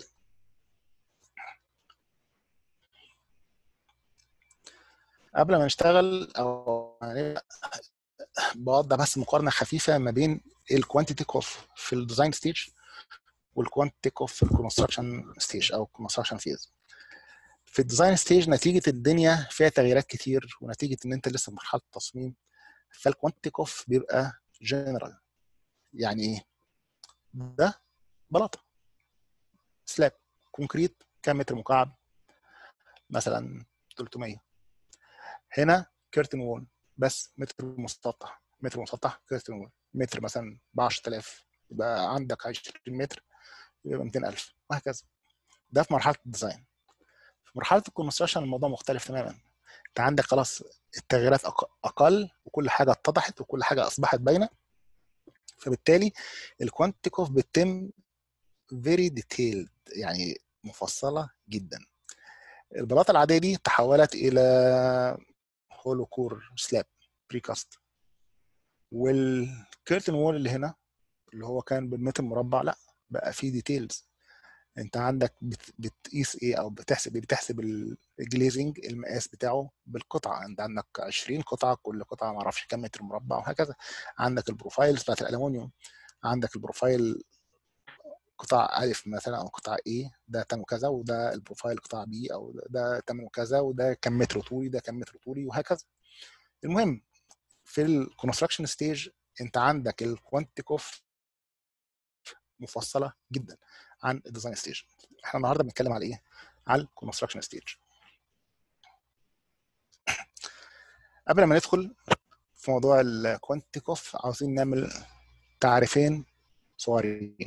قبل ما نشتغل او بوضع بس مقارنه خفيفه ما بين الكوانتيتي كوف في الديزاين ستيج والكوانتيتي كوف في الكونستراكشن ستيج او الكونستراكشن فيز في الديزاين ستيج نتيجه الدنيا فيها تغييرات كتير ونتيجه ان انت لسه في مرحله التصميم فالكوانتيتي كوف بيبقى جنرال يعني ايه ده بلاطه سلاب كونكريت كام متر مكعب مثلا 300 هنا كيرتن وول بس متر مسطح متر مسطح كيرتن وول متر مثلا ب 10000 يبقى عندك 20 متر يبقى 200000 وهكذا ده في مرحله الديزاين في مرحله الكونستراكشن الموضوع مختلف تماما انت عندك خلاص التغييرات اقل وكل حاجه اتضحت وكل حاجه اصبحت باينه فبالتالي الكوانتيتي كوف بتتم فيري ديتيلد يعني مفصله جدا البلاطه العاديه دي تحولت الى هولو كور سلاب بريكاست والكيرتن وول اللي هنا اللي هو كان بالمتر مربع لا بقى فيه ديتيلز انت عندك بتقيس ايه او بتحسب ايه بتحسب الجليزنج المقاس بتاعه بالقطعه انت عندك 20 قطعه كل قطعه ما اعرفش كام متر مربع وهكذا عندك البروفايلز بتاعت الالومنيوم عندك البروفايل قطاع الف مثلا او قطاع ايه ده تمنه كذا وده البروفايل قطاع بي او ده تمنه كذا وده كم متر طولي ده كم متر طولي وهكذا المهم في الكونستراكشن ستيج انت عندك الكوانتيتي كوف مفصله جدا عن الديزاين ستيج احنا النهارده بنتكلم على ايه على الكونستراكشن ستيج قبل ما ندخل في موضوع الكوانتيتي كوف عاوزين نعمل تعريفين صغيرين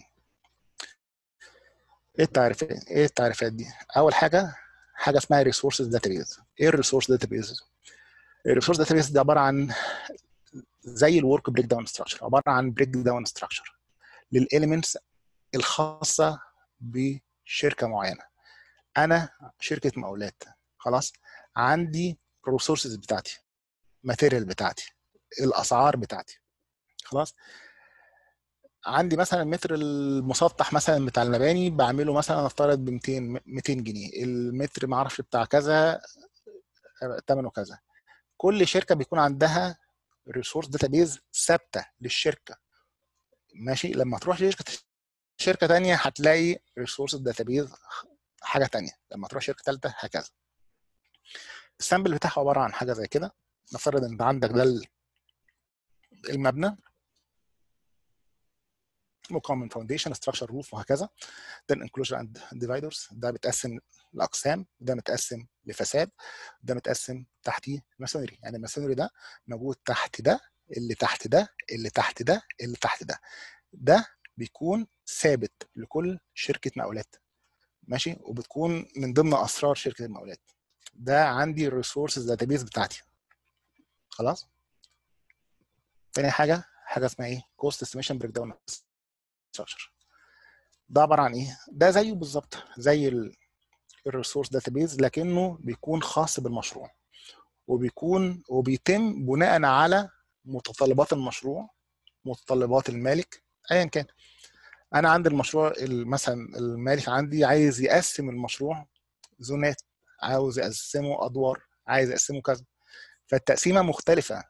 ايه التعريفين ايه التعريفات دي اول حاجه حاجه اسمها ريسورسز داتابيز ايه الريسورس داتابيز الريسورس داتابيز دي عباره عن زي الورك بريك داون ستراكشر عباره عن بريك داون ستراكشر للاليمنتس الخاصه بشركه معينه انا شركه مقاولات خلاص عندي الريسورسز بتاعتي ماتيريال بتاعتي الاسعار بتاعتي خلاص عندي مثلا المتر المسطح مثلا بتاع المباني بعمله مثلا نفترض ب 200 200 جنيه المتر ما اعرفش بتاع كذا ثمنه كذا كل شركه بيكون عندها ريسورس داتابيز ثابته للشركه ماشي لما تروح لشركه شركه ثانيه هتلاقي ريسورس داتابيز حاجه ثانيه لما تروح شركه ثالثه هكذا السامبل بتاعها عباره عن حاجه زي كده نفترض ان عندك ده المبنى مكون فاونديشن ستراكشر روف وهكذا ده الانكلوجر اند ديفايدرز ده بيتقسم لاقسام ده متقسم لفساد ده متقسم تحتيه ماسونري يعني الماسونري ده موجود تحت ده اللي تحت ده اللي تحت ده اللي تحت ده ده بيكون ثابت لكل شركه مقاولات ماشي وبتكون من ضمن اسرار شركه المقاولات ده عندي الريسورسز داتابيز بتاعتي خلاص تاني حاجه حاجه اسمها ايه كوست استيميشن بريك داون ستراكشر ده عباره عن ايه ده زيه بالظبط زي الريسورس داتابيز لكنه بيكون خاص بالمشروع وبيكون وبيتم بناء على متطلبات المشروع متطلبات المالك ايا كان انا عندي المشروع مثلا المالك عندي عايز يقسم المشروع زونات عاوز يقسمه ادوار عايز يقسمه كذا فالتقسيمه مختلفه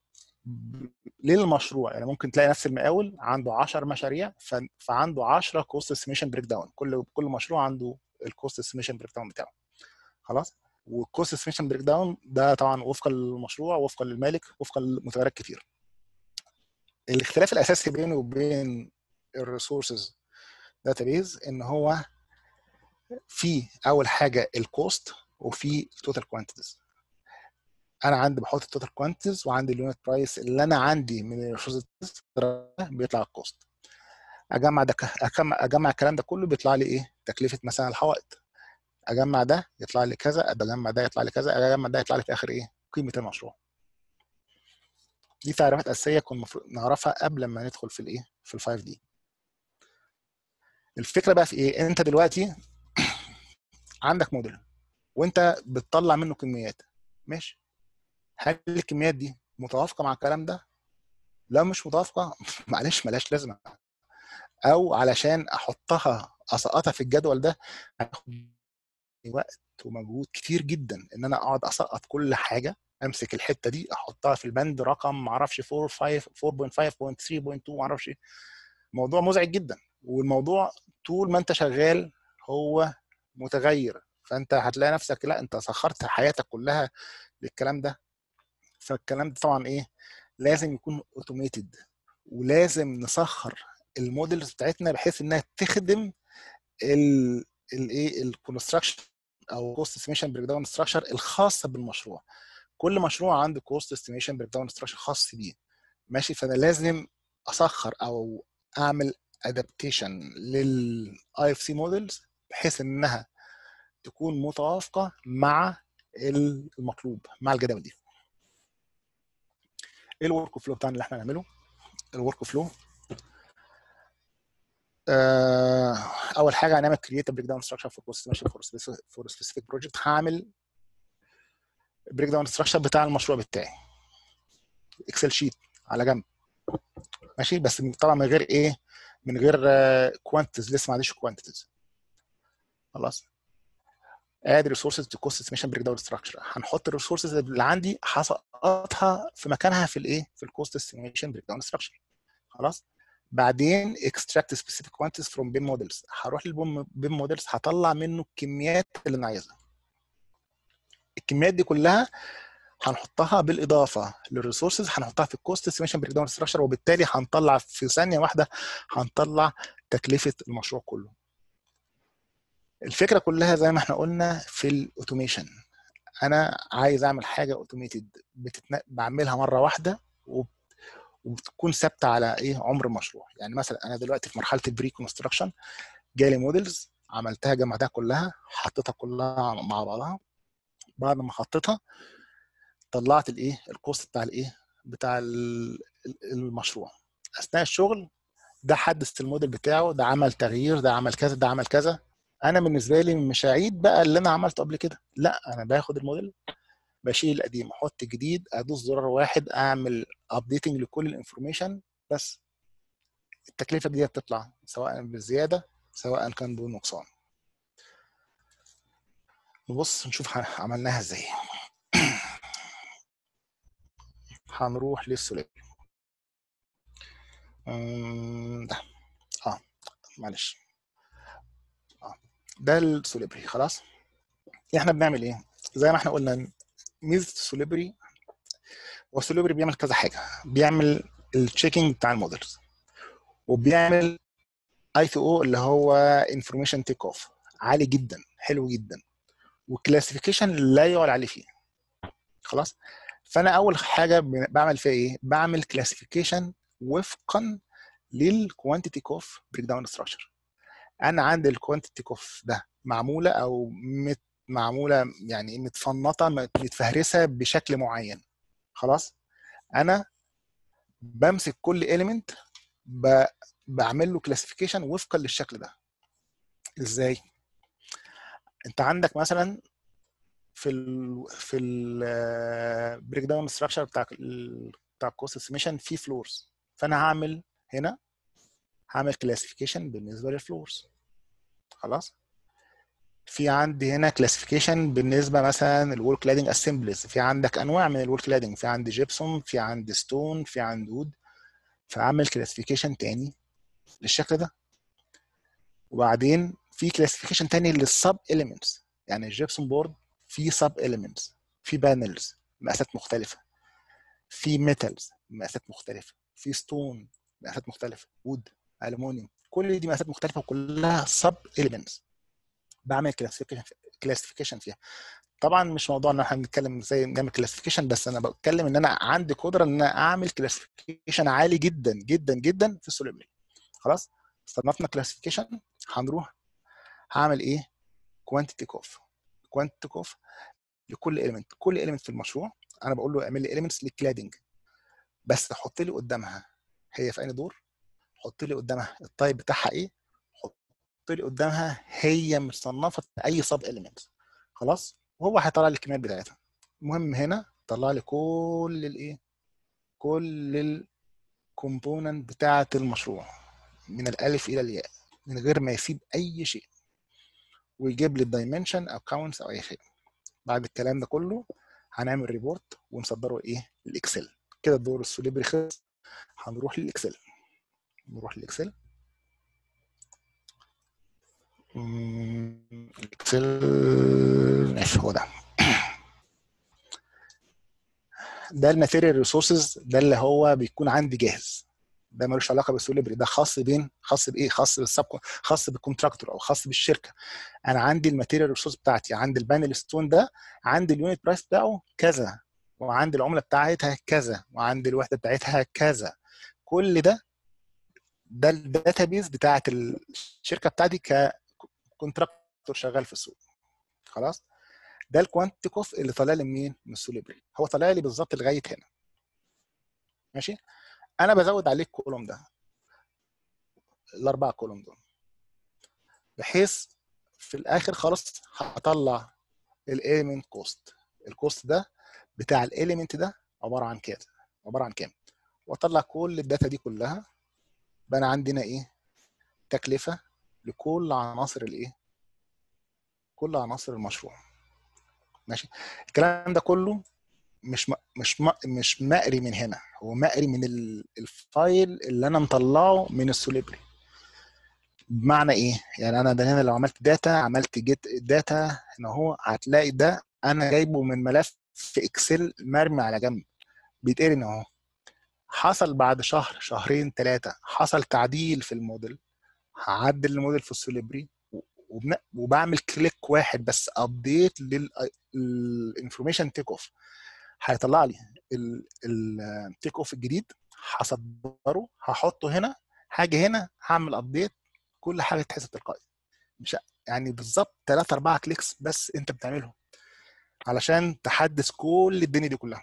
للمشروع يعني ممكن تلاقي نفس المقاول عنده 10 مشاريع فعنده 10 كوست استيميشن بريك داون كل كل مشروع عنده الكوست استيميشن بريك داون بتاعه خلاص والكوست استيميشن بريك داون ده طبعا وفقا للمشروع وفقا للمالك وفقا لمتغيرات كتير الاختلاف الاساسي بينه وبين الريسورسز داتابيز ان هو في اول حاجه الكوست وفي التوتال كوانتيتيز انا عندي بحط التوتال كوانتيتيز وعندي اليونت برايس اللي انا عندي من الريسورسز بيطلع الكوست اجمع ده اجمع اجمع الكلام ده كله بيطلع لي ايه تكلفه مثلا الحوائط اجمع ده يطلع لي كذا اجمع ده يطلع لي كذا اجمع ده يطلع لي في اخر ايه قيمه المشروع دي تعريفات اساسيه كنا المفروض نعرفها قبل ما ندخل في الايه في ال 5 دي الفكره بقى في ايه انت دلوقتي عندك موديل وانت بتطلع منه كميات ماشي هل الكميات دي متوافقه مع الكلام ده لو مش متوافقه معلش ملاش لازمه او علشان احطها اسقطها في الجدول ده هياخد وقت ومجهود كتير جدا ان انا اقعد اسقط كل حاجه امسك الحته دي احطها في البند رقم ما اعرفش 4 5 4.5.3.2 ما اعرفش ايه موضوع مزعج جدا والموضوع طول ما انت شغال هو متغير فانت هتلاقي نفسك لا انت سخرت حياتك كلها للكلام ده فالكلام ده طبعا ايه لازم يكون اوتوميتد ولازم نسخر المودلز بتاعتنا بحيث انها تخدم الايه الكونستراكشن او كوست استيميشن بريك داون ستراكشر الخاصه بالمشروع كل مشروع عنده كوست استيميشن بريك داون ستراكشر خاص بيه ماشي فانا لازم اسخر او اعمل ادابتيشن للاي اف سي مودلز بحيث انها تكون متوافقه مع المطلوب مع الجداول دي ايه الورك فلو بتاعنا اللي احنا هنعمله الورك فلو اول حاجه هنعمل كرييت بريك داون ستراكشر فور كوست فور سبيسيفيك بروجكت هعمل بريك داون ستراكشر بتاع المشروع بتاعي اكسل شيت على جنب ماشي بس طبعا من غير ايه من غير كوانتيز لسه ما عنديش كوانتيز خلاص اد ريسورسز تو كوست استيميشن بريك داون ستراكشر هنحط الريسورسز اللي عندي هسقطها في مكانها في الايه في الكوست استيميشن بريك داون ستراكشر خلاص بعدين extract specific quantities from BIM models هروح للبيم BIM models هطلع منه الكميات اللي انا عايزها الكميات دي كلها هنحطها بالاضافه للريسورسز هنحطها في الكوست استيميشن بريك داون ستراكشر وبالتالي هنطلع في ثانيه واحده هنطلع تكلفه المشروع كله الفكره كلها زي ما احنا قلنا في الاوتوميشن انا عايز اعمل حاجه اوتوميتد بتتن... بعملها مره واحده وب... وبتكون ثابته على ايه عمر المشروع يعني مثلا انا دلوقتي في مرحله البري كونستراكشن جالي موديلز عملتها جمعتها كلها حطيتها كلها مع بعضها بعد ما حطيتها طلعت الايه الكوست بتاع الايه بتاع المشروع اثناء الشغل ده حدث الموديل بتاعه ده عمل تغيير ده عمل كذا ده عمل كذا انا بالنسبه لي مش هعيد بقى اللي انا عملته قبل كده لا انا باخد الموديل بشيل القديم احط جديد ادوس زرار واحد اعمل ابديتنج لكل الانفورميشن بس التكلفه الجديده بتطلع سواء بزياده سواء كان بنقصان نبص نشوف عملناها ازاي هنروح للسوليب ده اه معلش اه ده السوليبري خلاص احنا بنعمل ايه زي ما احنا قلنا ميزه السوليبري هو السوليبري بيعمل كذا حاجه بيعمل التشيكينج بتاع المودلز وبيعمل اي تو او اللي هو انفورميشن تيك اوف عالي جدا حلو جدا والكلاسيفيكيشن لا يعلى عليه فيه خلاص فانا اول حاجه بعمل فيها ايه بعمل كلاسيفيكيشن وفقا للكوانتيتي كوف بريك داون ستراكشر انا عندي الكوانتيتي كوف ده معموله او مت معموله يعني متفنطه متفهرسه بشكل معين خلاص انا بمسك كل اليمنت بعمل له كلاسيفيكيشن وفقا للشكل ده ازاي انت عندك مثلا في ال في البريك داون ستراكشر بتاع ال بتاع الكوست استيميشن في فلورز فانا هعمل هنا هعمل كلاسيفيكيشن بالنسبه للفلورز خلاص في عندي هنا كلاسيفيكيشن بالنسبه مثلا الوول كلادنج اسمبليز في عندك انواع من الوول كلادنج في عندي جيبسوم في عندي ستون في عندي وود فاعمل كلاسيفيكيشن تاني للشكل ده وبعدين في كلاسيفيكيشن تاني للسب اليمنتس يعني الجيبسون بورد في سب اليمنتس في بانلز مقاسات مختلفه في ميتالز مقاسات مختلفه في ستون مقاسات مختلفه وود الومنيوم كل دي مقاسات مختلفه وكلها سب اليمنتس بعمل كلاسيفيكيشن فيها طبعا مش موضوع ان احنا هنتكلم ازاي نعمل كلاسيفيكيشن بس انا بتكلم ان انا عندي قدره ان انا اعمل كلاسيفيكيشن عالي جدا جدا جدا في السوليبري خلاص صنفنا كلاسيفيكيشن هنروح هعمل ايه كوانتيتي كوف كوانتيتي كوف لكل اليمنت كل اليمنت في المشروع انا بقول له اعمل لي اليمنتس للكلادنج بس حط لي قدامها هي في اي دور حط لي قدامها التايب بتاعها ايه حط لي قدامها هي مصنفه اي سب اليمنت خلاص وهو هيطلع لي الكميات بتاعتها المهم هنا طلع لي كل الايه كل الكومبوننت بتاعه المشروع من الالف الى الياء من غير ما يسيب اي شيء ويجيب لي الدايمنشن او كاونتس او اي شيء بعد الكلام ده كله هنعمل ريبورت ونصدره ايه الاكسل كده الدور السوليبري خلص هنروح للاكسل نروح للاكسل الاكسل ماشي هو ده ده الماتيريال ريسورسز ده اللي هو بيكون عندي جاهز ده ملوش علاقه بالسوليبري ده خاص بين خاص بايه خاص بالسب خاص بالكونتراكتور او خاص بالشركه انا عندي الماتيريال ريسورس بتاعتي عندي البانل ستون ده عندي اليونت برايس بتاعه كذا وعندي العمله بتاعتها كذا وعندي الوحده بتاعتها كذا كل ده ده الداتابيز بتاعت الشركه بتاعتي ككونتراكتور شغال في السوق خلاص ده الكوانتيتي كوف اللي طالع لي منين من السوليبري هو طالع لي بالظبط لغايه هنا ماشي انا بزود عليه الكولوم ده الاربع كولوم دول بحيث في الاخر خالص هطلع الاليمنت كوست الكوست ده بتاع الاليمنت ده عباره عن كام عباره عن كام واطلع كل الداتا دي كلها بقى عندنا ايه تكلفه لكل عناصر الايه كل عناصر المشروع ماشي الكلام ده كله مش م... مش م... مش مقري من هنا هو مقري من ال... الفايل اللي انا مطلعه من السوليبري بمعنى ايه يعني انا ده هنا لو عملت داتا عملت جيت داتا هنا اهو هتلاقي ده انا جايبه من ملف في اكسل مرمي على جنب بيتقري هنا اهو حصل بعد شهر شهرين ثلاثه حصل تعديل في الموديل هعدل الموديل في السوليبري وبن... وبعمل كليك واحد بس ابديت للانفورميشن تيك اوف هيطلع لي التيك اوف الجديد هصدره هحطه هنا حاجه هنا هعمل ابديت كل حاجه تتحسب تلقائي مش يعني بالظبط 3 4 كليكس بس انت بتعملهم علشان تحدث كل الدنيا دي كلها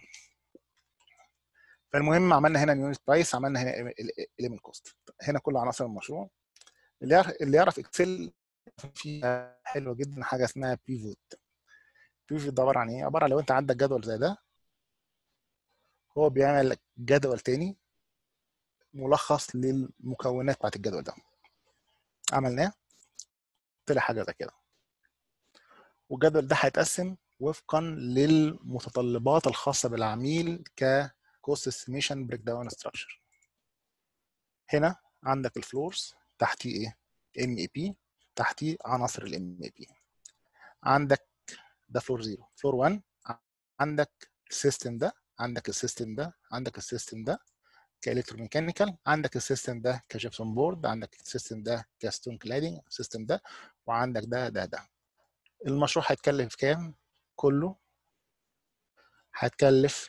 فالمهم عملنا هنا اليونت برايس عملنا هنا اليمنت كوست هنا كل عناصر المشروع اللي يعرف اللي يعرف اكسل فيها حلوه جدا حاجه اسمها بيفوت بيفوت ده عباره عن ايه عباره عن لو انت عندك جدول زي ده هو بيعمل جدول تاني ملخص للمكونات بتاعت الجدول ده عملناه طلع حاجه زي كده والجدول ده هيتقسم وفقا للمتطلبات الخاصه بالعميل ككوست استيميشن بريك داون ستراكشر هنا عندك الفلورز تحتيه ايه ام اي بي تحتيه عناصر الام اي بي عندك ده فلور 0 فلور 1 عندك السيستم ده عندك السيستم ده عندك السيستم ده كالكتروميكانيكال عندك السيستم ده كجيبسون بورد عندك السيستم ده كستون كلادنج السيستم ده وعندك ده ده ده المشروع هيتكلف كام كله هيتكلف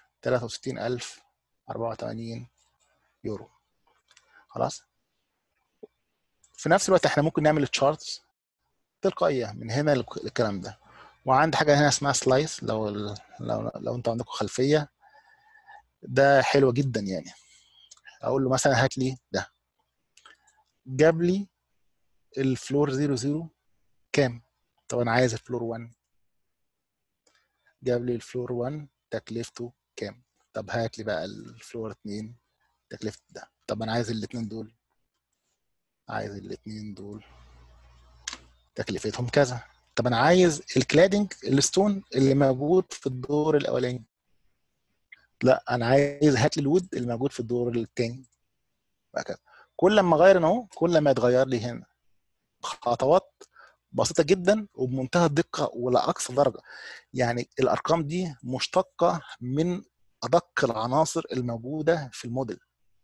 63084 يورو خلاص في نفس الوقت احنا ممكن نعمل تشارتس تلقائيه من هنا للكلام ده وعندي حاجه هنا اسمها سلايس لو لو لو انتوا عندكم خلفيه ده حلوه جدا يعني اقول له مثلا هات لي ده جاب لي الفلور 00 كام طب انا عايز الفلور 1 جاب لي الفلور 1 تكلفته كام طب هات لي بقى الفلور 2 تكلفة ده طب انا عايز الاثنين دول عايز الاثنين دول تكلفتهم كذا طب انا عايز الكلادنج الستون اللي موجود في الدور الاولاني لا انا عايز هات لي الوود اللي موجود في الدور الثاني وهكذا كل ما اغير اهو كل ما يتغير لي هنا خطوات بسيطه جدا وبمنتهى الدقه ولا اقصى درجه يعني الارقام دي مشتقه من ادق العناصر الموجوده في الموديل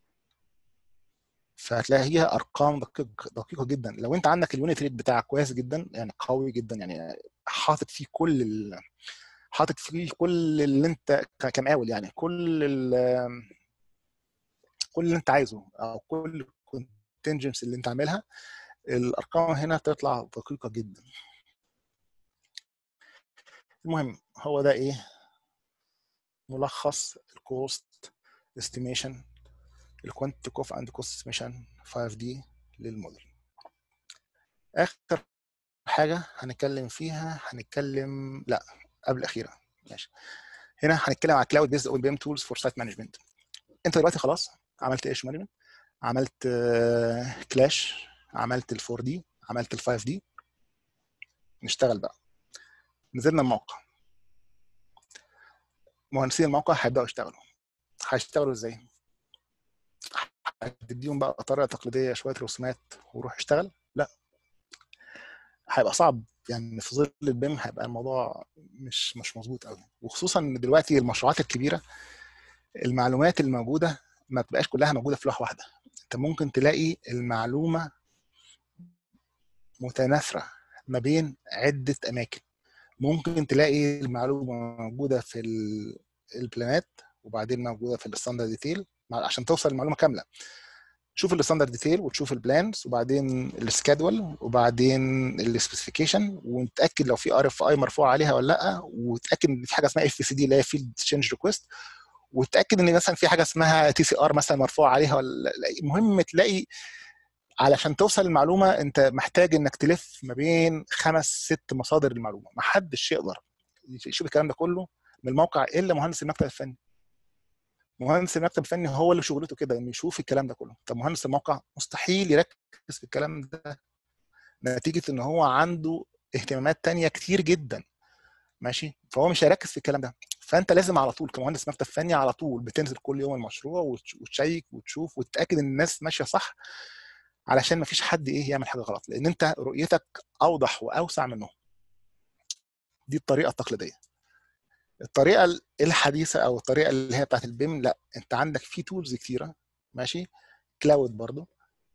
فهتلاقي هي ارقام دقيقه دقيقه جدا لو انت عندك اليونت ريت بتاعك كويس جدا يعني قوي جدا يعني حاطط فيه كل ال... حاطط فيه كل اللي انت كمقاول يعني كل ال... كل اللي انت عايزه او كل الكونتنجنس اللي انت عاملها الارقام هنا تطلع دقيقه جدا المهم هو ده ايه ملخص الكوست استيميشن الكوانتي كوف اند كوست استيميشن 5 دي للموديل اخر حاجه هنتكلم فيها هنتكلم لا قبل الاخيره ماشي هنا هنتكلم على كلاود بيزد او بي ام تولز فور سايت مانجمنت انت دلوقتي خلاص عملت ايش مانجمنت عملت كلاش عملت ال 4 دي عملت ال 5 دي نشتغل بقى نزلنا الموقع مهندسين الموقع هيبداوا يشتغلوا هيشتغلوا ازاي؟ هتديهم بقى طريقه تقليديه شويه رسومات وروح اشتغل؟ لا هيبقى صعب يعني في ظل البيم هيبقى الموضوع مش مش مظبوط قوي وخصوصا ان دلوقتي المشروعات الكبيره المعلومات الموجوده ما بتبقاش كلها موجوده في لوحه واحده انت ممكن تلاقي المعلومه متناثره ما بين عده اماكن ممكن تلاقي المعلومه موجوده في البلانات وبعدين موجوده في الستاندرد ديتيل عشان توصل للمعلومه كامله شوف الستاندرد ديتيل وتشوف البلانز وبعدين السكادول وبعدين السبيسيفيكيشن ونتاكد لو في ار اف اي مرفوع عليها ولا لا وتاكد ان في حاجه اسمها اف سي دي اللي هي فيلد تشينج ريكويست وتاكد ان مثلا في حاجه اسمها تي سي ار مثلا مرفوع عليها ولا لا المهم تلاقي علشان توصل المعلومه انت محتاج انك تلف ما بين خمس ست مصادر المعلومه ما حدش يقدر يشوف الكلام ده كله من الموقع الا مهندس المكتب الفني مهندس المكتب الفني هو اللي شغلته كده انه يشوف الكلام ده كله طب مهندس الموقع مستحيل يركز في الكلام ده نتيجه ان هو عنده اهتمامات تانية كتير جدا ماشي فهو مش هيركز في الكلام ده فانت لازم على طول كمهندس مكتب فني على طول بتنزل كل يوم المشروع وتشيك وتشوف وتتاكد ان الناس ماشيه صح علشان ما فيش حد ايه يعمل حاجه غلط لان انت رؤيتك اوضح واوسع منهم دي الطريقه التقليديه الطريقه الحديثه او الطريقه اللي هي بتاعت البيم لا انت عندك في تولز كتيره ماشي كلاود برضو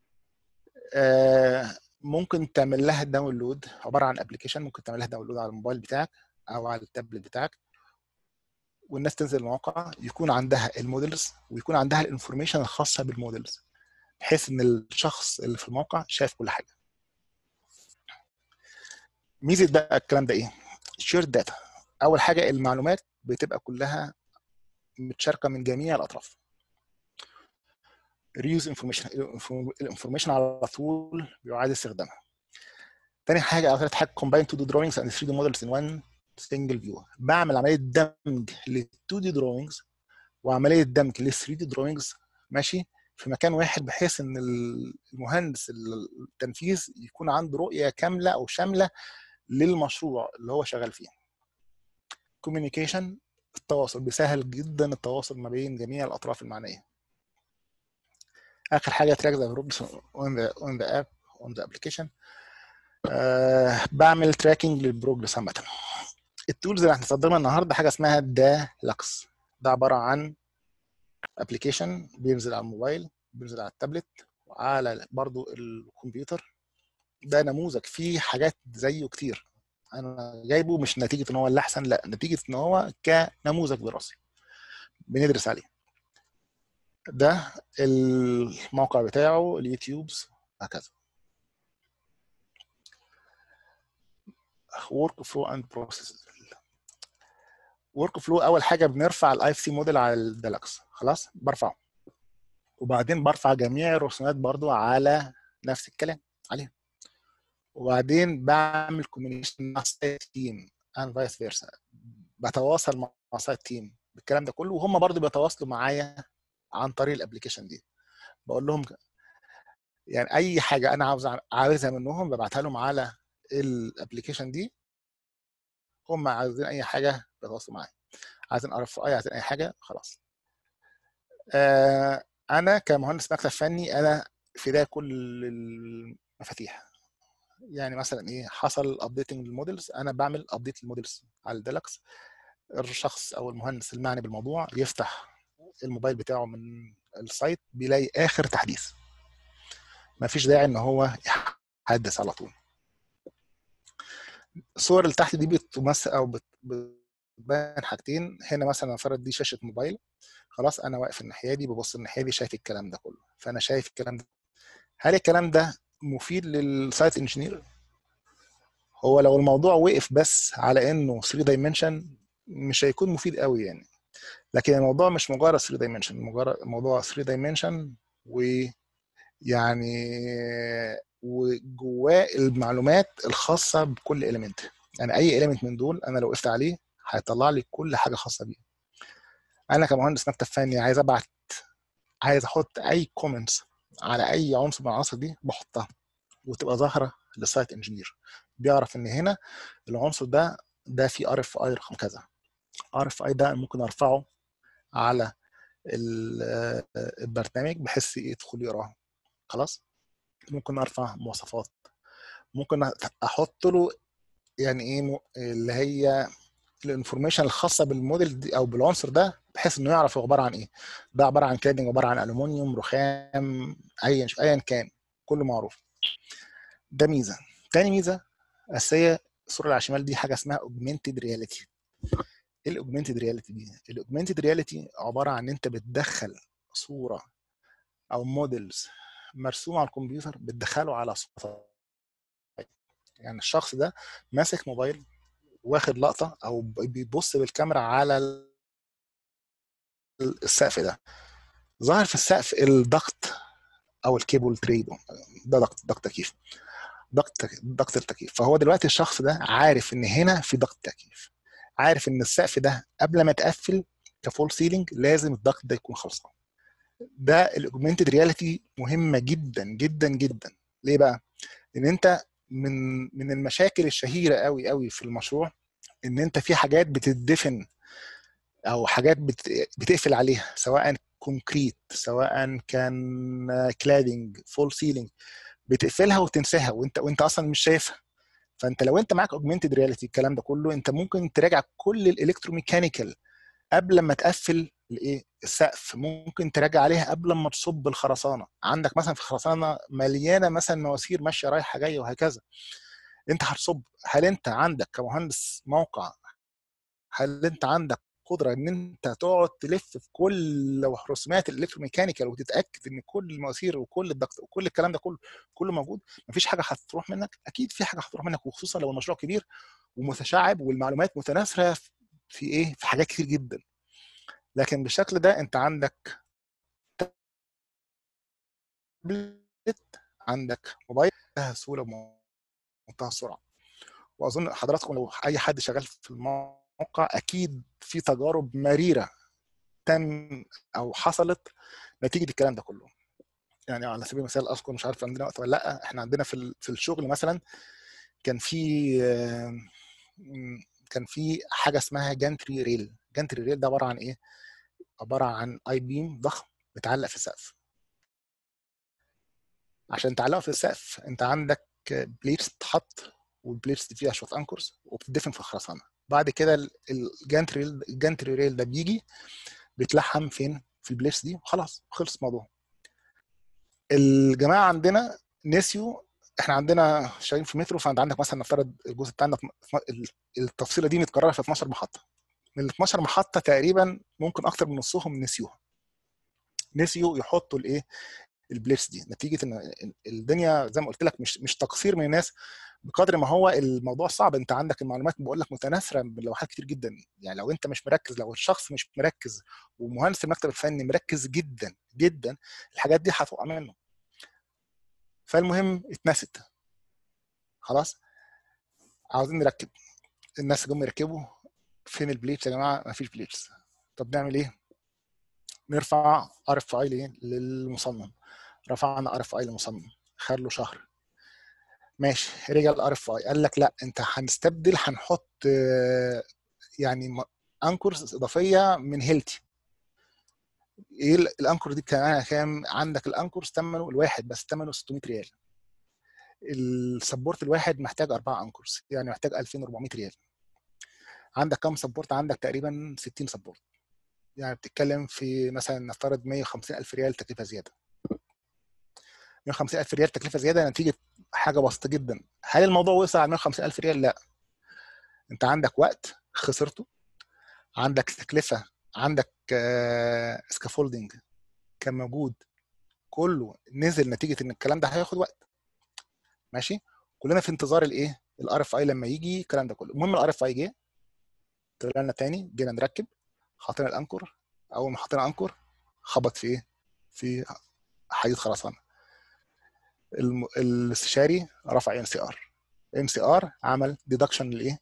آه ممكن تعمل لها داونلود عباره عن ابلكيشن ممكن تعمل لها داونلود على الموبايل بتاعك او على التابلت بتاعك والناس تنزل الموقع يكون عندها المودلز ويكون عندها الانفورميشن الخاصه بالمودلز بحيث ان الشخص اللي في الموقع شايف كل حاجه ميزه بقى الكلام ده ايه شير داتا اول حاجه المعلومات بتبقى كلها متشاركه من جميع الاطراف ريوز انفورميشن الانفورميشن على طول بيعاد استخدامها تاني حاجه او ثالث حاجه combine 2 d drawings and 3 d models in one single view بعمل عمليه دمج لل 2 d drawings وعمليه دمج لل 3 d drawings ماشي في مكان واحد بحيث ان المهندس التنفيذ يكون عنده رؤيه كامله او شامله للمشروع اللي هو شغال فيه كوميونيكيشن التواصل بيسهل جدا التواصل ما بين جميع الاطراف المعنيه اخر حاجه تراك ذا بروجرس اون ذا اون ذا اب اون ذا ابلكيشن بعمل تراكنج للبروجرس عامه التولز اللي هنستخدمها النهارده حاجه اسمها دا لكس ده عباره عن ابلكيشن بينزل على الموبايل بينزل على التابلت وعلى برضو الكمبيوتر ده نموذج فيه حاجات زيه كتير انا جايبه مش نتيجه ان هو اللي احسن لا نتيجه ان هو كنموذج دراسي بندرس عليه ده الموقع بتاعه اليوتيوبز هكذا ورك فلو اند بروسيس ورك فلو اول حاجه بنرفع الاي اف سي موديل على الديلكس خلاص برفعه وبعدين برفع جميع الرسومات برضو على نفس الكلام عليها وبعدين بعمل كوميونيكيشن مع سايت تيم اند فايس فيرسا بتواصل مع سايت تيم بالكلام ده كله وهم برضو بيتواصلوا معايا عن طريق الابلكيشن دي بقول لهم يعني اي حاجه انا عاوز عاوزها منهم ببعتها لهم على الابلكيشن دي هم عايزين اي حاجه بيتواصلوا معايا عايزين ار اف اي عايزين اي حاجه خلاص آه انا كمهندس مكتب فني انا في ده كل المفاتيح يعني مثلا ايه حصل ابديتنج للمودلز انا بعمل ابديت للمودلز على الديلكس الشخص او المهندس المعني بالموضوع يفتح الموبايل بتاعه من السايت بيلاقي اخر تحديث ما فيش داعي ان هو يحدث على طول الصور اللي تحت دي بتمثل او بتبين حاجتين هنا مثلا فرض دي شاشه موبايل خلاص انا واقف الناحيه دي ببص الناحيه دي شايف الكلام ده كله فانا شايف الكلام ده هل الكلام ده مفيد للسايت انجينير هو لو الموضوع وقف بس على انه 3 دايمنشن مش هيكون مفيد قوي يعني لكن الموضوع مش مجرد 3 دايمنشن مجرد موضوع 3 دايمنشن ويعني وجواه المعلومات الخاصه بكل اليمنت يعني اي اليمنت من دول انا لو وقفت عليه هيطلع لي كل حاجه خاصه بيه انا كمهندس مكتب فني عايز ابعت عايز احط اي كومنتس على اي عنصر من العناصر دي بحطها وتبقى ظاهره للسايت انجينير بيعرف ان هنا العنصر ده ده فيه ار اف اي رقم كذا ار اف اي ده ممكن ارفعه على البرنامج بحيث يدخل يقراه خلاص ممكن ارفع مواصفات ممكن احط له يعني ايه اللي هي الانفورميشن الخاصه بالموديل دي او بالعنصر ده بحيث انه يعرف هو عباره عن ايه ده عباره عن كلادنج عباره عن الومنيوم رخام ايا ايا كان كله معروف ده ميزه تاني ميزه اساسيه الصوره اللي على الشمال دي حاجه اسمها اوجمانتد رياليتي ايه الاوجمانتد رياليتي دي الاوجمانتد رياليتي عباره عن ان انت بتدخل صوره او موديلز مرسوم على الكمبيوتر بتدخله على صوره يعني الشخص ده ماسك موبايل واخد لقطه او بيبص بالكاميرا على السقف ده ظاهر في السقف الضغط او الكيبل تري ده ضغط ضغط تكييف ضغط ضغط التكييف فهو دلوقتي الشخص ده عارف ان هنا في ضغط تكييف عارف ان السقف ده قبل ما تقفل كفول سيلينج لازم الضغط ده يكون خلصان ده الاوجمانتد رياليتي مهمه جدا جدا جدا ليه بقى ان انت من من المشاكل الشهيره قوي قوي في المشروع ان انت في حاجات بتدفن او حاجات بتقفل عليها سواء كونكريت سواء كان كلادنج فول سيلينج بتقفلها وتنساها وانت وانت اصلا مش شايفها فانت لو انت معاك اوجمانتد رياليتي الكلام ده كله انت ممكن تراجع كل الالكتروميكانيكال قبل ما تقفل الايه السقف ممكن تراجع عليها قبل ما تصب الخرسانه عندك مثلا في خرسانه مليانه مثلا مواسير ماشيه رايحه جايه وهكذا انت هتصب هل انت عندك كمهندس موقع هل انت عندك قدره ان انت تقعد تلف في كل رسومات الالكتروميكانيكال وتتاكد ان كل المواسير وكل الضغط وكل الكلام ده كله كله موجود مفيش حاجه هتروح منك اكيد في حاجه هتروح منك وخصوصا لو المشروع كبير ومتشعب والمعلومات متناثره في ايه في حاجات كتير جدا لكن بالشكل ده انت عندك عندك موبايل منتهى السهوله ومنتهى السرعه واظن حضراتكم لو اي حد شغال في الموقع اكيد في تجارب مريره تم او حصلت نتيجه الكلام ده كله يعني على سبيل المثال اذكر مش عارف عندنا وقت ولا لا احنا عندنا في في الشغل مثلا كان في كان في حاجه اسمها جانتري ريل جانتري ريل ده عباره عن ايه عباره عن اي بيم ضخم متعلق في السقف عشان تعلقه في السقف انت عندك بليتس تتحط والبليتس دي فيها شويه انكرز وبتدفن في الخرسانه بعد كده الجانتري الجانتري ريل ده بيجي بيتلحم فين في البليس دي وخلاص خلص الموضوع الجماعه عندنا نسيوا احنا عندنا شغالين في مترو فانت عندك مثلا نفترض الجزء بتاعنا التفصيله دي متكرره في 12 محطه من ال 12 محطه تقريبا ممكن اكتر من نصهم نسيوها نسيوا يحطوا الايه البليس دي نتيجه ان الدنيا زي ما قلت لك مش مش تقصير من الناس بقدر ما هو الموضوع صعب انت عندك المعلومات بقول لك متناثره بلوحات كتير جدا يعني لو انت مش مركز لو الشخص مش مركز ومهندس المكتب الفني مركز جدا جدا الحاجات دي هتقع منه فالمهم اتنست خلاص عاوزين نركب الناس جم يركبوا فين البليتس يا جماعه مفيش بليتس طب نعمل ايه نرفع ار اف اي للمصمم رفعنا ار اف اي للمصمم خد له شهر ماشي رجع الار اف اي قال لك لا انت هنستبدل هنحط يعني انكرز اضافيه من هيلتي ايه الانكر دي كان كام عندك الانكرز ثمنه الواحد بس ثمنه 600 ريال السبورت الواحد محتاج اربعه انكرز يعني محتاج 2400 ريال عندك كام سبورت عندك تقريبا 60 سبورت يعني بتتكلم في مثلا نفترض 150 الف ريال تكلفه زياده 150 الف ريال تكلفه زياده نتيجه حاجه بسيطه جدا هل الموضوع وصل على 150 الف ريال لا انت عندك وقت خسرته عندك تكلفه عندك سكافولدنج كان موجود كله نزل نتيجه ان الكلام ده هياخد وقت ماشي كلنا في انتظار الايه الار اف اي لما يجي الكلام ده كله المهم الار اف اي جه طلعنا تاني جينا نركب حطينا الانكر اول ما حطينا انكر خبط في ايه في حديد خرسانه الاستشاري رفع ام سي ار ام سي ار عمل ديدكشن للايه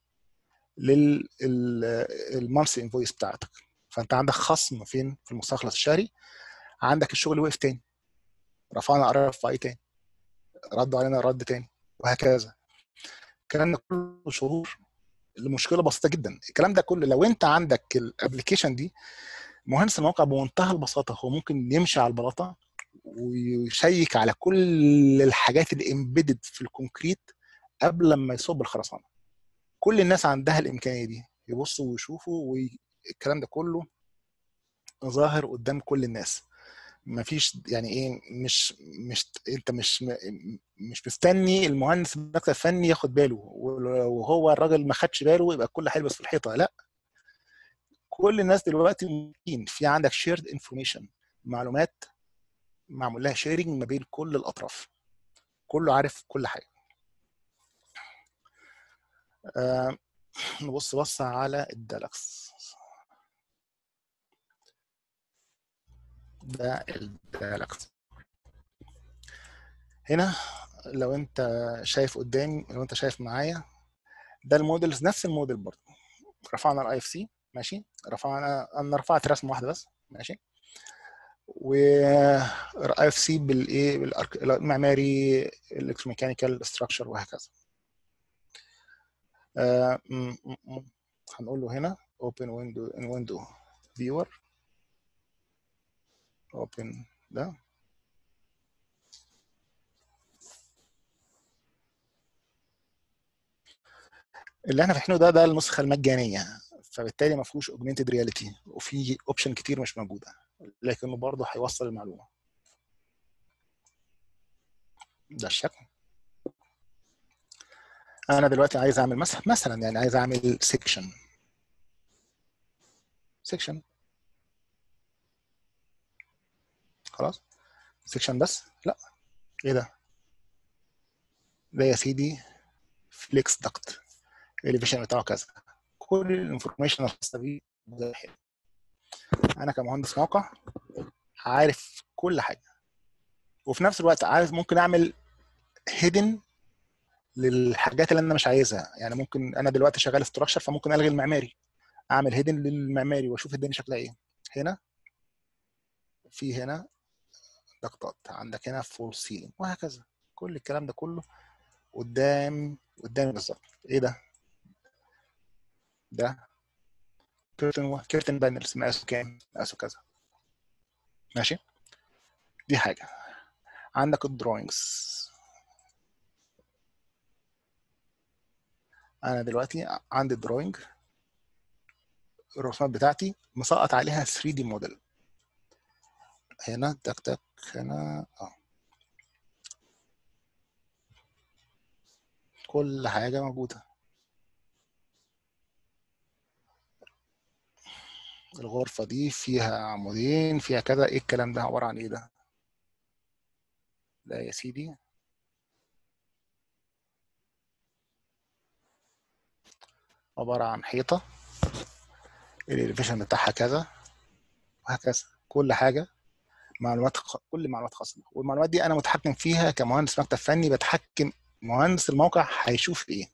للمانثلي انفويس بتاعتك فانت عندك خصم فين في المستخلص الشهري عندك الشغل وقف تاني رفعنا ار اف اي تاني ردوا علينا رد تاني وهكذا الكلام ده كله شهور لمشكله بسيطه جدا الكلام ده كله لو انت عندك الابلكيشن دي مهندس الموقع بمنتهى البساطه هو ممكن يمشي على البلاطه ويشيك على كل الحاجات اللي امبيدد في الكونكريت قبل لما يصب الخرسانه كل الناس عندها الامكانيه دي يبصوا ويشوفوا والكلام ده كله ظاهر قدام كل الناس مفيش يعني ايه مش مش انت مش مش مستني المهندس المكتب الفني ياخد باله وهو الراجل ما خدش باله يبقى الكل هيلبس في الحيطه لا كل الناس دلوقتي ممكن في عندك شيرد انفورميشن معلومات معمول لها شيرنج ما بين كل الاطراف كله عارف كل حاجه آه نبص بص على الدلكس ده الدلكس هنا لو انت شايف قدامي لو انت شايف معايا ده المودلز نفس الموديل برضه رفعنا الاي اف سي ماشي رفعنا انا رفعت رسمه واحده بس ماشي و اي اف سي بالايه بالمعماري الكتروميكانيكال ستراكشر وهكذا آه هنقول له هنا open window in window viewer open ده اللي احنا فاتحينه ده ده النسخه المجانيه فبالتالي ما فيهوش اوجمانتد رياليتي وفي اوبشن كتير مش موجوده لكنه برضه هيوصل المعلومه ده الشكل انا دلوقتي عايز اعمل مثلا مثلا يعني عايز اعمل سيكشن سيكشن خلاص سيكشن بس لا ايه ده ده يا سيدي فليكس دكت الاليفيشن بتاعه كذا كل الانفورميشن الخاصه بيه انا كمهندس موقع عارف كل حاجه وفي نفس الوقت عارف ممكن اعمل هيدن للحاجات اللي انا مش عايزها يعني ممكن انا دلوقتي شغال استراكشر فممكن الغي المعماري اعمل هيدن للمعماري واشوف الدنيا شكلها ايه هنا في هنا ضغطات عندك هنا فول سيلينج وهكذا كل الكلام ده كله قدام قدامي بالظبط ايه ده ده كيرتن كيرتن بانلز مقاسه كام مقاسه كذا ماشي دي حاجه عندك الدروينجز انا دلوقتي عندي الدروينج الرسومات بتاعتي مسقط عليها 3 دي موديل هنا تك تك هنا اه كل حاجة موجودة الغرفة دي فيها عمودين فيها كذا ايه الكلام ده عبارة عن ايه ده لا يا سيدي عبارة عن حيطة الاليفيشن بتاعها كذا وهكذا كل حاجة معلومات خ... كل معلومات خاصة والمعلومات دي أنا متحكم فيها كمهندس مكتب فني بتحكم مهندس الموقع هيشوف إيه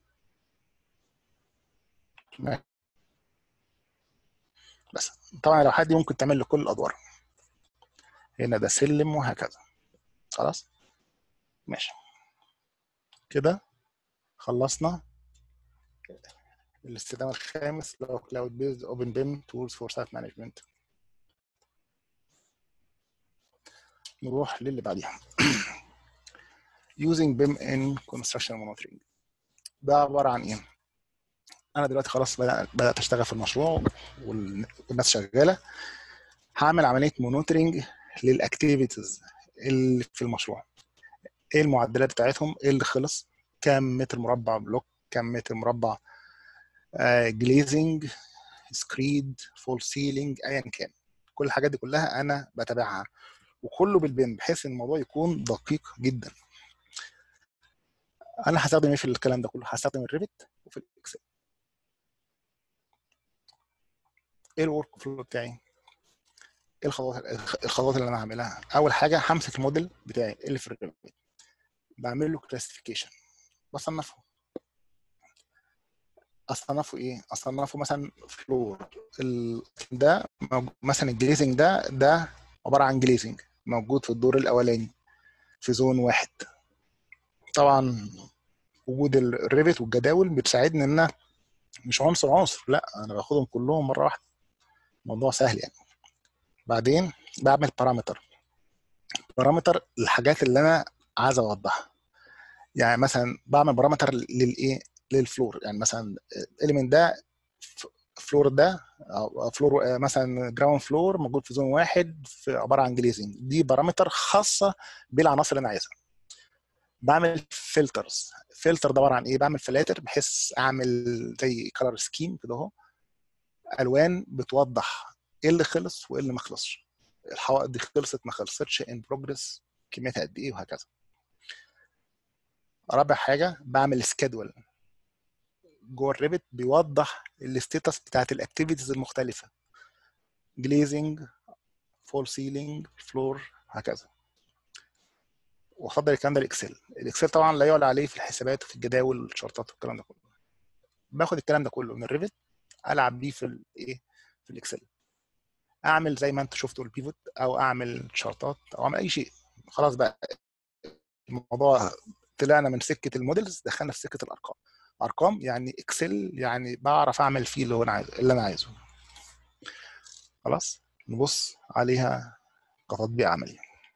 بس طبعا لو حد ممكن تعمل له كل الأدوار هنا ده سلم وهكذا خلاص ماشي كده خلصنا الاستخدام الخامس اللي هو كلاود بيز اوبن بيم تولز فور سايت مانجمنت نروح للي بعديها using BIM in construction monitoring ده عبارة عن ايه؟ انا دلوقتي خلاص بدأت اشتغل في المشروع والناس شغالة هعمل عملية مونيتورنج للاكتيفيتيز اللي في المشروع ايه المعدلات بتاعتهم ايه اللي خلص كام متر مربع بلوك كام متر مربع جليزنج سكريد فول سيلينج ايا كان كل الحاجات دي كلها انا بتابعها وكله بالبيم بحيث ان الموضوع يكون دقيق جدا انا هستخدم ايه في الكلام ده كله هستخدم الريفت وفي الاكسل ايه الورك فلو بتاعي ايه الخطوات الخطوات اللي انا هعملها اول حاجه همسك الموديل بتاعي اللي في الريفت بعمل له كلاسيفيكيشن بصنفه اصنفه ايه اصنفه مثلا فلور ده مثلا الجليزنج ده ده عباره عن جليزنج موجود في الدور الاولاني في زون واحد طبعا وجود الريفت والجداول بتساعدني ان انا مش عنصر عنصر لا انا باخدهم كلهم مره واحده الموضوع سهل يعني بعدين بعمل بارامتر بارامتر الحاجات اللي انا عايز اوضحها يعني مثلا بعمل بارامتر للايه للفلور يعني مثلا الاليمنت ده فلور ده او فلور مثلا جراوند فلور موجود في زون واحد في عباره عن جليزنج دي بارامتر خاصه بالعناصر اللي انا عايزها بعمل فلترز فلتر ده عباره عن ايه بعمل فلاتر بحيث اعمل زي كلر سكيم كده اهو الوان بتوضح ايه اللي خلص وايه اللي ما خلصش الحوائط دي خلصت ما خلصتش ان بروجرس كميتها قد ايه وهكذا رابع حاجه بعمل سكادول جوه الريبت بيوضح الستيتس بتاعت الاكتيفيتيز المختلفه جليزنج فول سيلينج فلور هكذا وافضل الكلام ده الاكسل الاكسل طبعا لا يعلى عليه في الحسابات وفي الجداول والشرطات والكلام ده كله باخد الكلام ده كله من الريفت العب بيه في الايه في الاكسل اعمل زي ما انت شفتوا البيفوت او اعمل شرطات او اعمل اي شيء خلاص بقى الموضوع طلعنا من سكه المودلز دخلنا في سكه الارقام ارقام يعني اكسل يعني بعرف اعمل فيه اللي هو انا عايز اللي انا عايزه خلاص نبص عليها كتطبيق عملي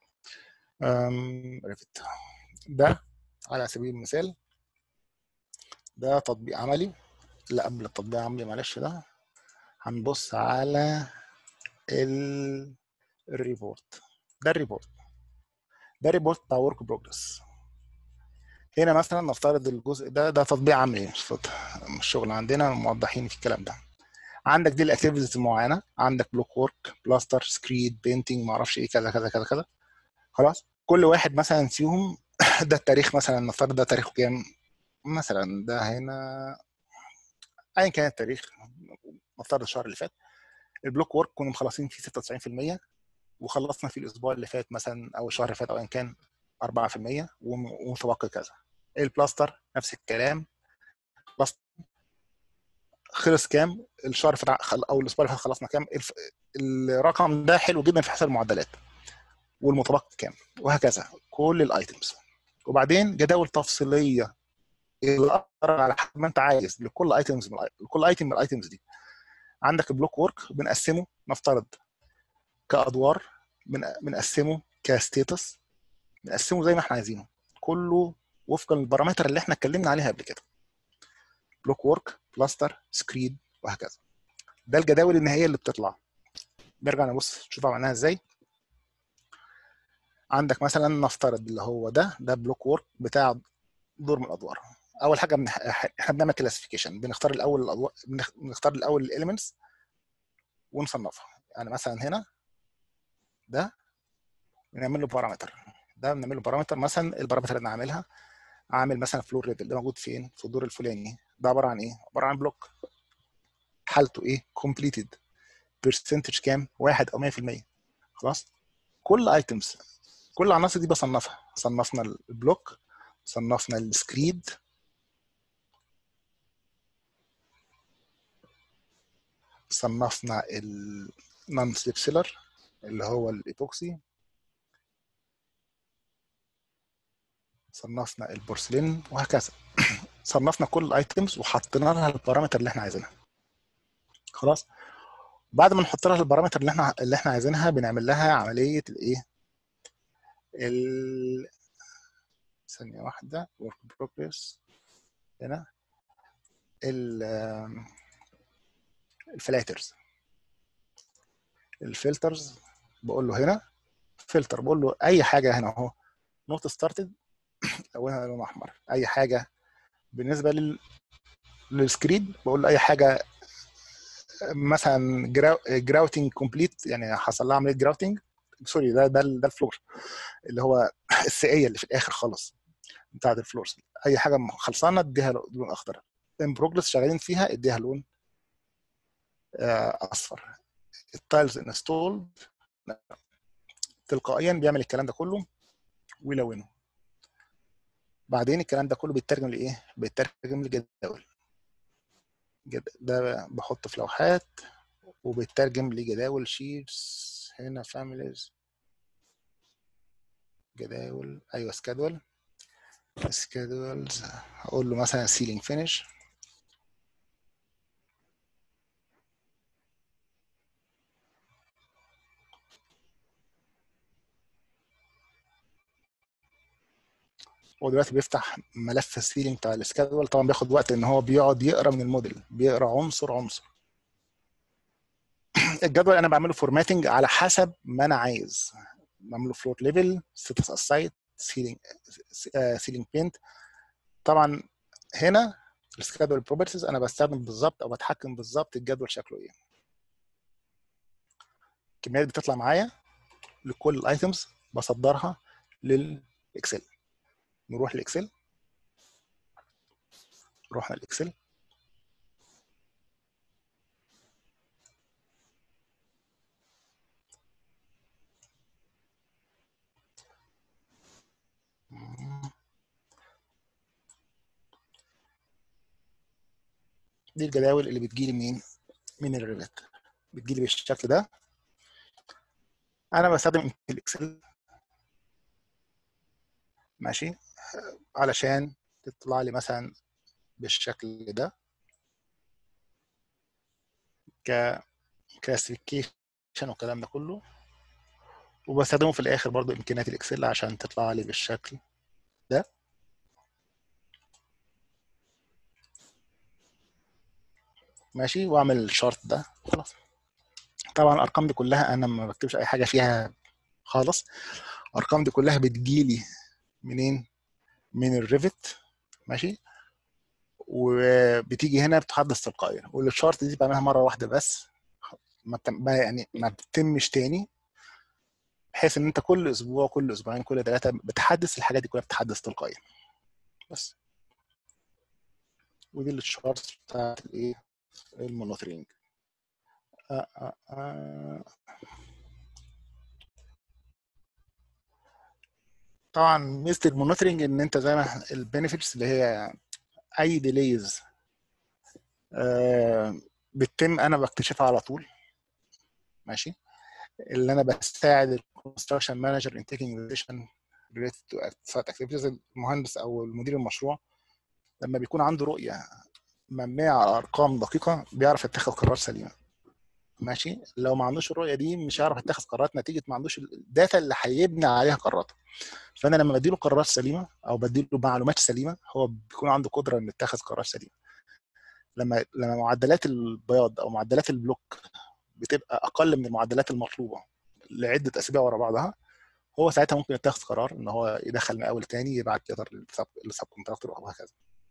ريفت ده على سبيل المثال ده تطبيق عملي لا قبل التطبيق العملي معلش ده هنبص على ال... الريبورت ده الريبورت ده ريبورت بتاع ورك بروجرس هنا مثلا نفترض الجزء ده ده تطبيق عملي مش الشغل عندنا موضحين في الكلام ده عندك دي الاكتيفيتيز المعينه عندك بلوك ورك بلاستر سكريد بينتنج ما اعرفش ايه كذا كذا كذا كذا خلاص كل واحد مثلا فيهم ده التاريخ مثلا نفترض ده تاريخه كام مثلا ده هنا ايا كان التاريخ نفترض الشهر اللي فات البلوك ورك كنا مخلصين فيه 96% وخلصنا في الاسبوع اللي فات مثلا او الشهر اللي فات او ايا كان 4% ومتبقي كذا البلاستر نفس الكلام بلاستر خلص كام الشهر اللي فات او الاسبوع اللي فات خلصنا كام الرقم ده حلو جدا في حساب المعدلات والمتبقي كام وهكذا كل الايتمز وبعدين جداول تفصيليه على حسب ما انت عايز لكل ايتمز من لكل ايتم من الايتمز دي عندك البلوك ورك بنقسمه نفترض كادوار بنقسمه كستيتس نقسمه زي ما احنا عايزينه كله وفقا للبارامتر اللي احنا اتكلمنا عليها قبل كده بلوك ورك بلاستر سكريد وهكذا ده الجداول النهائيه اللي بتطلع نرجع نبص نشوف عملناها ازاي عندك مثلا نفترض اللي هو ده ده بلوك وورك بتاع دور من الادوار اول حاجه بنح... احنا بنعمل كلاسيفيكيشن بنختار الاول الادوار بنختار الاول الاليمنتس ونصنفها يعني مثلا هنا ده بنعمل له بارامتر ده بنعمل له بارامتر مثلا البارامتر اللي انا عاملها عامل مثلا فلور ليفل ده موجود فين في الدور الفلاني ده عباره عن ايه عباره عن بلوك حالته ايه كومبليتد برسنتج كام 1 او 100% خلاص كل ايتمز كل العناصر دي بصنفها صنفنا البلوك صنفنا السكريد صنفنا النون سليب سيلر اللي هو الايبوكسي صنفنا البورسلين وهكذا صنفنا كل الايتمز وحطينا لها البارامتر اللي احنا عايزينها خلاص بعد ما نحط لها البارامتر اللي احنا اللي احنا عايزينها بنعمل لها عمليه الايه ال ثانيه واحده ورك بروجريس هنا ال الفلاترز الفلترز بقول له هنا فلتر بقول له اي حاجه هنا اهو نوت ستارتد اولها لون احمر اي حاجه بالنسبه لل للسكريد بقول له اي حاجه مثلا جراوتنج كومبليت يعني حصل لها عمليه جراوتنج سوري ده ده ده الفلور اللي هو السقيه اللي في الاخر خالص بتاعت الفلورز اي حاجه خلصانه اديها لون اخضر ان بروجرس شغالين فيها اديها لون اصفر التايلز انستولد تلقائيا بيعمل الكلام ده كله ويلونه بعدين الكلام ده كله بيترجم لايه بيترجم لجداول ده بحطه في لوحات وبيترجم لجداول شيتس هنا فاميليز جداول ايوه سكادول سكادولز اقول له مثلا سيلينج فينش هو دلوقتي بيفتح ملف السيلينج بتاع السكادول طبعا بياخد وقت ان هو بيقعد يقرا من الموديل بيقرا عنصر عنصر الجدول انا بعمله فورماتنج على حسب ما انا عايز بعمله فلوت ليفل ستاتس اسايت سيلينج سيلينج بينت طبعا هنا السكادول بروبرتيز انا بستخدم بالظبط او بتحكم بالظبط الجدول شكله ايه الكميات بتطلع معايا لكل الايتمز بصدرها للاكسل نروح الاكسل رحنا الاكسل دي الجداول اللي بتجيلي منين من الريفت بتجيلي بالشكل ده انا بستخدم الاكسل ماشي علشان تطلع لي مثلا بالشكل ده ك كلاسيفيكيشن والكلام ده كله وبستخدمه في الاخر برضو امكانيات الاكسل عشان تطلع لي بالشكل ده ماشي واعمل الشارت ده خلاص طبعا الارقام دي كلها انا ما بكتبش اي حاجه فيها خالص الارقام دي كلها بتجيلي منين من الريفت ماشي وبتيجي هنا بتحدث تلقائيا والشارت دي بعملها مره واحده بس ما بتم... يعني ما بتتمش تاني بحيث ان انت كل اسبوع كل اسبوعين كل ثلاثه بتحدث الحاجات دي كلها بتتحدث تلقائيا بس ودي الشارت بتاعت الايه المونيتورنج آه آه آه. طبعا ميزه المونيتورنج ان انت زي ما البينيفيتس اللي هي اي ديليز آه بتتم انا بكتشفها على طول ماشي اللي انا بساعد الكونستراكشن مانجر ان تيكينج ديسيشن ريليتد تو سايت اكتيفيتيز المهندس او المدير المشروع لما بيكون عنده رؤيه مبنيه على ارقام دقيقه بيعرف يتخذ قرارات سليمه ماشي لو ما عندوش الرؤيه دي مش هيعرف يتخذ قرارات نتيجه ما عندوش الداتا اللي هيبني عليها قراراته فانا لما بديله قرارات سليمه او بديله معلومات سليمه هو بيكون عنده قدره انه يتخذ قرار سليم لما لما معدلات البياض او معدلات البلوك بتبقى اقل من المعدلات المطلوبه لعده اسابيع ورا بعضها هو ساعتها ممكن يتخذ قرار ان هو يدخل مقاول تاني يبعت ليتر للسب كونتراكتور وهكذا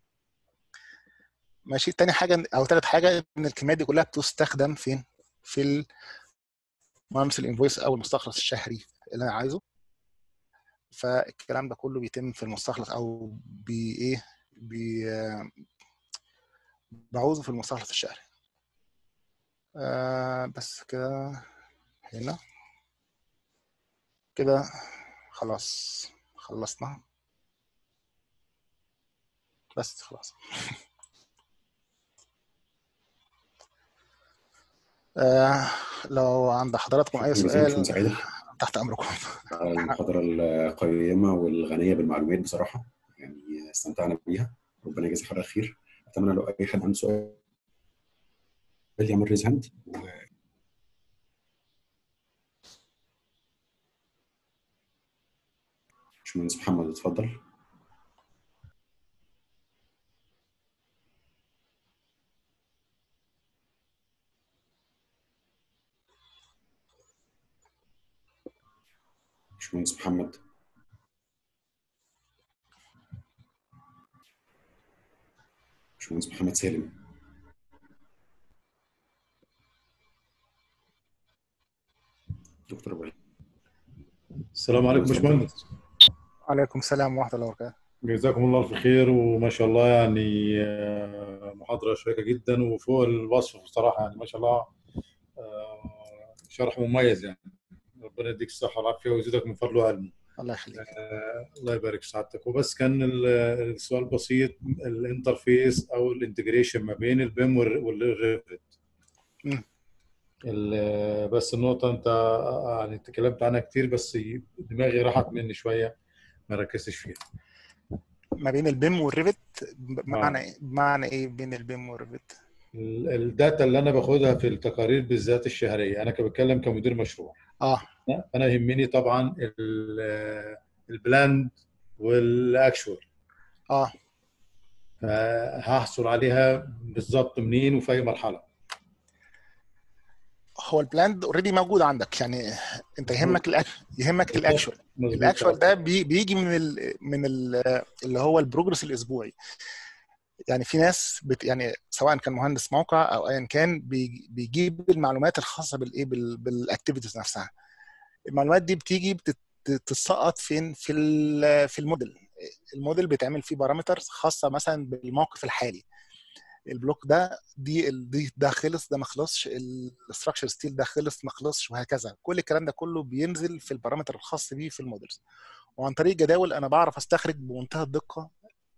ماشي تاني حاجه او تالت حاجه ان الكميات دي كلها بتستخدم فين في المهندس الانفويس او المستخلص الشهري اللي انا عايزه فالكلام ده كله بيتم في المستخلص او بي ايه بي بعوزه في المستخلص الشهري آه بس كده هنا كده خلاص خلصنا بس خلاص آه لو عند حضراتكم اي سؤال سعيدة تحت امركم على المحاضرة القيمة والغنية بالمعلومات بصراحة يعني استمتعنا بيها ربنا يجازي حضرتك خير اتمنى لو اي حد عنده سؤال يعمل ريز هاند باشمهندس محمد اتفضل باشمهندس محمد باشمهندس محمد سالم دكتور ابراهيم السلام عليكم باشمهندس عليكم السلام ورحمه الله وبركاته جزاكم الله الف خير وما شاء الله يعني محاضره شيقه جدا وفوق الوصف بصراحه يعني ما شاء الله شرح مميز يعني ربنا يديك الصحه والعافيه ويزيدك من فضله وعلمه الله يخليك آه الله يبارك في سعادتك وبس كان السؤال بسيط الانترفيس او الانتجريشن ما بين البيم والريفت بس النقطة أنت يعني تكلمت عنها كتير بس دماغي راحت مني شوية ما ركزتش فيها. ما بين البيم والريفت بمعنى ايه؟ بمعنى ايه بين البيم والريفت؟ الداتا اللي انا باخدها في التقارير بالذات الشهريه انا بتكلم كمدير مشروع اه انا يهمني طبعا البلاند والاكشوال اه هحصل عليها بالظبط منين وفي اي مرحله هو البلاند اوريدي موجود عندك يعني انت يهمك الأك... يهمك الاكشوال الاكشوال ده بي... بيجي من ال... من ال... اللي هو البروجرس الاسبوعي يعني في ناس بت يعني سواء كان مهندس موقع او ايا كان بي... بيجيب المعلومات الخاصه بالايه بال... بالاكتيفيتيز نفسها المعلومات دي بتيجي بتتسقط فين في ال... في الموديل الموديل بيتعمل فيه بارامترز خاصه مثلا بالموقف الحالي البلوك ده دي دي ده خلص ده ما خلصش الاستراكشر ستيل ده خلص ما خلصش وهكذا كل الكلام ده كله بينزل في البارامتر الخاص بيه في المودلز وعن طريق جداول انا بعرف استخرج بمنتهى الدقه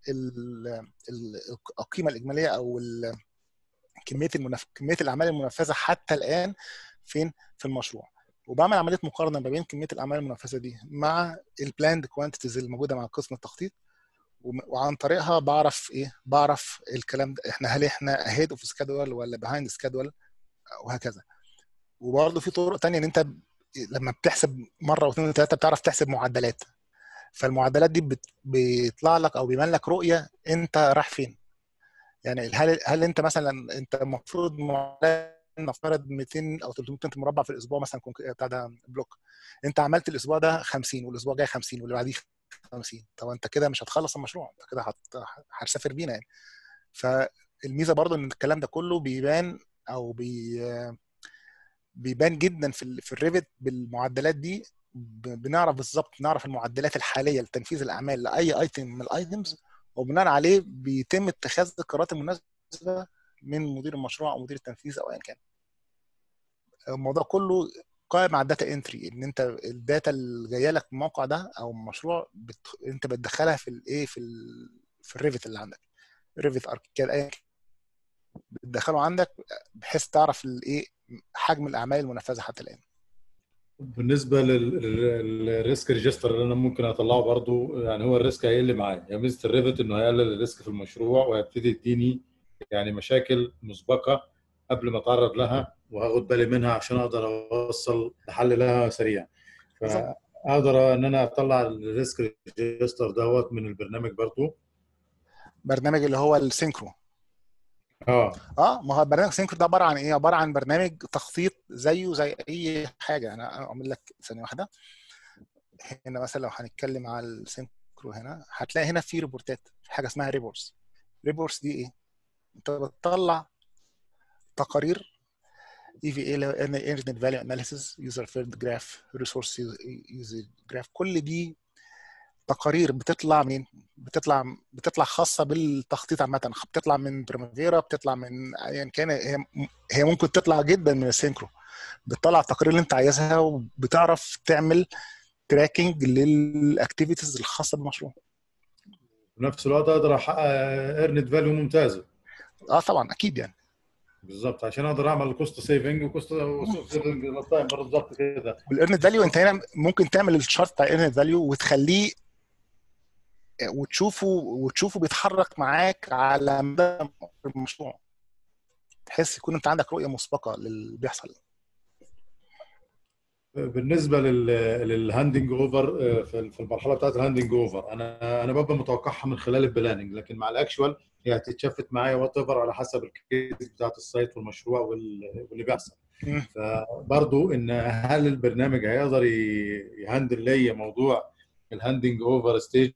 القيمه الاجماليه او كميه المنف... كميه الاعمال المنفذه حتى الان فين في المشروع وبعمل عمليه مقارنه ما بين كميه الاعمال المنفذه دي مع البلاند كوانتيتيز اللي موجوده مع قسم التخطيط وعن طريقها بعرف ايه بعرف الكلام ده احنا هل احنا اهيد اوف سكادول ولا بيهايند سكادول وهكذا وبرضه في طرق تانية ان انت لما بتحسب مره واثنين وثلاثه بتعرف تحسب معدلات فالمعدلات دي بت... بيطلع لك او بيبان لك رؤيه انت رايح فين يعني هل هل انت مثلا انت المفروض نفترض 200 او 300 متر مربع في الاسبوع مثلا بتاع ده بلوك انت عملت الاسبوع ده 50 والاسبوع الجاي 50 واللي بعديه 50 طب انت كده مش هتخلص المشروع انت كده هتسافر بينا يعني فالميزه برضو ان الكلام ده كله بيبان او بي بيبان جدا في في الريفت بالمعدلات دي بنعرف بالظبط نعرف المعدلات الحاليه لتنفيذ الاعمال لاي ايتم من الايتمز وبناء عليه بيتم اتخاذ القرارات المناسبه من مدير المشروع او مدير التنفيذ او ايا كان الموضوع كله قائم على الداتا انتري ان انت الداتا اللي جايه لك من الموقع ده او المشروع بت... انت بتدخلها في الايه في ال... في الريفت اللي عندك ريفت اركيكاد ايا بتدخله عندك بحيث تعرف الايه حجم الاعمال المنفذه حتى الان بالنسبه للريسك ريجستر اللي انا ممكن اطلعه برضو يعني هو الريسك هيقل معايا يعني ميزه الريفت انه هيقلل الريسك في المشروع وهيبتدي يديني يعني مشاكل مسبقه قبل ما اتعرض لها وهاخد بالي منها عشان اقدر اوصل لحل لها سريع فاقدر ان انا اطلع الريسك ريجستر دوت من البرنامج برضو برنامج اللي هو السينكرو اه اه ما هو برنامج سينكرو ده عباره عن ايه عباره عن برنامج تخطيط زيه زي اي حاجه انا اعمل لك ثانيه واحده هنا مثلا لو هنتكلم على السينكرو هنا هتلاقي هنا في ريبورتات في حاجه اسمها ريبورتس ريبورتس دي ايه انت بتطلع تقارير اي في اي ايرنت فاليو اناليسيس يوزر فيلد جراف ريسورس يوزر جراف كل دي تقارير بتطلع منين بتطلع بتطلع خاصه بالتخطيط عامه بتطلع من بريمافيرا بتطلع من ايا يعني كان هي هي ممكن تطلع جدا من السينكرو بتطلع التقارير اللي انت عايزها وبتعرف تعمل تراكنج للاكتيفيتيز الخاصه بالمشروع في نفس الوقت اقدر احقق ايرنت فاليو ممتازه اه طبعا اكيد يعني بالظبط عشان اقدر اعمل كوست سيفنج وكوست سيفنج بالظبط كده والايرنت فاليو انت هنا ممكن تعمل الشارت بتاع الايرنت فاليو وتخليه وتشوفه وتشوفه بيتحرك معاك على مدى المشروع تحس يكون انت عندك رؤيه مسبقه للي بيحصل بالنسبه للهاندنج اوفر في المرحله بتاعت الهاندنج اوفر انا انا ببقى متوقعها من خلال البلاننج لكن مع الاكشوال هي هتتشفت معايا وات ايفر على حسب الكيس بتاعت السايت والمشروع واللي بيحصل فبرضه ان هل البرنامج هيقدر يهندل لي موضوع الهاندنج اوفر ستيج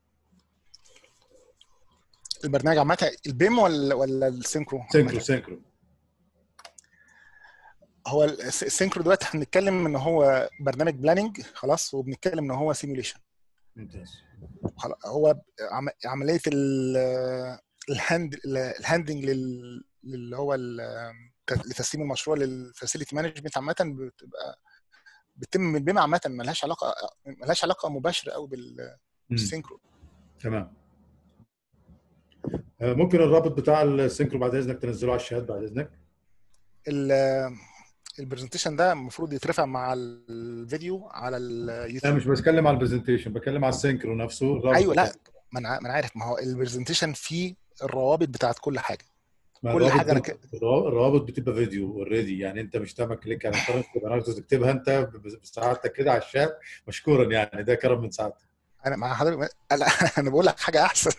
البرنامج عامه البيم ولا ولا السينكرو؟ سينكرو سينكرو هو السينكرو دلوقتي هنتكلم ان هو برنامج بلاننج خلاص وبنتكلم ان هو سيميوليشن ممتاز هو عمليه الهاند الهاندنج اللي هو لتسليم المشروع للفاسيلتي مانجمنت عامه بتبقى بتتم من بما عامه ملهاش علاقه ملهاش علاقه مباشره قوي بالسينكرو تمام ممكن الرابط بتاع السينكرو بعد اذنك تنزله على الشات بعد اذنك البرزنتيشن ده المفروض يترفع مع الفيديو على اليوتيوب انا مش بتكلم على البرزنتيشن بتكلم على السينكرو نفسه ايوه لا ما انا ما انا عارف ما هو البرزنتيشن فيه الروابط بتاعت كل حاجه كل حاجه أنا ك... الروابط بتبقى فيديو اوريدي يعني انت مش تعمل كليك على الانترنت تكتبها انت بسعادتك كده على الشات مشكورا يعني ده كرم من سعادتك انا مع حضرتك انا بقول لك حاجه احسن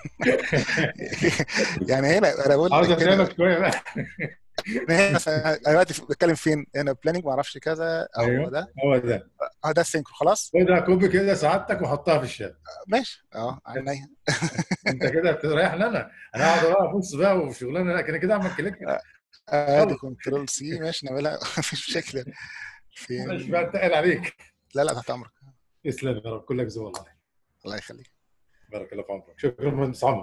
يعني هنا انا بقول عاوز افهمك شويه بقى هنا مثلا انا دلوقتي بتكلم فين هنا بلاننج ما اعرفش كذا او أيوه. هو ده هو ده اه ده السينكرو خلاص خدها كوبي كده سعادتك وحطها في الشات ماشي اه عينيا انت كده بتريحني انا انا اقعد بقى ابص بقى وشغلانه لا كده كده اعمل كليك ادي كنترول سي ماشي نعملها مفيش مشكله مش بقى تقل عليك لا لا تحت امرك تسلم يا رب كلك ذوق والله الله يخليك بارك الله في عمرك شكرا مهندس عمر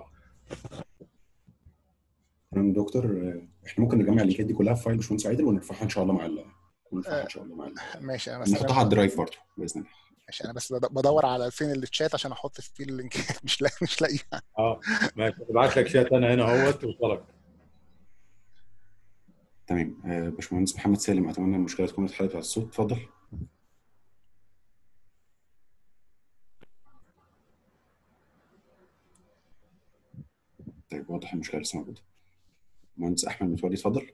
تمام دكتور احنا ممكن نجمع اللينكات دي كلها في فايل باشمهندس عادل ونرفعها ان شاء الله مع ال ونرفعها ان شاء الله مع ال ماشي انا بس نحطها على الدرايف برضه باذن الله ماشي انا بس بدور على فين الشات عشان احط فيه اللينكات مش لاقي مش لاقيها اه ماشي ابعت لك شات انا هنا اهوت وصلك تمام باشمهندس محمد سالم اتمنى المشكله تكون اتحلت على الصوت اتفضل طيب واضح المشكله لسه موجوده مهندس احمد متولي اتفضل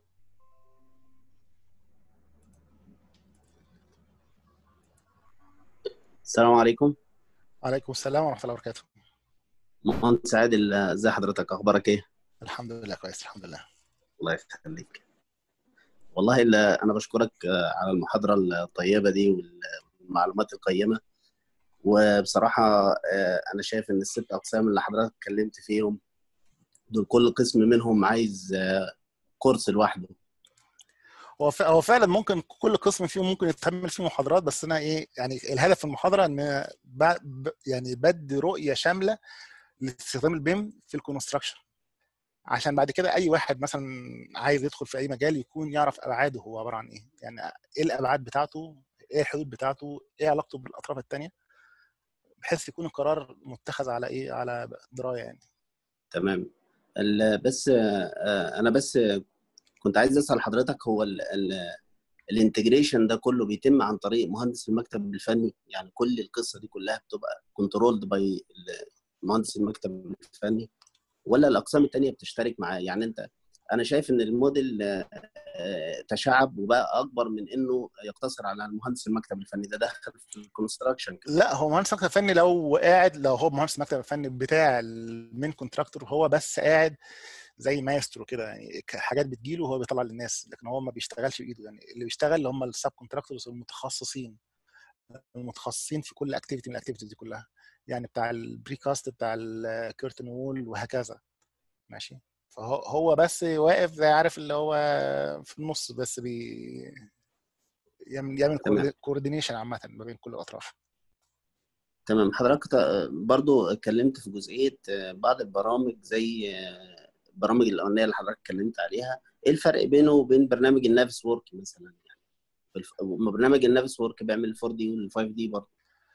السلام عليكم وعليكم السلام ورحمه الله وبركاته مهندس عادل ازي حضرتك اخبارك ايه الحمد لله كويس الحمد لله الله يخليك والله انا بشكرك على المحاضره الطيبه دي والمعلومات القيمه وبصراحه انا شايف ان الست اقسام اللي حضرتك اتكلمت فيهم دول كل قسم منهم عايز كورس لوحده هو هو فعلا ممكن كل قسم فيهم ممكن يتعمل فيه محاضرات بس انا ايه يعني الهدف في المحاضره ان يعني بدي رؤيه شامله لاستخدام البيم في الكونستراكشن عشان بعد كده اي واحد مثلا عايز يدخل في اي مجال يكون يعرف ابعاده هو عباره عن ايه يعني ايه الابعاد بتاعته ايه الحدود بتاعته ايه علاقته بالاطراف الثانيه بحيث يكون القرار متخذ على ايه على درايه يعني تمام بس انا بس كنت عايز اسال حضرتك هو الانتجريشن ده كله بيتم عن طريق مهندس المكتب الفني يعني كل القصه دي كلها بتبقى كنترولد باي مهندس المكتب الفني ولا الاقسام الثانيه بتشترك معاه يعني انت انا شايف ان الموديل تشعب وبقى اكبر من انه يقتصر على المهندس المكتب الفني ده دخل في الكونستراكشن لا هو مهندس المكتب الفني لو قاعد لو هو مهندس المكتب الفني بتاع المين كونتراكتور هو بس قاعد زي مايسترو كده يعني حاجات بتجيله وهو بيطلع للناس لكن هو ما بيشتغلش بايده يعني اللي بيشتغل اللي هم السب كونتراكتورز المتخصصين المتخصصين في كل اكتيفيتي من الاكتيفيتيز دي كلها يعني بتاع البريكاست بتاع الكيرتن وول وهكذا ماشي فهو هو بس واقف زي عارف اللي هو في النص بس بي يعمل يعمل تمام. كوردينيشن عامه ما بين كل الاطراف تمام حضرتك ت- برضو اتكلمت في جزئيه آه، بعض البرامج زي آه، البرامج الاولانيه اللي حضرتك اتكلمت عليها ايه الفرق بينه وبين برنامج النافس وورك مثلا يعني الف- ما برنامج النافس وورك بيعمل ال 4 دي وال 5 دي برضه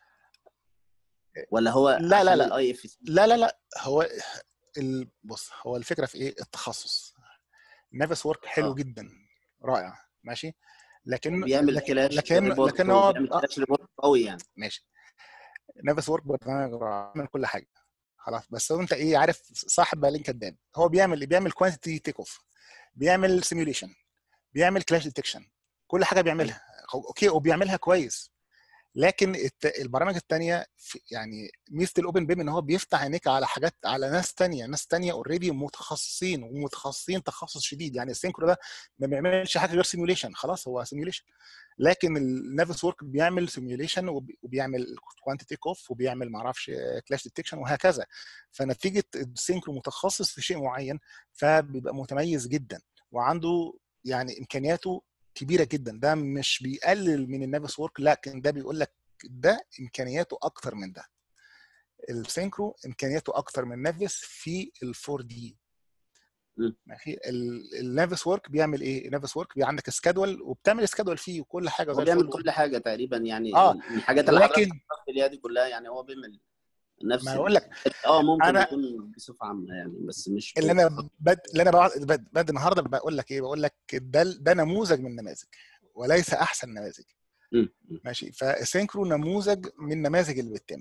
ولا هو لا، لا، لا. الاي اف سي لا لا لا هو ال... بص هو الفكره في ايه التخصص نافس ورك حلو آه. جدا رائع ماشي لكن بيعمل لكن كلاش لكن ريبورت لكن هو بيعمل آه، كلاش ريبورت قوي يعني ماشي نافس ورك برنامج رائع بيعمل كل حاجه خلاص بس هو انت ايه عارف صاحب بالين كداب هو بيعمل بيعمل كوانتيتي تيك اوف بيعمل سيميوليشن بيعمل كلاش ديتكشن كل حاجه بيعملها اوكي وبيعملها كويس لكن الت... البرامج التانية في يعني ميزه الاوبن بيم ان هو بيفتح عينيك على حاجات على ناس تانية ناس تانية اوريدي متخصصين ومتخصصين تخصص شديد يعني السينكرو ده ما بيعملش حاجه غير سيميوليشن خلاص هو سيميوليشن لكن النافس ورك بيعمل سيميوليشن وبيعمل كوانتيتي تيك اوف وبيعمل ما اعرفش كلاش ديتكشن وهكذا فنتيجه السينكرو متخصص في شيء معين فبيبقى متميز جدا وعنده يعني امكانياته كبيره جدا ده مش بيقلل من النافس ورك لكن ده بيقول لك ده امكانياته اكتر من ده السينكرو امكانياته اكتر من نافس في ال 4 دي مم. ماشي ال- النافس ورك بيعمل ايه؟ النافس ورك بيبقى عندك سكادول وبتعمل سكادول فيه وكل حاجه هو زي بيعمل الفل كل حاجه تقريبا يعني آه، الحاجات اللي حضرتك لكن حطيتها في دي كلها يعني هو بيعمل نفس ما هقول لك اه ممكن أنا- يكون بصفه عامه يعني بس مش اللي انا بد... اللي انا بقعد بد... بد النهارده بقول لك ايه؟ بقول لك ده ده نموذج من النماذج وليس احسن نماذج مم. مم. ماشي فالسينكرو نموذج من النماذج اللي بتتم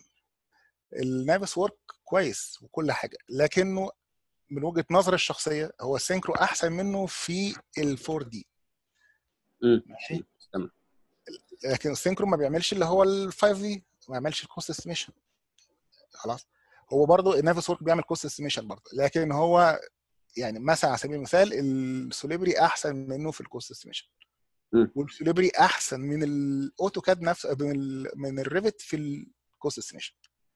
النافس ورك كويس وكل حاجه لكنه من وجهه نظري الشخصيه هو السينكرو احسن منه في ال 4 دي مم. ماشي تمام. لكن السينكرو ما بيعملش اللي هو ال 5 دي ما بيعملش الكوست استيميشن خلاص هو برضو النافس ورك بيعمل كوست استيميشن برضو لكن هو يعني مثلا على سبيل المثال السوليبري احسن منه في الكوست استيميشن مم. والسوليبري احسن من الاوتوكاد نفسه من ال من الريفت في الكوست استيميشن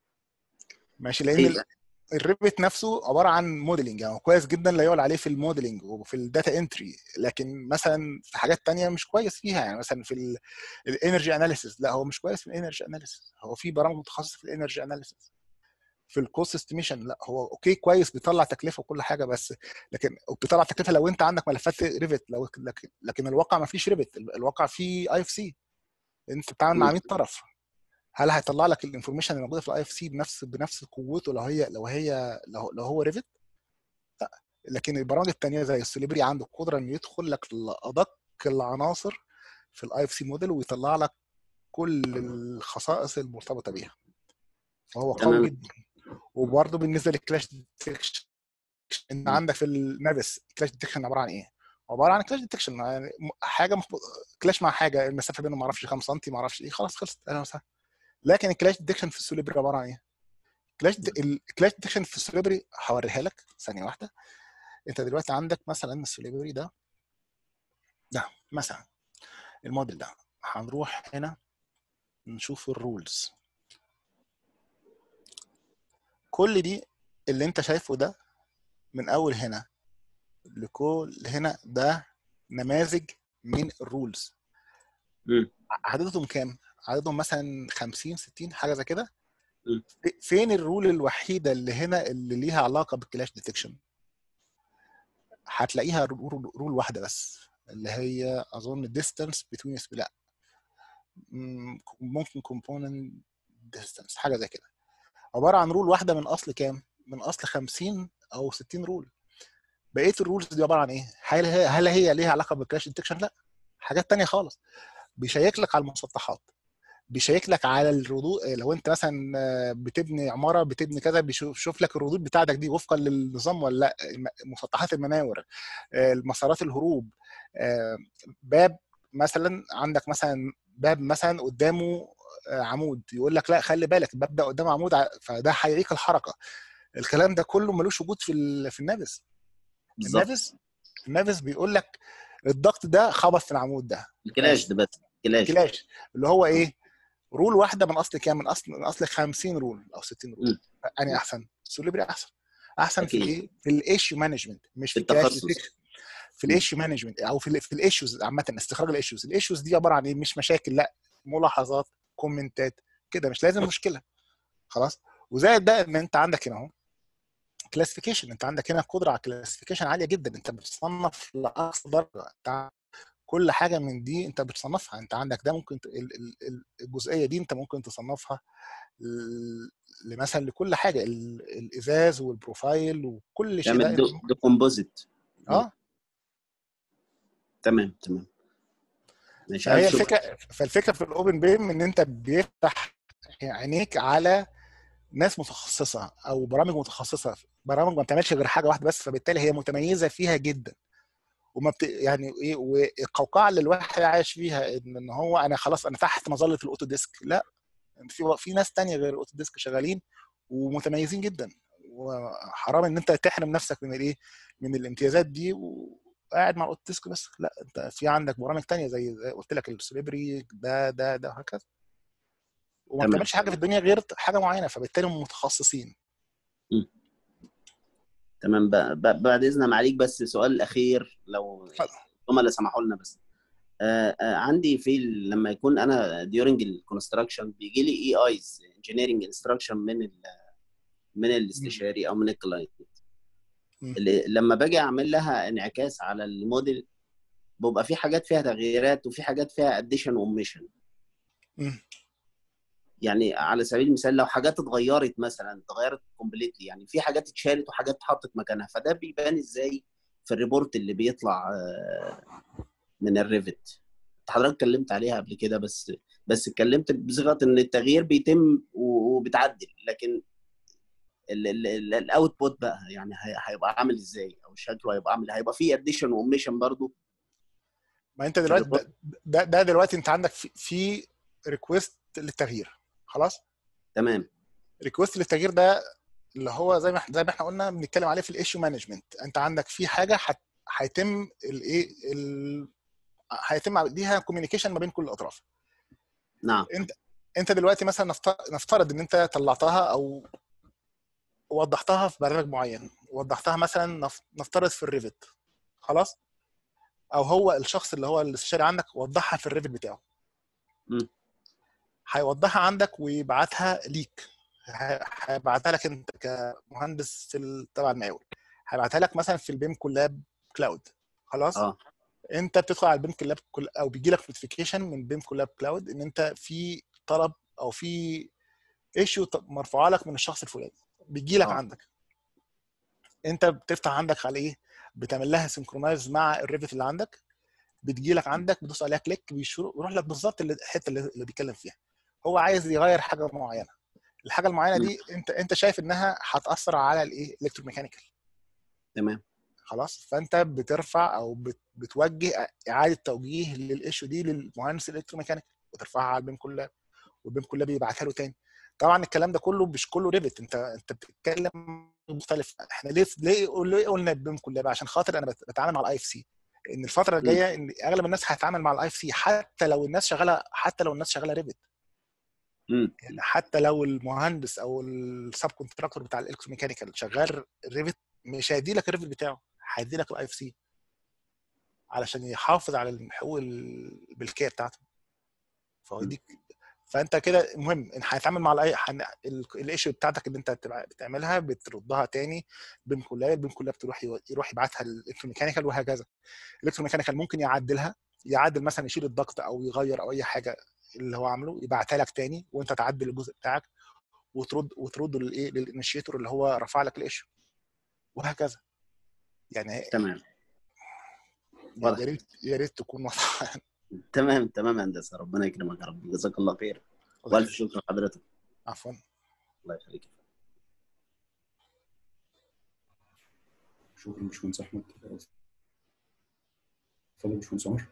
ماشي لان إيه ال- الريفت نفسه عباره عن موديلنج يعني هو كويس جدا لا يعلى عليه في الموديلنج وفي الداتا انتري لكن مثلا في حاجات تانية مش كويس فيها يعني مثلا في الانرجي اناليسيس لا هو مش كويس في الانرجي اناليسيس هو في برامج متخصصه في الانرجي اناليسيس في الكوست استيميشن لا هو اوكي كويس بيطلع تكلفه وكل حاجه بس لكن بيطلع تكلفه لو انت عندك ملفات ريفت لو لكن, لكن الواقع ما فيش ريفت الواقع فيه اي اف سي انت بتتعامل مع 100 طرف هل هيطلع لك الانفورميشن اللي موجوده في الاي اف سي بنفس بنفس قوته لو هي لو هي لو, لو هو ريفت لا لكن البرامج الثانيه زي السوليبري عنده القدره انه يدخل لك لادق العناصر في الاي اف سي موديل ويطلع لك كل الخصائص المرتبطه بيها فهو تمام. قوي جدا وبرضه بالنسبه للكلاش ديتكشن انت م. عندك في النافس كلاش ديتكشن عباره عن ايه؟ عباره عن كلاش ديتكشن يعني م- حاجه مخ... كلاش مع حاجه المسافه بينهم ما اعرفش كام سنتي ما اعرفش ايه خلاص خلصت اهلا وسهلا لكن الكلاش ديتكشن في السوليبري عباره عن ايه؟ كلاش د... الكلاش ديتكشن في السوليبري هوريها لك ثانيه واحده انت دلوقتي عندك مثلا السوليبري ده ده مثلا الموديل ده هنروح هنا نشوف الرولز كل دي اللي انت شايفه ده من اول هنا لكل هنا ده نماذج من الرولز مم. عددهم كام؟ عددهم مثلا 50 60 حاجه زي كده مم. فين الرول الوحيده اللي هنا اللي ليها علاقه بالكلاش ديتكشن؟ هتلاقيها رول, رول واحده بس اللي هي اظن distance between لا مم، ممكن component distance حاجه زي كده عباره عن رول واحده من اصل كام؟ من اصل 50 او 60 رول بقيه الرولز دي عباره عن ايه؟ هل هي هل هي ليها علاقه بالكراش ديتكشن؟ لا حاجات تانية خالص بيشيك لك على المسطحات بيشيك لك على الردود لو انت مثلا آه، بتبني عماره بتبني كذا بيشوف شوف لك الردود بتاعتك دي وفقا للنظام ولا لا الم- مسطحات المناور آه، المسارات الهروب آه، باب مثلا عندك مثلا باب مثلا قدامه آه، عمود يقول لك لا خلي بالك الباب ده قدامه عمود ع- فده هيعيق الحركه الكلام ده كله ملوش وجود في ال- في النافس بالظبط النافس النافس بيقول لك الضغط ده خبط في العمود ده الكلاش ده بس الكلاش كلاش اللي هو ايه رول واحده من اصل كام من اصل من اصل 50 رول او 60 رول مم. اني احسن سوليبري احسن احسن في أكيد. ايه في الايشيو مانجمنت مش في في التخصص. الكلاس في الايشيو مانجمنت او في ال في الايشوز عامه استخراج الايشوز الايشوز دي عباره عن ايه مش مشاكل لا ملاحظات كومنتات كده مش لازم مشكله خلاص وزائد بقى ان انت عندك هنا اهو كلاسيفيكيشن انت عندك هنا قدره على كلاسيفيكيشن عاليه جدا انت بتصنف لاقصى درجه انت كل حاجه من دي انت بتصنفها انت عندك ده ممكن ت- ال- ال- ال- الجزئيه دي انت ممكن تصنفها ل- لمثلا لكل حاجه ال- الازاز والبروفايل وكل شيء ده تعمل انت دو, ممكن- دو كومبوزيت اه تمام تمام مش فهي عارف شكرا الفكره فالفكره في الاوبن بيم ان انت بيفتح عينيك على ناس متخصصه او برامج متخصصه برامج ما بتعملش غير حاجه واحده بس فبالتالي هي متميزه فيها جدا وما بت... يعني ايه والقوقعه اللي الواحد عايش فيها ان ان هو انا خلاص انا تحت مظله الاوتو ديسك لا في في ناس تانية غير الاوتو ديسك شغالين ومتميزين جدا وحرام ان انت تحرم نفسك من الايه من الامتيازات دي وقاعد مع الاوتو ديسك بس لا انت في عندك برامج تانية زي زي قلت لك السليبري ده ده ده وهكذا وما تمام. بتعملش حاجه في الدنيا غير حاجه معينه فبالتالي هم متخصصين تمام ب- ب- بعد اذن عليك بس سؤال اخير لو اتفضل. هم اللي سمحوا لنا بس آه آه عندي في ال- لما يكون انا during الكونستراكشن بيجي لي اي ايز انجينيرنج انستراكشن من ال من الاستشاري او من الكلاينت مم. اللي لما باجي اعمل لها انعكاس على الموديل بيبقى في حاجات فيها تغييرات وفي حاجات فيها اديشن واوميشن مم. يعني على سبيل المثال لو حاجات اتغيرت مثلا اتغيرت كومبليتلي يعني في حاجات اتشالت وحاجات اتحطت مكانها فده بيبان ازاي في الريبورت اللي بيطلع آه، من الريفت حضرتك اتكلمت عليها قبل كده بس بس اتكلمت بصيغه ان التغيير بيتم و- وبتعدل لكن الاوتبوت بقى يعني هي- هيبقى عامل ازاي او شكله هيبقى عامل هيبقى فيه اديشن واوميشن برضو ما انت دلوقتي ده, ده, ده دلوقتي انت عندك في, في ريكويست للتغيير خلاص تمام ريكويست للتغيير ده اللي هو زي ما احنا زي ما احنا قلنا بنتكلم عليه في الايشيو مانجمنت انت عندك في حاجه هت- هيتم الايه ال- هيتم ليها كوميونيكيشن ما بين كل الاطراف نعم انت دلوقتي مثلا نفت- نفترض ان انت طلعتها او وضحتها في برنامج معين وضحتها مثلا نف- نفترض في الريفت خلاص او هو الشخص اللي هو الاستشاري عندك وضحها في الريفت بتاعه مم. هيوضحها عندك ويبعتها ليك ه- هيبعتها لك انت كمهندس في ال- تبع المقاول هيبعتها لك مثلا في البيم كولاب كلاود خلاص اه انت بتدخل على البيم كولاب كل او بيجي لك نوتيفيكيشن من بيم كولاب كلاود ان انت في طلب او في ايشيو مرفوعه لك من الشخص الفلاني بيجي لك آه. عندك انت بتفتح عندك على ايه بتعمل لها سنكرونايز مع الريفت اللي عندك بتجي لك عندك بتدوس عليها كليك بيشور- بيروح لك بالظبط اللي- الحته اللي, اللي بيتكلم فيها هو عايز يغير حاجه معينه الحاجه المعينه دي انت انت شايف انها هتاثر على الايه الكتروميكانيكال تمام خلاص فانت بترفع او بت- بتوجه اعاده توجيه للايشو دي للمهندس الالكتروميكانيكال وترفعها على البيم كلاب والبيم كلاب بيبعتها له تاني طبعا الكلام ده كله مش كله ريفت انت انت بتتكلم مختلف احنا ليه ليه ليه قلنا البيم كلاب عشان خاطر انا بت- بتعامل مع الاي اف سي ان الفتره الجايه ان اغلب الناس هتتعامل مع الاي اف سي حتى لو الناس شغاله حتى لو الناس شغاله ريفت مم. يعني حتى لو المهندس او السب كونتراكتور بتاع الالكتروميكانيكال شغال ريفت مش هيدي لك الريفت بتاعه هيدي لك الاي اف سي علشان يحافظ على الحقوق الملكيه بتاعته فهو دي فانت كده مهم ان هيتعامل مع الاي الايشو بتاعتك اللي انت بتبع- بتعملها بتردها تاني بين كلها البين كلها بتروح يو- يروح يبعتها للالكتروميكانيكال وهكذا الالكتروميكانيكال ممكن يعدلها يعدل مثلا يشيل الضغط او يغير او اي حاجه اللي هو عامله يبعتها لك تاني وانت تعدل الجزء بتاعك وترد وترده للايه للانيشيتور اللي هو رفع لك الايشو وهكذا يعني تمام يا ريت يا ريت تكون واضحه تمام تمام يا هندسه ربنا يكرمك يا رب جزاك الله خير والف شكر لحضرتك عفوا الله يخليك شكرا باشمهندس احمد اتفضل يا باشمهندس عمر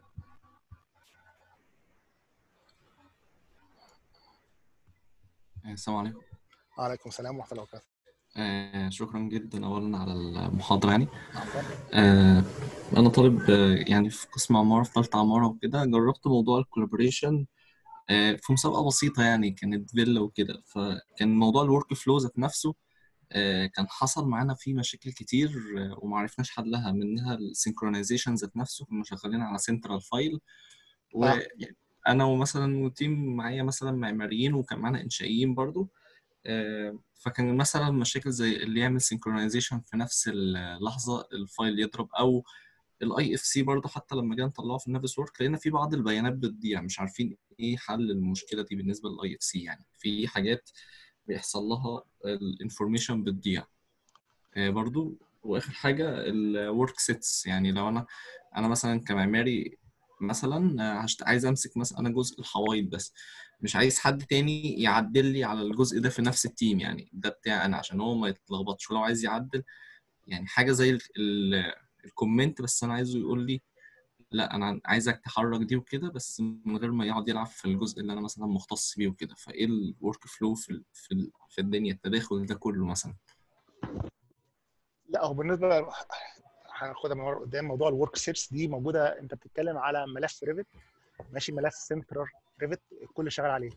السلام عليكم وعليكم السلام ورحمه الله وبركاته آه، شكرا جدا اولا على المحاضره يعني عفوا آه، انا طالب آه، يعني في قسم عماره في ثالثه عماره وكده جربت موضوع الكولابوريشن آه، في مسابقة بسيطة يعني كانت فيلا وكده فكان موضوع الورك فلو ذات نفسه آه، كان حصل معانا فيه مشاكل كتير آه، وما عرفناش حلها منها السينكرونايزيشن ذات نفسه كنا شغالين على سنترال فايل آه. وانا ومثلا وتيم معايا مثلا معماريين وكان معانا انشائيين برضو آه، فكان مثلا مشاكل زي اللي يعمل سينكرونايزيشن في نفس اللحظة الفايل يضرب او الاي اف سي برضه حتى لما جينا نطلعه في النافس ورك لقينا في بعض البيانات بتضيع مش عارفين ايه حل المشكله دي بالنسبه للاي اف سي يعني في حاجات بيحصل لها الانفورميشن بتضيع آه، برضو واخر حاجه الورك سيتس يعني لو انا انا مثلا كمعماري مثلا آه، هشت- عايز امسك مثلا انا جزء الحوايط بس مش عايز حد تاني يعدل لي على الجزء ده في نفس التيم يعني ده بتاعي انا عشان هو ما يتلخبطش ولو عايز يعدل يعني حاجه زي ال- ال- الكومنت بس انا عايزه يقول لي لا انا عايزك تحرك دي وكده بس من غير ما يقعد يلعب في الجزء اللي انا مثلا مختص بيه وكده فايه الورك فلو في ال- في ال- في الدنيا التداخل ده كله مثلا لا هو بالنسبه هناخدها من ورا قدام موضوع الورك سيرس دي موجوده انت بتتكلم على ملف ريفت ماشي ملف سنترال ريفت الكل شغال عليه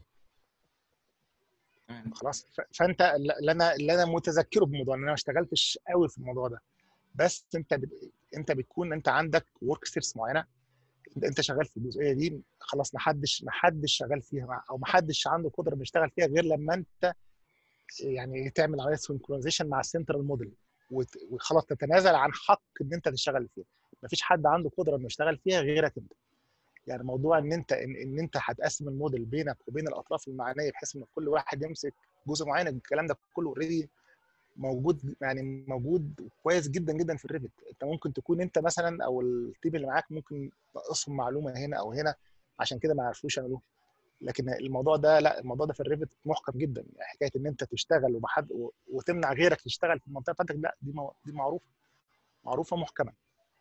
تمام خلاص ف- فانت اللي انا اللي انا متذكره بالموضوع ان انا ما اشتغلتش قوي في الموضوع ده بس انت بت... انت بتكون انت عندك ورك سيرس معينه انت انت شغال في الجزئيه دي خلاص ما حدش ما حدش شغال فيها او ما حدش عنده قدره انه يشتغل فيها غير لما انت يعني تعمل عمليه سنكرونايزيشن مع السنترال موديل وت- وخلاص تتنازل عن حق ان انت تشتغل فيها ما فيش حد عنده قدره انه يشتغل فيها غيرك انت يعني موضوع ان انت ان, إن انت هتقسم الموديل بينك وبين الاطراف المعنيه بحيث ان كل واحد يمسك جزء معين الكلام ده كله اوريدي موجود يعني موجود كويس جدا جدا في الريفت انت ممكن تكون انت مثلا او التيم اللي معاك ممكن ناقصهم معلومه هنا او هنا عشان كده ما عرفوش يعملوها لكن الموضوع ده لا الموضوع ده في الريفت محكم جدا يعني حكايه ان انت تشتغل ومحد و- وتمنع غيرك يشتغل في المنطقه بتاعتك لا دي مو- دي معروفه معروفه محكمه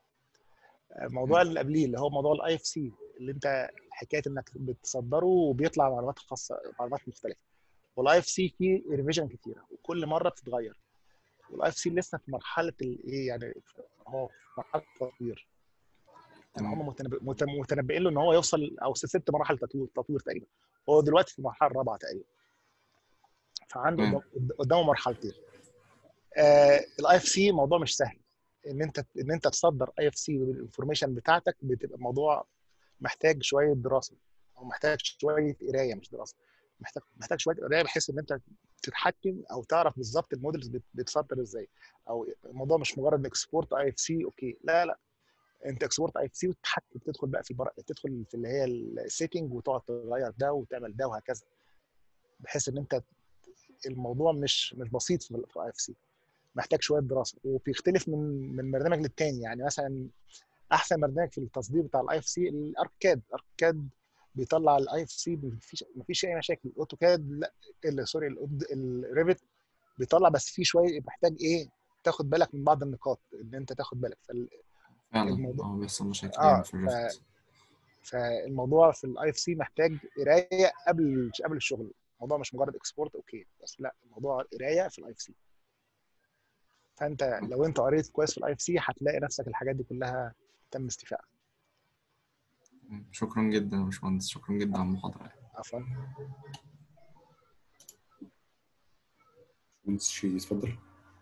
الموضوع اللي قبليه اللي هو موضوع الاي اف سي اللي انت حكايه انك بتصدره وبيطلع معلومات خاصه معلومات مختلفه والاي اف سي فيه ريفيجن كتيره وكل مره بتتغير والاي اف سي لسه في مرحله الايه يعني هو في مرحله التطوير يعني هم متنبئ- مت- متنبئين له ان هو يوصل او ست مراحل تطوير تطوير تقريبا هو دلوقتي في المرحله الرابعه تقريبا فعنده مم. قدام- قدامه مرحلتين آه الاي اف سي موضوع مش سهل ان انت ان انت تصدر اي اف سي بالانفورميشن بتاعتك بتبقى موضوع محتاج شويه دراسه او محتاج شويه قرايه مش دراسه محتاج محتاج شويه قرايه بحيث ان انت تتحكم او تعرف بالظبط المودلز بت- بتصدر ازاي او الموضوع مش مجرد اكسبورت اي اف سي اوكي لا لا انت اكسبورت اي اف سي وتتحكم تدخل بقى في البر... تدخل في اللي هي السيتنج وتقعد تغير ده وتعمل ده وهكذا بحيث ان انت الموضوع مش مش بسيط في الاي اف سي محتاج شويه دراسه وبيختلف من من برنامج للتاني يعني مثلا احسن برنامج في التصدير بتاع الاي اف سي الاركاد اركاد بيطلع الاي اف سي مفيش مفيش اي مشاكل الاوتوكاد لا ال- سوري الأود- الريفت بيطلع بس فيه شويه محتاج ايه تاخد بالك من بعض النقاط ان انت تاخد بالك فال... فعلا الموضوع- اه بيحصل مشاكل اه يعني في الريفت فالموضوع في الاي اف سي محتاج قرايه قبل قبل الشغل الموضوع مش مجرد اكسبورت اوكي بس لا الموضوع قرايه في الاي اف سي فانت لو انت قريت كويس في الاي اف سي هتلاقي نفسك الحاجات دي كلها تم استيفائها شكرا جدا يا باشمهندس شكرا جدا على المحاضرة عفوا مهندس شيء اتفضل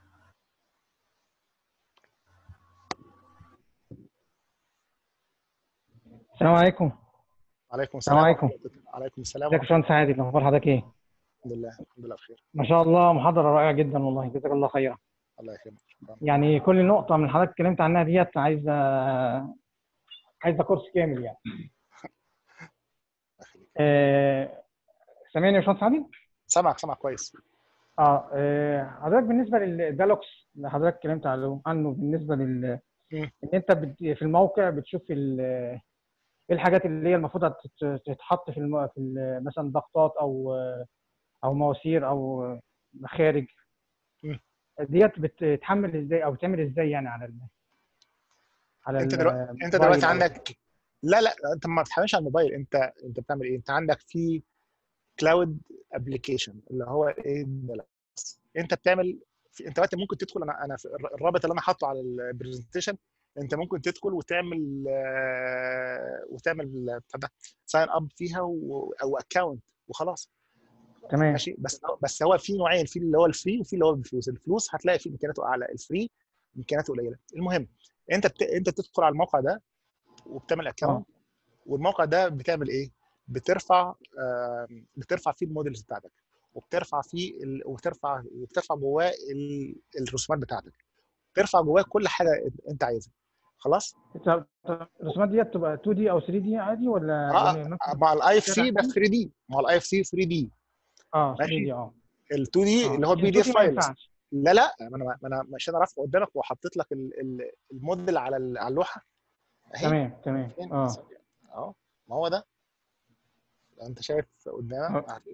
السلام عليكم عليكم السلام عليكم. ورحمة الله. عليكم السلام ازيك يا ورحمه باشمهندس عادل اخبار حضرتك ايه؟ الحمد لله الحمد لله بخير ما شاء الله محاضرة رائعة جدا والله جزاك الله خيرا الله يكرمك شكرا يعني كل نقطة من حضرتك اتكلمت عنها ديت عايزة عايزة كورس كامل يعني الله يخليك آه، سامعني يا باشمهندس عادل؟ سامعك سامعك كويس اه آه، حضرتك بالنسبة للدالوكس اللي حضرتك اتكلمت عنه عنه بالنسبة لل مم. ان انت بت... في الموقع بتشوف ال... ايه الحاجات اللي هي المفروض تت- تتحط في, الم... في ال... مثلا ضغطات او او مواسير او مخارج مم. ديت بتتحمل ازاي او بتعمل ازاي يعني على ال... على انت ال- دلوقتي انت الموبايل دلوقتي أو- عندك لا لا انت ما بتتحملش على الموبايل انت انت بتعمل ايه انت عندك في كلاود ابلكيشن اللي هو ايه ده انت بتعمل في انت دلوقتي ممكن تدخل انا انا في الر- الرابط اللي انا حاطه على البرزنتيشن انت ممكن تدخل وتعمل آه، وتعمل ساين اب فيها و- او اكونت وخلاص تمام ماشي بس بس هو في نوعين في اللي هو الفري وفي اللي هو بالفلوس الفلوس هتلاقي فيه امكانياته اعلى الفري امكانياته قليله المهم انت بت... انت بتدخل على الموقع ده وبتعمل اكونت والموقع ده بتعمل ايه بترفع آم، بترفع فيه المودلز بتاعتك وبترفع فيه ال... وبترفع وبترفع جواه ال... الرسومات بتاعتك بترفع جواه كل حاجه انت عايزها خلاص طب- طب الرسومات ديت تبقى 2 دي او 3 دي عادي ولا اه يعني ممكن- مع الاي اف سي كده ده 3 دي مع الاي اف سي 3 دي اه 3 ماشي. دي اه ال 2 دي آه. اللي هو البي دي ال اف 2D ما فايلز ينفعش. لا لا ما انا ما انا مش انا رافعه قدامك وحطيت لك ال- ال- الموديل على ال- على اللوحه اهي تمام تمام فين؟ اه اهو ما هو ده لو انت شايف قدامك اه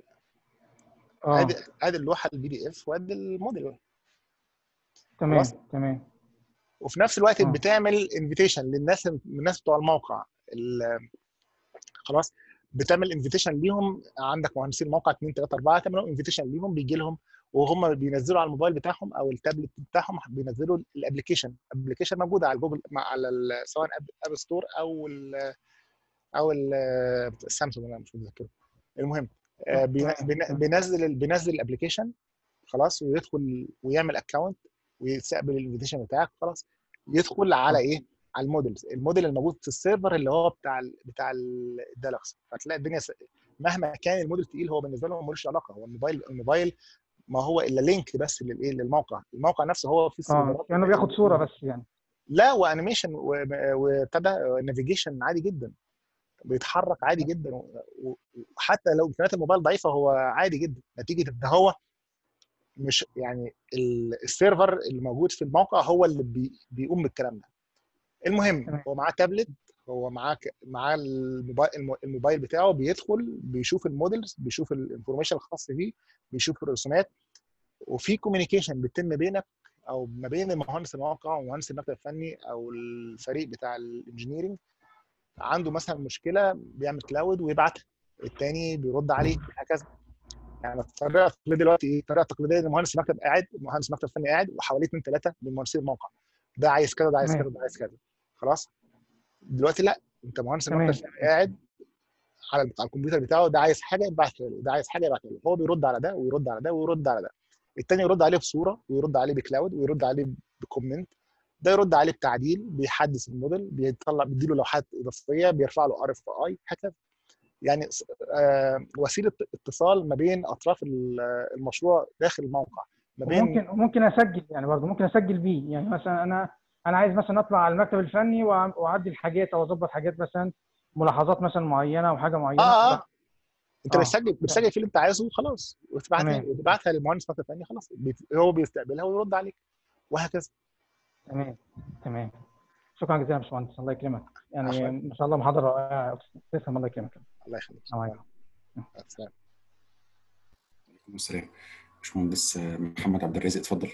ادي ادي اللوحه البي دي اف وادي الموديل تمام خلاص. تمام وفي نفس الوقت آه. بتعمل انفيتيشن للناس الناس بتوع الموقع ال- خلاص بتعمل انفيتيشن ليهم عندك مهندسين موقع 2 3 4 تعمل انفيتيشن ليهم بيجي لهم وهم بينزلوا على الموبايل بتاعهم او التابلت بتاعهم بينزلوا الابلكيشن الابلكيشن موجوده على جوجل مع على ال- سواء اب اب ستور او ال او ال- السامسونج انا مش متذكره المهم آه، بين- بين- بينزل ال- بينزل الابلكيشن خلاص ويدخل ويعمل اكونت ويستقبل الانفيتيشن بتاعك خلاص يدخل على ايه؟ على المودلز الموديل الموجود في السيرفر اللي هو بتاع ال بتاع الديلكس فتلاقي الدنيا س... مهما كان الموديل تقيل هو بالنسبه له ملوش علاقه هو الموبايل الموبايل ما هو الا لينك بس للايه للموقع الموقع نفسه هو فيه اه سيرفرات كانه بياخد صوره بس يعني لا وانيميشن وابتدى نافيجيشن عادي جدا بيتحرك عادي جدا و- و- وحتى لو امكانيات الموبايل ضعيفه هو عادي جدا نتيجه ان هو مش يعني ال- السيرفر اللي موجود في الموقع هو اللي بي بيقوم بالكلام ده المهم تمام. هو معاه تابلت هو معاه ك- معاه الموبايل الم- الموبايل بتاعه بيدخل بيشوف المودلز بيشوف الانفورميشن الخاص بيه بيشوف الرسومات وفي كوميونيكيشن بيتم بينك او ما بين المهندس الموقع ومهندس المكتب الفني او الفريق بتاع الانجينيرنج عنده مثلا مشكله بيعمل كلاود ويبعتها التاني بيرد عليه هكذا يعني الطريقه التقليديه دلوقتي ايه؟ الطريقه التقليديه ان مهندس المكتب قاعد مهندس المكتب الفني قاعد وحواليه اثنين ثلاثه من مهندسين الموقع ده عايز كذا ده عايز تمام. كذا ده عايز كذا خلاص دلوقتي لا انت مهندس تمام. المكتب الفني قاعد على على الكمبيوتر بتاعه ده عايز حاجه يبعتها له ده عايز حاجه يبعتها له هو بيرد على ده ويرد على ده ويرد على ده التاني يرد عليه بصوره ويرد عليه بكلاود ويرد عليه بكومنت ده يرد عليه بتعديل بيحدث الموديل بيطلع بيديله لوحات اضافيه بيرفع له ار اف اي هكذا يعني س- آه، وسيله اتصال ما بين اطراف ال- المشروع داخل الموقع ما بين ممكن ممكن اسجل يعني برضه ممكن اسجل بيه يعني مثلا انا انا عايز مثلا اطلع على المكتب الفني وأع- واعدل حاجات او اظبط حاجات مثلا ملاحظات مثلا معينه او حاجه معينه اه اه انت آه. بتسجل بتسجل في اللي انت عايزه وخلاص وتبعتها تمام. وتبعتها للمهندس المكتب الفني خلاص بيت- هو بيستقبلها ويرد عليك وهكذا تمام تمام شكرا جزيلا يا باشمهندس الله يكرمك يعني عفواً. ما شاء الله محاضره رائعه تفهم الله يكرمك الله يخليك السلام عليكم السلام. عليكم السلام باشمهندس محمد عبد الرازق اتفضل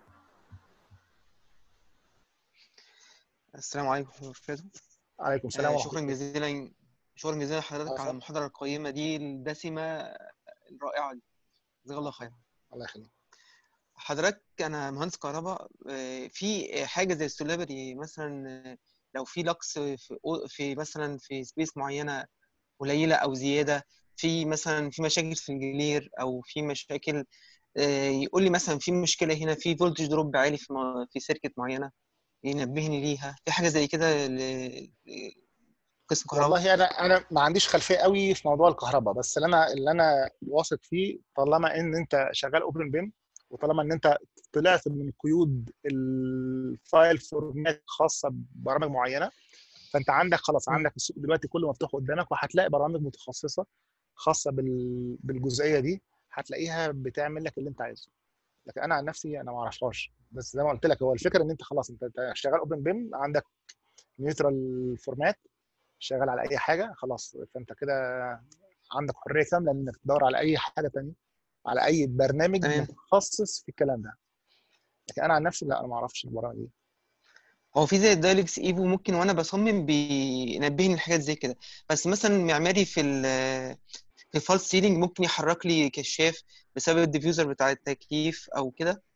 السلام عليكم ورحمة الله وبركاته عليكم السلام آه، ورحمه شكرا الله جزيلا شكرا جزيلا لحضرتك على عفواً. المحاضرة القيمة دي الدسمة الرائعة دي جزاك الله خير الله يخليك حضرتك أنا مهندس كهرباء آه، في حاجة زي السولاري مثلا آه، لو في لكس في أو- في مثلا في سبيس معينة قليلة أو زيادة في مثلا في مشاكل في الجلير أو في مشاكل آه، يقول لي مثلا في مشكلة هنا في فولتج دروب عالي في م- في سيركت معينة ينبهني ليها في حاجة زي كده ل- لقسم كهرباء والله انا انا ما عنديش خلفيه قوي في موضوع الكهرباء بس اللي انا اللي انا واثق فيه طالما ان انت شغال اوبن بيم وطالما ان انت طلعت من قيود الفايل فورمات خاصه ببرامج معينه فانت عندك خلاص عندك السوق دلوقتي كله مفتوح قدامك وهتلاقي برامج متخصصه خاصه بال- بالجزئيه دي هتلاقيها بتعمل لك اللي انت عايزه لكن انا عن نفسي انا ما اعرفهاش بس زي ما قلت لك هو الفكره ان انت خلاص انت أنت شغال اوبن بيم عندك نيوترال فورمات شغال على اي حاجه خلاص فانت كده عندك حريه كامله انك تدور على اي حاجه تانية على اي برنامج تمام. متخصص في الكلام ده لكن انا عن نفسي لا انا ما اعرفش البرامج دي هو في زي الدايلكس ايفو ممكن وانا بصمم بينبهني لحاجات زي كده بس مثلا معماري في ال في الفالس سيلينج ممكن يحرك لي كشاف بسبب الديفيوزر بتاع التكييف او كده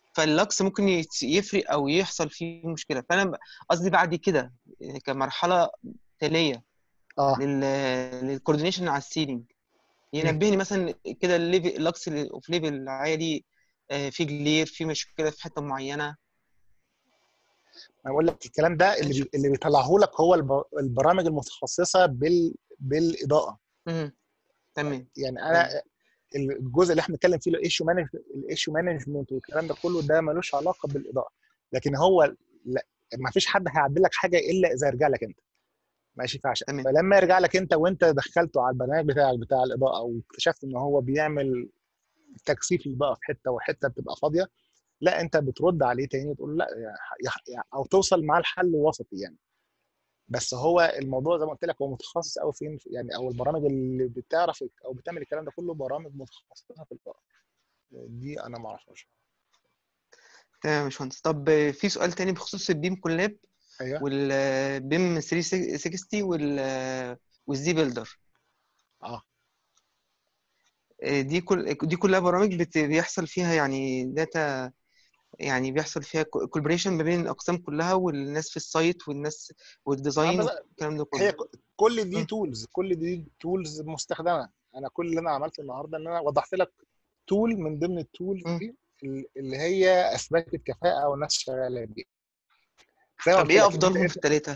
فاللكس ممكن يت- يفرق او يحصل فيه مشكله فانا ب- قصدي بعد كده يعني كمرحله تاليه اه لل للكوردينيشن على السيلينج ينبهني مثلا كده الليفل اللكس اللي في ليفل عالي آه، في جلير في مشكله في حته معينه انا بقول لك الكلام ده اللي بي... اللي بيطلعه لك هو الب... البرامج المتخصصه بال... بالاضاءه مهم. تمام يعني انا الجزء اللي احنا بنتكلم فيه الايشو مانج الايشو مانجمنت والكلام ده كله ده ملوش علاقه بالاضاءه لكن هو لا ما فيش حد هيعدل لك حاجه الا اذا يرجع لك انت ماشي فعشان تمام. فلما يرجع لك انت وانت دخلته على البرنامج بتاعك بتاع الاضاءه واكتشفت ان هو بيعمل تكثيف الاضاءه في حته وحته بتبقى فاضيه لا انت بترد عليه تاني وتقول لا يا- يا- او توصل معاه لحل وسطي يعني بس هو الموضوع زي ما قلت لك هو متخصص قوي فين يعني او البرامج اللي بتعرف او بتعمل الكلام ده كله برامج متخصصه في الاضاءه دي انا ما اعرفهاش تمام يا باشمهندس طب آه، في سؤال تاني بخصوص البيم كولاب ايوه والبيم 360 وال والزي بيلدر اه آه، دي كل دي كلها برامج بت- بيحصل فيها يعني داتا يعني بيحصل فيها كولبريشن ما بين الاقسام كلها والناس في السايت والناس والديزاين آه، بس والكلام ده هي كله ك- كل دي مم. تولز كل دي تولز مستخدمه انا كل اللي انا عملته النهارده ان انا وضحت لك تول من ضمن التولز مم. دي اللي هي اثبتت كفاءه والناس شغاله بيها زي ما طب قلت ايه لك انت افضلهم انت في الثلاثه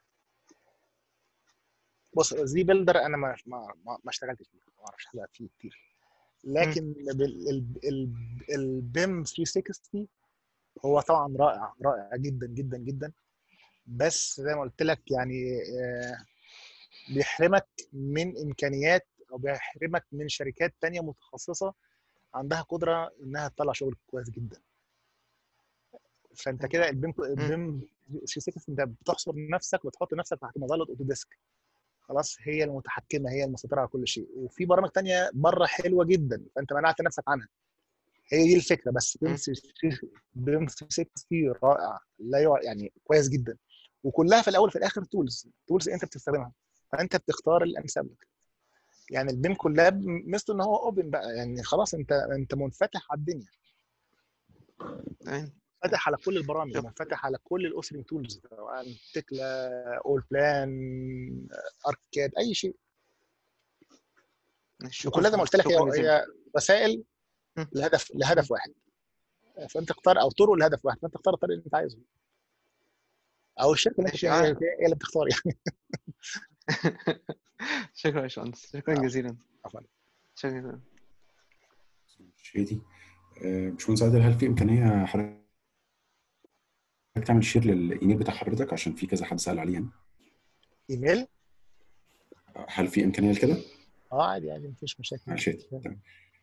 بص زي بيلدر انا ما ما ما ما اشتغلتش فيه ما اعرفش حاجه فيه كتير لكن بال- ال- ال- البيم 360 هو طبعا رائع رائع جدا جدا جدا بس زي ما قلت لك يعني آه، بيحرمك من امكانيات او بيحرمك من شركات تانية متخصصه عندها قدره انها تطلع شغل كويس جدا فانت كده البيم البيم 360 انت بتحصر نفسك وتحط نفسك تحت مظله اوتوديسك خلاص هي المتحكمه هي المسيطره على كل شيء وفي برامج تانية بره حلوه جدا فانت منعت نفسك عنها هي دي الفكره بس بيم مم. 360 بيم 360 رائع لا يع... يعني كويس جدا وكلها في الاول وفي الاخر تولز تولز انت بتستخدمها فانت بتختار الانسب لك يعني البيم كولاب مثل ان هو اوبن بقى يعني خلاص انت انت منفتح على الدنيا تمام منفتح على كل البرامج شوف. منفتح على كل الاوثرنج تولز سواء تكلا اول بلان اركاد اي شيء شكرا وكلها زي ما قلت لك هي شكرا جزيلا هي وسائل مم. لهدف لهدف واحد فانت اختار او طرق لهدف واحد فانت اختار الطريق اللي انت عايزه او الشركه اللي انت ماشي فيها هي آه. هي اللي بتختار يعني شكرا يا باشمهندس شكرا عفوا. جزيلا عفوا. شكرا جزيلا شادي آه، باشمهندس عادل هل في امكانيه حضرتك تعمل شير للايميل بتاع حضرتك عشان في كذا حد سال عليه يعني ايميل هل في امكانيه لكده؟ اه عادي عادي مفيش مشاكل مع شادي تمام.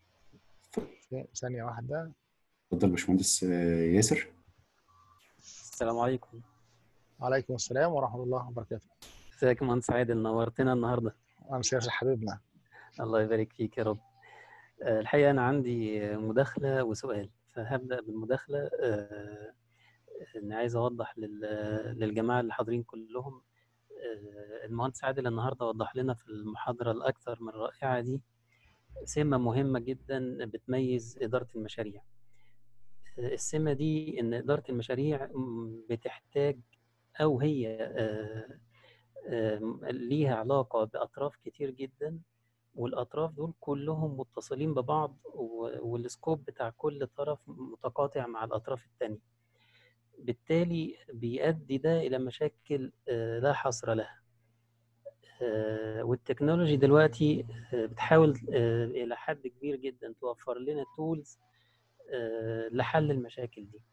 ثانيه واحده اتفضل باشمهندس آه، ياسر السلام عليكم وعليكم السلام ورحمه الله وبركاته ازيك يا مهندس عادل نورتنا النهارده انا سياسة حبيبنا الله يبارك فيك يا رب آه، الحقيقه انا عندي مداخله وسؤال فهبدا بالمداخله آه، ان عايز اوضح لل- للجماعه اللي حاضرين كلهم آه، المهندس عادل النهارده وضح لنا في المحاضره الاكثر من رائعه دي سمه مهمه جدا بتميز اداره المشاريع آه، السمه دي ان اداره المشاريع م، بتحتاج او هي آه، آم، ليها علاقة بأطراف كتير جدا والأطراف دول كلهم متصلين ببعض و- والسكوب بتاع كل طرف متقاطع مع الأطراف التانية بالتالي بيؤدي ده إلى مشاكل آه، لا حصر لها آه، والتكنولوجي دلوقتي آه، بتحاول آه، إلى حد كبير جدا توفر لنا تولز لحل المشاكل دي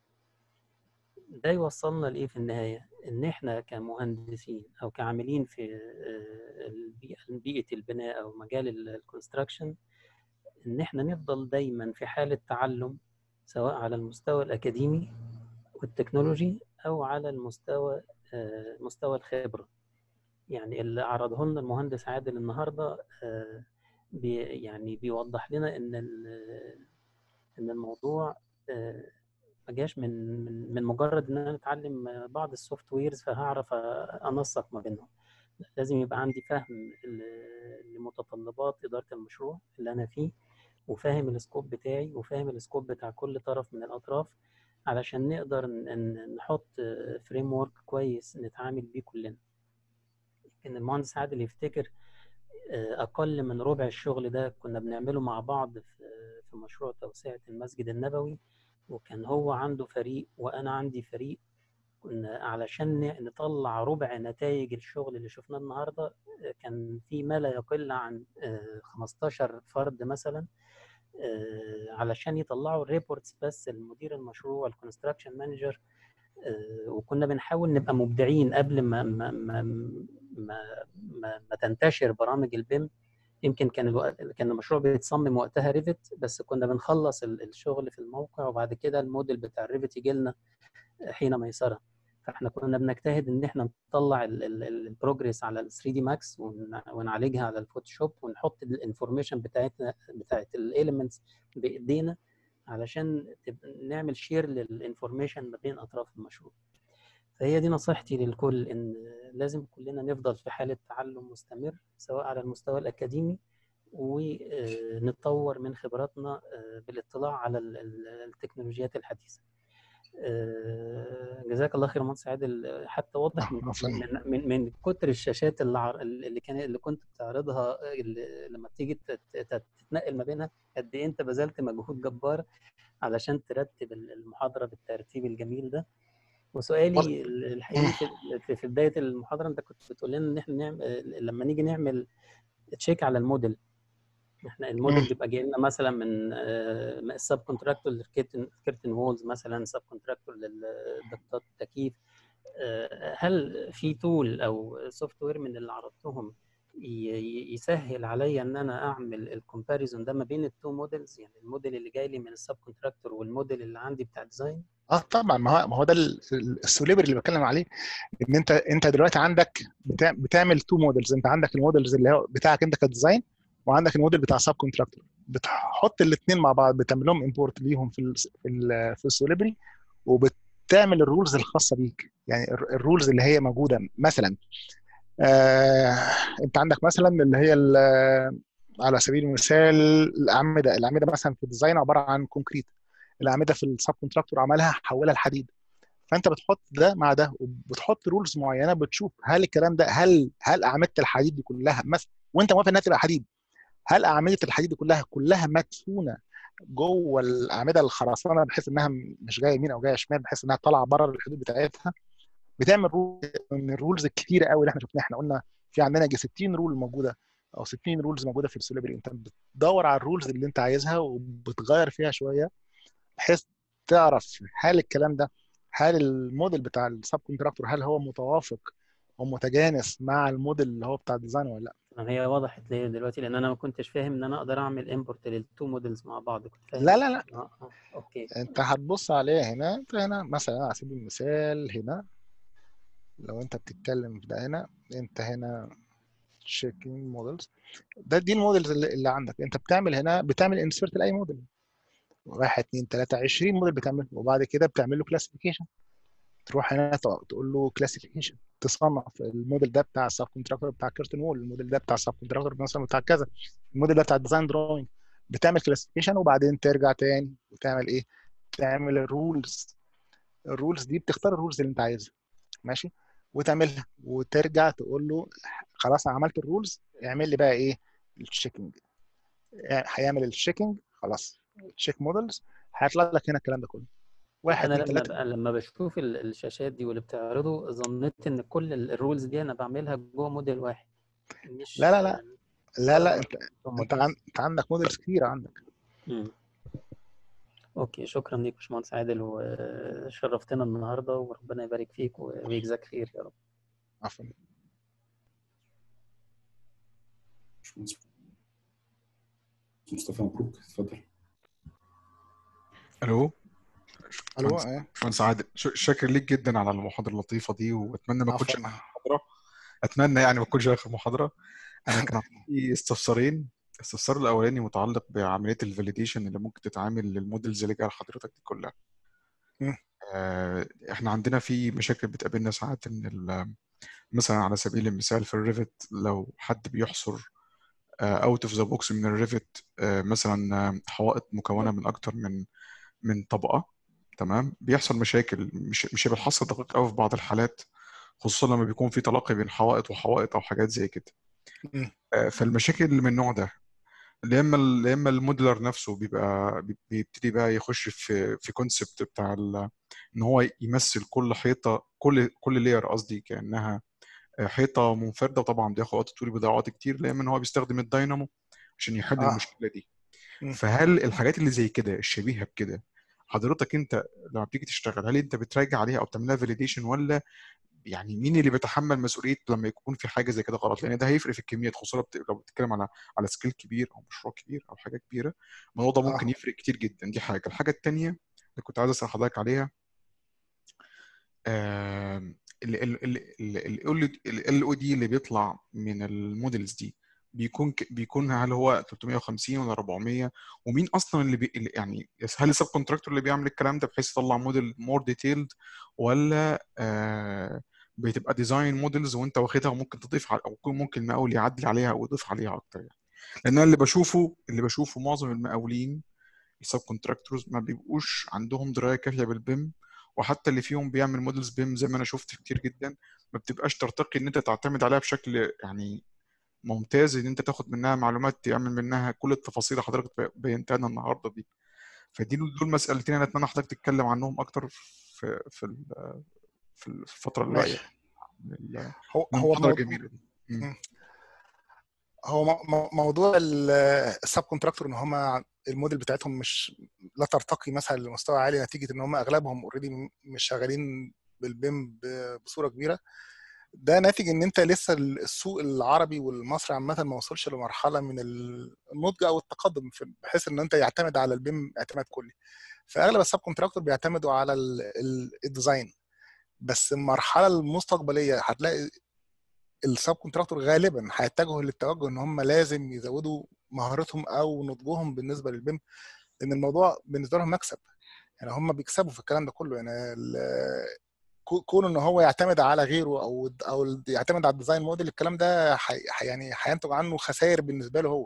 ده يوصلنا لإيه في النهاية؟ إن إحنا كمهندسين أو كعاملين في آه، البيئة بيئة البناء أو مجال الكونستراكشن إن إحنا نفضل دايما في حالة تعلم سواء على المستوى الأكاديمي والتكنولوجي أو على المستوى آه، مستوى الخبرة يعني اللي عرضه لنا المهندس عادل النهاردة آه، بي يعني بيوضح لنا إن ال- إن الموضوع آه، ما جاش من من من مجرد ان انا اتعلم بعض السوفت ويرز فهعرف انسق ما بينهم لازم يبقى عندي فهم ل- لمتطلبات اداره المشروع اللي انا فيه وفاهم السكوب بتاعي وفاهم السكوب بتاع كل طرف من الاطراف علشان نقدر نحط فريم ورك كويس نتعامل بيه كلنا ان المهندس عادل يفتكر اقل من ربع الشغل ده كنا بنعمله مع بعض في مشروع توسعه المسجد النبوي وكان هو عنده فريق وانا عندي فريق كنا علشان نطلع ربع نتائج الشغل اللي شفناه النهارده كان في ما لا يقل عن 15 فرد مثلا علشان يطلعوا الريبورتس بس المدير المشروع الكونستراكشن مانجر وكنا بنحاول نبقى مبدعين قبل ما ما ما ما, ما, ما تنتشر برامج البيم يمكن كان الوقت كان المشروع بيتصمم وقتها ريفت بس كنا بنخلص الشغل في الموقع وبعد كده الموديل بتاع الريفت يجي لنا حين ميسره فاحنا كنا بنجتهد ان احنا نطلع البروجريس على ال 3 دي ماكس ونعالجها على الفوتوشوب ونحط الانفورميشن بتاعتنا بتاعت الاليمنتس بايدينا علشان نعمل شير للانفورميشن ما بين اطراف المشروع فهي دي نصيحتي للكل ان لازم كلنا نفضل في حاله تعلم مستمر سواء على المستوى الاكاديمي ونتطور من خبراتنا بالاطلاع على التكنولوجيات الحديثه جزاك الله خير مهندس عادل حتى واضح من من, من, من كتر الشاشات اللي عر... اللي كان اللي كنت بتعرضها اللي لما تيجي تتنقل ما بينها قد ايه انت بذلت مجهود جبار علشان ترتب المحاضره بالترتيب الجميل ده وسؤالي الحقيقي في, في بدايه المحاضره انت كنت بتقول لنا ان احنا نعمل لما نيجي نعمل تشيك على الموديل احنا الموديل بيبقى جاي لنا مثلا من السب كونتراكتور للكيرتن كيرتن وولز مثلا سب كونتراكتور للضغطات التكييف هل في تول او سوفت وير من اللي عرضتهم يسهل عليا ان انا اعمل الكومباريزون ده ما بين التو موديلز يعني الموديل اللي جاي لي من السب كونتراكتور والموديل اللي عندي بتاع ديزاين اه طبعا ما هو ما هو ده السوليبر اللي بتكلم عليه ان انت انت دلوقتي عندك بتعمل تو موديلز انت عندك الموديلز اللي هو بتاعك انت كديزاين وعندك الموديل بتاع سب كونتراكتور بتحط الاثنين مع بعض بتعمل لهم امبورت ليهم في ال في ال في السوليبري وبتعمل الرولز الخاصه بيك يعني الرولز اللي هي موجوده مثلا آه انت عندك مثلا اللي هي على سبيل المثال الاعمده الاعمده مثلا في الديزاين عباره عن كونكريت الاعمده في السب كونتراكتور عملها حولها لحديد فانت بتحط ده مع ده وبتحط رولز معينه بتشوف هل الكلام ده هل هل اعمده الحديد دي كلها مثلا وانت موافق انها تبقى حديد هل اعمده الحديد دي كلها كلها مدفونه جوه الاعمده الخرسانه بحيث انها مش جايه يمين او جايه شمال بحيث انها طالعه بره الحدود بتاعتها بتعمل رول من الرولز الكتيره قوي اللي احنا شفناها احنا قلنا في عندنا يجي 60 رول موجوده او 60 رولز موجوده في السوليبري انت بتدور على الرولز اللي انت عايزها وبتغير فيها شويه بحيث تعرف هل الكلام ده هل الموديل بتاع السب كونتراكتور هل هو متوافق ومتجانس مع الموديل اللي هو بتاع الديزاين ولا لا هي وضحت لي دلوقتي لان انا ما كنتش فاهم ان انا اقدر اعمل امبورت للتو موديلز مع بعض كنت فاهم لا لا لا اه اه اوكي انت هتبص عليها هنا انت هنا مثلا على سبيل المثال هنا لو انت بتتكلم في ده هنا انت هنا تشيكينج موديلز ده دي الموديلز اللي, اللي عندك انت بتعمل هنا بتعمل انسيرت لاي موديل واحد اثنين ثلاثة 20 موديل بتعمله وبعد كده بتعمل له كلاسيفيكيشن تروح هنا تقول له كلاسيفيكيشن تصنف الموديل ده بتاع السب كونتراكتور بتاع كيرتن وول الموديل ده بتاع السب كونتراكتور مثلا بتاع كذا الموديل ده بتاع الديزاين دروينج بتعمل كلاسيفيكيشن وبعدين ترجع تاني وتعمل ايه؟ تعمل الرولز الرولز دي بتختار الرولز اللي انت عايزها ماشي وتعملها وترجع تقول له خلاص انا عملت الرولز اعمل لي بقى ايه التشيكنج هيعمل التشيكنج خلاص تشيك مودلز هيطلع لك هنا الكلام ده كله واحد انا اتنين لما تلاته لما بشوف ال- الشاشات دي واللي بتعرضه ظنيت ان كل ال- الرولز دي انا بعملها جوه موديل واحد مش لا لا لا لا لا بره انت جوه انت موديل عن... انت عندك موديلز كتير عندك مم. اوكي شكرا ليك باشمهندس عادل وشرفتنا النهارده وربنا يبارك فيك ويجزاك خير يا رب عفوا مصطفى مبروك اتفضل الو الو باشمهندس ايه باشمهندس عادل ش- شاكر ليك جدا على المحاضره اللطيفه دي واتمنى ما تكونش عفوا اخر محاضره اتمنى يعني ما تكونش اخر محاضره انا كان عندي استفسارين الاستفسار الاولاني متعلق بعمليه الفاليديشن اللي ممكن تتعامل للمودلز اللي جايه لحضرتك دي كلها مم. آه، احنا عندنا في مشاكل بتقابلنا ساعات ان ال- مثلا على سبيل المثال في الريفت لو حد بيحصر اوت اوف ذا بوكس من الريفت مثلا آه، حوائط مكونه من اكتر من من طبقه تمام بيحصل مشاكل مش مش بالحصر دقيق قوي في بعض الحالات خصوصا لما بيكون في تلاقي بين حوائط وحوائط او حاجات زي كده مم. آه، فالمشاكل اللي من النوع ده يا اما يا اما الموديلر نفسه بيبقى بي- بيبتدي بقى يخش في في كونسبت بتاع ال- ان هو يمثل كل حيطه كل كل لاير قصدي كانها حيطه منفرده وطبعا بياخد وقت طويل بيضيع وقت كتير يا اما ان هو بيستخدم الداينامو عشان يحل اه المشكله دي مم. فهل الحاجات اللي زي كده الشبيهه بكده حضرتك انت لما بتيجي تشتغل هل انت بتراجع عليها او بتعملها فاليديشن ولا يعني مين اللي بيتحمل مسؤوليه لما يكون في حاجه زي كده غلط لان ده هيفرق في الكميات خصوصا بت- لو بتتكلم على على سكيل كبير او مشروع كبير او حاجه كبيره الموضوع ده ممكن اه يفرق كتير جدا دي حاجه الحاجه التانيه اللي كنت عايز اسال حضرتك عليها ال او دي اللي بيطلع من المودلز دي بيكون ك- بيكون هل هو 350 ولا 400 ومين اصلا اللي, بي اللي يعني هل السب كونتراكتور اللي بيعمل الكلام ده بحيث يطلع موديل مور ديتيلد ولا آه بتبقى ديزاين موديلز وانت واخدها وممكن تضيف على او يكون ممكن المقاول يعدل عليها او يضيف عليها اكتر يعني لان انا اللي بشوفه اللي بشوفه معظم المقاولين السب كونتراكتورز ما بيبقوش عندهم درايه كافيه بالبيم وحتى اللي فيهم بيعمل موديلز بيم زي ما انا شفت كتير جدا ما بتبقاش ترتقي ان انت تعتمد عليها بشكل يعني ممتاز ان انت تاخد منها معلومات تعمل منها كل التفاصيل اللي حضرتك بينتها لنا النهارده دي فدي دول مسألتين انا اتمنى حضرتك تتكلم عنهم اكتر في في ال- في الفتره اللي باقيه ماشي هو من هو المحاضره موضوع الجميله دي مم. مم. هو مو- مو- موضوع السب كونتراكتور ان هم الموديل بتاعتهم مش لا ترتقي مثلا لمستوى عالي نتيجه ان هم اغلبهم اوريدي مش شغالين بالبيم ب- بصوره كبيره ده ناتج ان انت لسه السوق العربي والمصري عامه ما وصلش لمرحله من النضج او التقدم في- بحيث ان انت يعتمد على البيم اعتماد كلي فاغلب السب كونتراكتور بيعتمدوا على ال- ال- الديزاين بس المرحله المستقبليه هتلاقي السب كونتراكتور غالبا هيتجهوا للتوجه ان هم لازم يزودوا مهارتهم او نضجهم بالنسبه للبيم لان الموضوع بالنسبه لهم مكسب يعني هم بيكسبوا في الكلام ده كله يعني ال- كو- كون ان هو يعتمد على غيره او او يعتمد على الديزاين موديل الكلام ده حي حي- يعني هينتج عنه خسائر بالنسبه له هو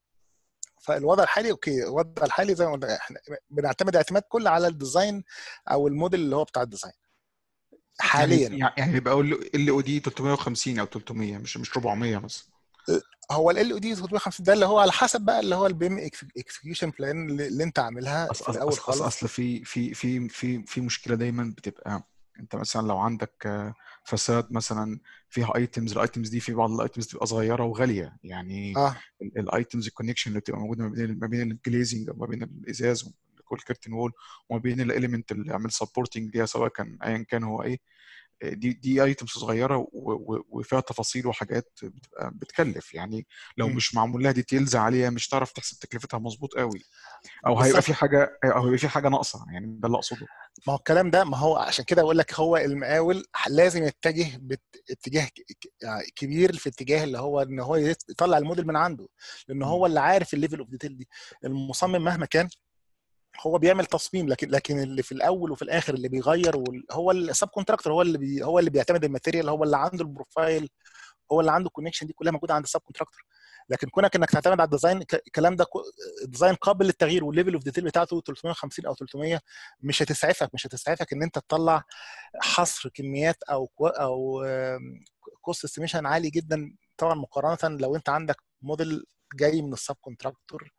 فالوضع الحالي اوكي الوضع الحالي زي ما قلنا احنا بنعتمد اعتماد كلي على الديزاين او الموديل اللي هو بتاع الديزاين يعني حاليا يعني يبقى ال او دي 350 او 300 مش مش 400 مثلا هو ال او دي 350 ده اللي هو على حسب بقى اللي هو البيم اكسكيوشن بلان اللي انت عاملها اصل في اصل الاول اصل, أصل, خالص أصل في في في في في مشكله دايما بتبقى انت مثلا لو عندك آه، فساد مثلا فيها ايتمز الايتمز دي في بعض الايتمز بتبقى صغيره وغاليه يعني اه الايتمز الكونكشن اللي بتبقى موجوده ما بين ما بين الجليزنج وما بين الازاز كل كيرتن وول وما بين الاليمنت اللي عامل سبورتنج ليها سواء كان ايا كان هو ايه دي دي ايتمز صغيره و- و- وفيها تفاصيل وحاجات بتبقى بتكلف يعني لو مم. مش معمول لها ديتيلز عاليه مش تعرف تحسب تكلفتها مظبوط قوي او هيبقى في بالظبط حاجه او هيبقى في حاجه ناقصه يعني ده اللي اقصده ما هو الكلام ده ما هو عشان كده اقول لك هو المقاول لازم يتجه باتجاه ك- ك- يعني كبير في اتجاه اللي هو ان هو يطلع الموديل من عنده لان مم. هو اللي عارف الليفل اوف ديتيل دي المصمم مهما كان هو بيعمل تصميم لكن لكن اللي في الاول وفي الاخر اللي بيغير وال- هو السب كونتراكتور هو اللي بي هو اللي بيعتمد الماتيريال هو اللي عنده البروفايل هو اللي عنده الكونكشن دي كلها موجوده عند السب كونتراكتور لكن كونك انك تعتمد على الديزاين ك- الكلام ده كو- الديزاين قابل للتغيير والليفل اوف ديتيل بتاعته 350 او 300 مش هتسعفك مش هتسعفك ان انت تطلع حصر كميات او كو او كوست استيميشن عالي جدا طبعا مقارنه لو انت عندك موديل جاي من السب كونتراكتور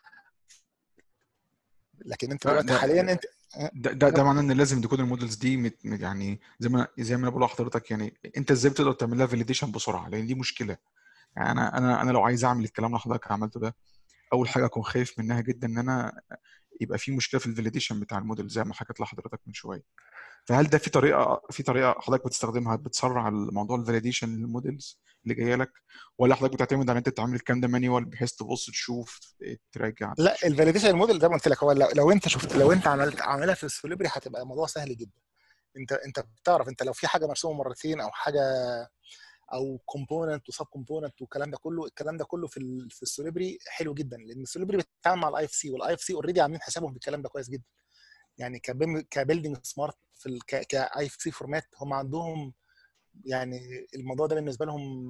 لكن انت ده دلوقتي ده حاليا انت ده ده, ده معناه ان لازم تكون المودلز دي مت مت- يعني زي ما زي ما انا بقول لحضرتك يعني انت ازاي بتقدر تعمل لها فاليديشن بسرعه لان دي مشكله يعني انا انا انا لو عايز اعمل الكلام اللي حضرتك عملته ده اول حاجه اكون خايف منها جدا ان انا يبقى في مشكله في الفاليديشن بتاع الموديل زي ما حكيت لحضرتك من شويه فهل ده في طريقه في طريقه حضرتك بتستخدمها بتسرع الموضوع الفاليديشن للموديلز اللي جايه لك ولا حضرتك بتعتمد على ان انت تعمل الكلام ده مانيوال بحيث تبص تشوف تراجع لا تشوف الفاليديشن الموديل زي ما قلت لك هو لو, لو انت شفت لو انت عملت عاملها في السوليبري هتبقى الموضوع سهل جدا انت انت بتعرف انت لو في حاجه مرسومه مرتين او حاجه او كومبوننت وسب كومبوننت والكلام ده كله الكلام ده كله في ال- في السوليبري حلو جدا لان السوليبري بتتعامل مع الاي اف سي والاي اف سي اوريدي عاملين حسابهم في الكلام ده كويس جدا يعني كبيم كبيلدينج سمارت في ال كاي اف سي فورمات هم عندهم يعني الموضوع ده بالنسبه لهم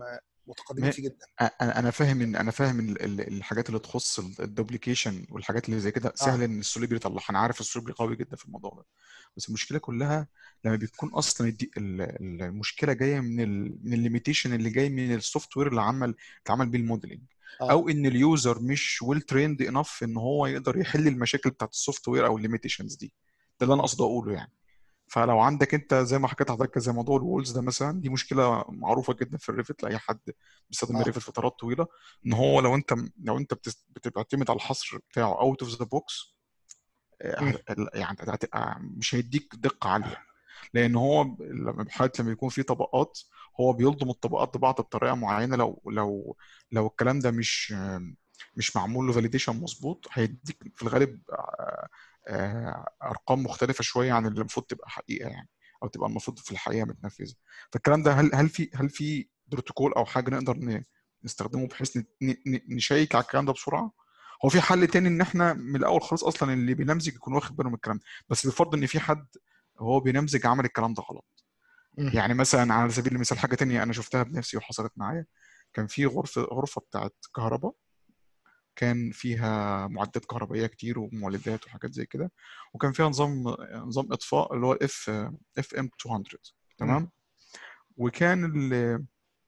متقدمين فيه جدا انا انا فاهم ان انا فاهم ال- ال- الحاجات اللي تخص الدوبليكيشن والحاجات اللي زي كده سهل ان السوليبري يطلعها انا عارف السوليبري قوي جدا في الموضوع ده بس المشكله كلها لما بيكون اصلا الدي- ال- ال- المشكله جايه من ال من الليميتيشن اللي جاي من السوفت وير اللي عمل اتعمل بيه الموديلنج اه او ان اليوزر مش ويل تريند انف ان هو يقدر يحل المشاكل بتاعت السوفت وير او الليميتيشنز دي ده اللي انا قصدي اقوله يعني فلو عندك انت زي ما حكيت حضرتك زي موضوع الوولز ده مثلا دي مشكله معروفه جدا في الريفت لاي حد بيستخدم اه الريفت فترات طويله ان هو لو انت لو انت بتس- بتعتمد على الحصر بتاعه اوت اوف ذا بوكس مم. يعني هتبقى مش هيديك دقه عاليه لان هو ب- لما بحالة لما يكون في طبقات هو بيلضم الطبقات ببعض بطريقه معينه لو لو لو الكلام ده مش مش معمول له فاليديشن مظبوط هيديك في الغالب آه، آه، ارقام مختلفه شويه عن اللي المفروض تبقى حقيقه يعني او تبقى المفروض في الحقيقه متنفذه فالكلام ده هل هل في هل في بروتوكول او حاجه نقدر ن- نستخدمه بحيث ن- ن- نشيك على الكلام ده بسرعه هو في حل تاني ان احنا من الاول خالص اصلا اللي بينمذج يكون واخد باله من الكلام ده بس بفرض ان في حد هو بينمذج عمل الكلام ده غلط مم. يعني مثلا على سبيل المثال حاجه تانية انا شفتها بنفسي وحصلت معايا كان في غرفه غرفه بتاعت كهرباء كان فيها معدات كهربائيه كتير ومولدات وحاجات زي كده وكان فيها نظام نظام اطفاء اللي هو الاف اف ام 200 مم. تمام وكان ال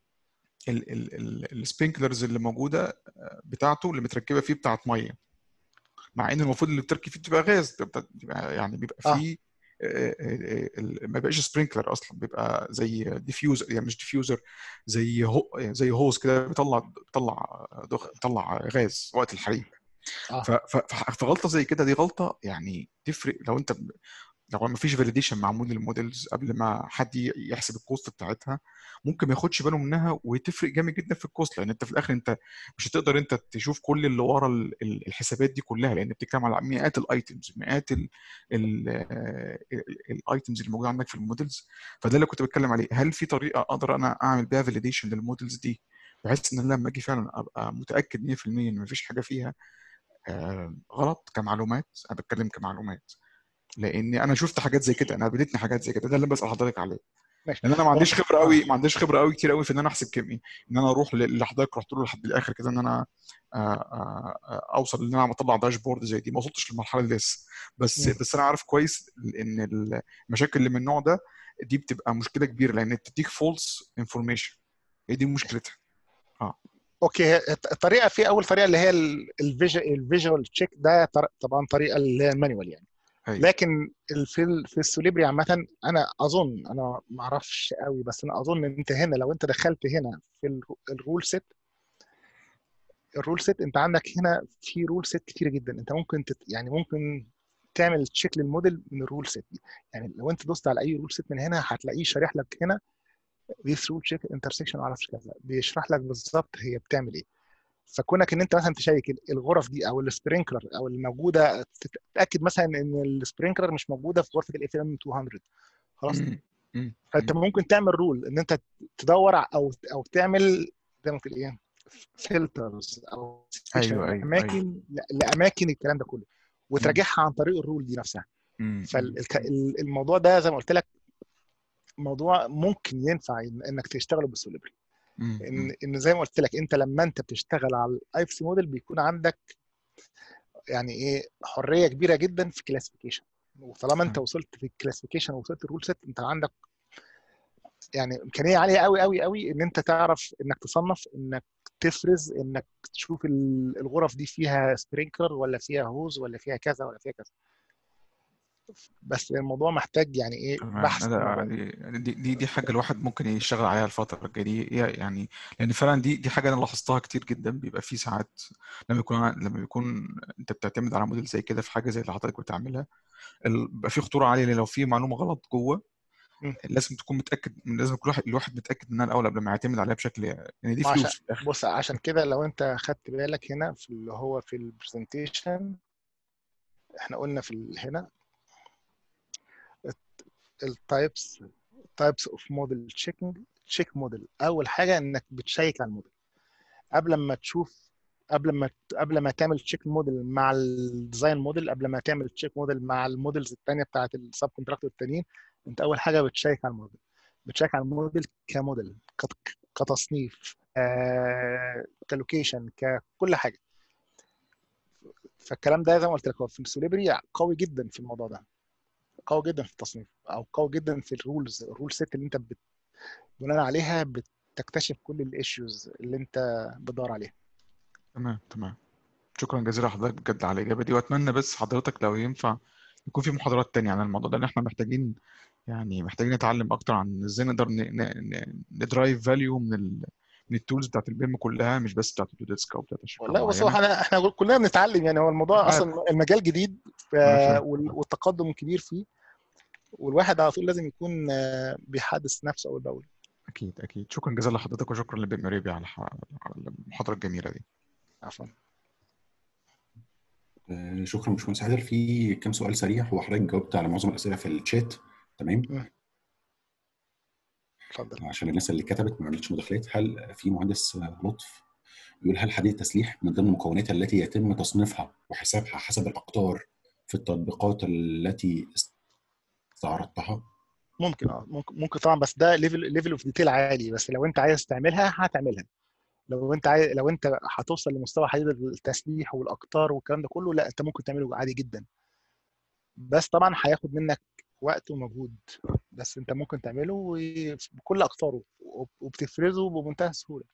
السبرينكلرز اللي موجوده بتاعته اللي متركبه فيه بتاعت ميه مع ان المفروض اللي بتركب فيه بتبقى غاز بتبقى بيبقى يعني بيبقى اه فيه آه، آه، آه، ما بقاش سبرينكلر اصلا بيبقى زي ديفيوزر يعني مش ديفيوزر زي هو زي هوز كده بيطلع بيطلع دخ بيطلع غاز وقت الحريق اه ف- ف- فغلطه زي كده دي غلطه يعني تفرق لو انت لو ما فيش فاليديشن معمول للموديلز قبل ما حد ي- يحسب الكوست بتاعتها ممكن ما ياخدش باله منها وتفرق جامد جدا في الكوست لان انت في الاخر انت مش هتقدر انت تشوف كل اللي ورا ال- ال- الحسابات دي كلها لان بتتكلم على مئات الايتمز مئات الايتمز اللي موجوده عندك في الموديلز فده اللي كنت بتكلم عليه هل في طريقه اقدر انا اعمل بيها فاليديشن للموديلز دي بحيث ان أنا لما اجي فعلا ابقى متاكد 100% ان مفيش حاجه فيها آه، غلط كمعلومات انا بتكلم كمعلومات لان انا شفت حاجات زي كده انا قابلتني حاجات زي كده ده اللي بسال حضرتك عليه ماشي لان انا ما هو عنديش خبره اه قوي ما عنديش خبره قوي كتير قوي في ان انا احسب كمي ان انا اروح ل- اللي حضرتك رحت له لحد الاخر كده ان انا آه، آه، آه، اوصل ان انا اطلع داشبورد زي دي ما وصلتش للمرحله دي لسه بس مم. بس انا عارف كويس ان المشاكل اللي من النوع ده دي بتبقى مشكله كبيره لان بتديك فولس انفورميشن هي دي مشكلتها اه اوكي الطريقه في اول طريقه اللي هي الفيجوال تشيك ده طر- طبعا طريقه اللي هي المانيوال يعني ايوه لكن ال- في ال- في السوليبري عامه انا اظن انا ما اعرفش قوي بس انا اظن ان انت هنا لو انت دخلت هنا في ال- الرول سيت الرول سيت انت عندك هنا في رول سيت كتير جدا انت ممكن تت يعني ممكن تعمل تشيك للموديل من الرول سيت دي يعني لو انت دوست على اي رول سيت من هنا هتلاقيه شارح لك هنا this rule check intersection معرفش كذا بيشرح لك بالظبط هي بتعمل ايه فكونك ان انت مثلا تشيك الغرف دي او السبرينكلر او الموجوده تتاكد مثلا ان السبرينكلر مش موجوده في غرفه الاف ام 200 خلاص مم. مم. فانت مم. ممكن تعمل رول ان انت تدور او او تعمل زي ما تقول ايه فلترز او ايوه ايوه ايوه اماكن لاماكن الكلام ده كله مم. وتراجعها عن طريق الرول دي نفسها مم. مم. فالموضوع ده زي ما قلت لك موضوع ممكن ينفع إن- انك تشتغله بالسوليبري مم. ان مم. ان زي ما قلت لك انت لما انت بتشتغل على الاي سي موديل بيكون عندك يعني ايه حريه كبيره جدا في كلاسيفيكيشن وطالما انت أيوة. وصلت في الكلاسيفيكيشن ووصلت الرول سيت انت عندك يعني امكانيه عاليه قوي قوي قوي ان انت تعرف انك تصنف انك تفرز انك تشوف ال- الغرف دي فيها سبرينكلر ولا فيها هوز ولا فيها كذا ولا فيها كذا بس الموضوع محتاج يعني ايه تمام بحث لا نوعي دي دي دي دي حاجه الواحد ممكن يشتغل عليها الفتره الجايه دي هي يعني لان فعلا دي دي حاجه انا لاحظتها كتير جدا بيبقى في ساعات لما يكون ع- لما يكون انت بتعتمد على موديل زي كده في حاجه زي اللي حضرتك بتعملها ال- بيبقى في خطوره عاليه لان لو في معلومه غلط جوه مم. لازم تكون متاكد لازم كل واحد الواحد متاكد منها الاول قبل ما يعتمد عليها بشكل يعني دي ما عشان فلوس في الاخر بص عشان كده لو انت خدت بالك هنا في اللي هو في البرزنتيشن احنا قلنا في ال- هنا التايبس تايبس اوف موديل تشيكنج تشيك موديل اول حاجه انك بتشيك على الموديل قبل ما تشوف قبل ما قبل ما تعمل تشيك موديل مع الديزاين موديل قبل ما تعمل تشيك موديل مع الموديلز الثانيه بتاعت السب كونتراكتور التانيين انت اول حاجه بتشيك على الموديل بتشيك على الموديل كموديل كت- كتصنيف كلوكيشن ككل حاجه فالكلام ده زي ما قلت لك هو في السوليبري قوي جدا في الموضوع ده قوي جدا في التصنيف او قوي جدا في الرولز الرول سيت اللي انت بت... بناء عليها بتكتشف كل الايشوز اللي انت بتدور عليها تمام تمام شكرا جزيلا لحضرتك بجد على الإجابة دي وأتمنى بس حضرتك لو ينفع يكون في محاضرات تانية عن الموضوع ده لأن إحنا محتاجين يعني محتاجين نتعلم أكتر عن إزاي نقدر ندرايف فاليو من ال من التولز بتاعت البيم كلها مش بس بتاعت الديسك او بتاعت الشركه والله بص هو احنا احنا كلنا بنتعلم يعني هو الموضوع اصلا المجال جديد والتقدم كبير فيه والواحد على طول لازم يكون بيحدث نفسه اول باول اكيد اكيد شكرا جزيلا لحضرتك وشكرا لبيم ريبي على المحاضره الجميله دي عفوا شكرا باشمهندس عادل في كام سؤال سريع هو حضرتك جاوبت على معظم الاسئله في الشات تمام اتفضل عشان الناس اللي كتبت ما عملتش مداخلات هل في مهندس لطف يقول هل حديد التسليح من ضمن المكونات التي يتم تصنيفها وحسابها حسب الاقطار في التطبيقات التي استعرضتها؟ ممكن اه ممكن ممكن طبعا بس ده ليفل ليفل اوف ديتيل عالي بس لو انت عايز تعملها هتعملها لو انت عايز لو انت هتوصل لمستوى حديد التسليح والاقطار والكلام ده كله لا انت ممكن تعمله عادي جدا بس طبعا هياخد منك وقت ومجهود بس انت ممكن تعمله بكل اقطاره وبتفرزه بمنتهى السهوله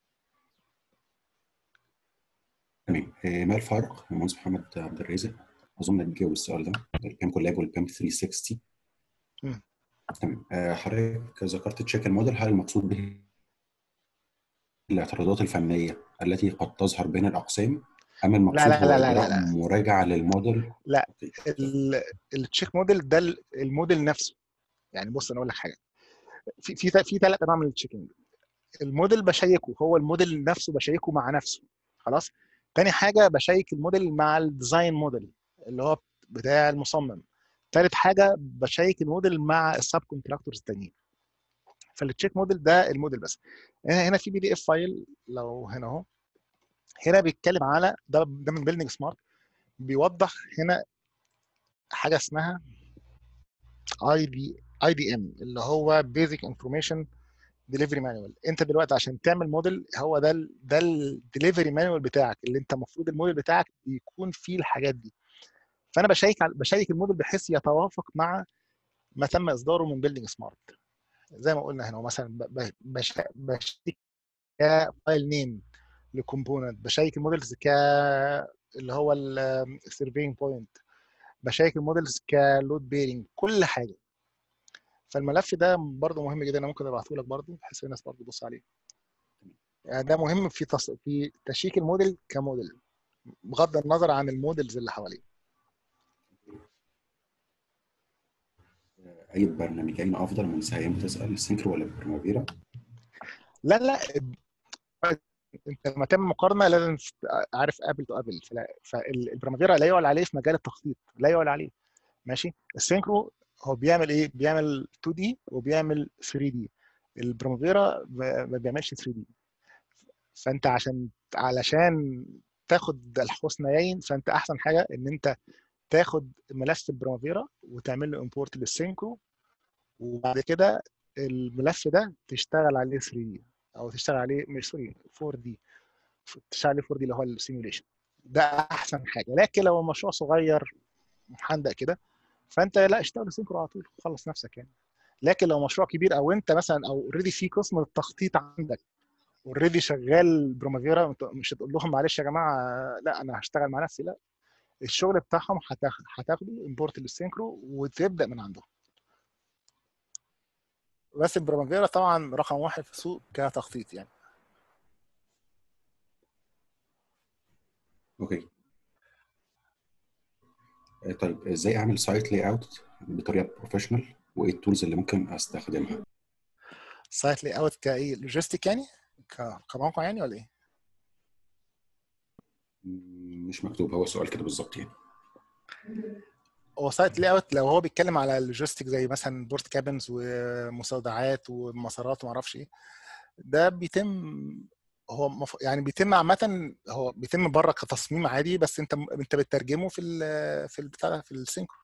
تمام ما الفرق المهندس محمد عبد الرازق اظن هتجاوب السؤال ده البيم كولاب والبيم 360 مم. تمام حضرتك ذكرت تشيك الموديل هل المقصود به الاعتراضات الفنيه التي قد تظهر بين الاقسام ام المقصود لا لا هو لا لا إجراء لا لا. مراجعه للموديل لا أوكي. ال- التشيك موديل ده ال- الموديل نفسه يعني بص انا اقول لك حاجه في في في ثلاث انواع من التشيكنج الموديل بشيكه هو الموديل نفسه بشيكه مع نفسه خلاص تاني حاجه بشيك الموديل مع الديزاين موديل اللي هو بتاع المصمم تالت حاجه بشيك الموديل مع السب كونتراكتورز التانيين فالتشيك موديل ده الموديل بس هنا هنا في بي دي اف فايل لو هنا اهو هنا بيتكلم على ده ده من بيلدنج سمارت بيوضح هنا حاجه اسمها اي دي اي دي ام اللي هو بيزك انفورميشن ديليفري مانوال انت دلوقتي عشان تعمل موديل هو ده ال ده الدليفري مانوال بتاعك اللي انت المفروض الموديل بتاعك يكون فيه الحاجات دي فانا بشيك على- بشيك الموديل بحيث يتوافق مع ما تم اصداره من بيلدنج سمارت زي ما قلنا هنا مثلا ب- ب- بش- بشيك كفايل نيم لكومبوننت بشيك الموديلز ك اللي هو السيرفينج بوينت بشيك الموديلز كلود بيرنج كل حاجه فالملف ده برضه مهم جدا انا ممكن ابعته لك برضه بحيث الناس برضه تبص عليه يعني ده مهم في تص... في تشيك الموديل كموديل بغض النظر عن الموديلز اللي حواليه اي برنامجين افضل من سهيم بتسال سينكرو ولا بريمافيرا لا لا انت لما تعمل مقارنه لازم تبقى عارف ابل تو ابل فالبرامافيرا لا يعلى عليه في مجال التخطيط لا يعلى عليه ماشي السينكرو هو بيعمل ايه بيعمل 2 دي وبيعمل 3 دي البرامافيرا ما ما بيعملش 3 دي فانت عشان علشان تاخد الحسنيين فانت احسن حاجه ان انت تاخد ملف البرامافيرا وتعمل له امبورت للسينكرو وبعد كده الملف ده تشتغل عليه 3 دي او تشتغل عليه مش سوري 4 دي تشتغل عليه 4 دي اللي هو السيميوليشن ده احسن حاجه لكن لو المشروع صغير محندق كده فانت لا اشتغل سينكرو على طول خلص نفسك يعني لكن لو مشروع كبير او انت مثلا او اوريدي في قسم التخطيط عندك اوريدي شغال برومافيرا انت مش هتقول لهم معلش يا جماعه لا انا هشتغل مع نفسي لا الشغل بتاعهم هتاخ- هتاخده امبورت للسينكرو وتبدا من عندهم بس البرومافيرا طبعا رقم واحد في السوق كتخطيط يعني اوكي آه، طيب ازاي اعمل سايت لاي اوت بطريقه بروفيشنال وايه التولز اللي ممكن استخدمها سايت لي اوت كايه لوجيستيك يعني ك- كموقع يعني ولا ايه؟ مم، مش مكتوب هو السؤال كده بالظبط يعني هو سايت لي اوت لو هو بيتكلم على اللوجيستيك زي مثلا بورت كابنز ومستودعات ومسارات وما اعرفش ايه ده بيتم هو مف... يعني بيتم عامة هو بيتم بره كتصميم عادي بس انت انت بتترجمه في ال في البتاع ده، في السينكرو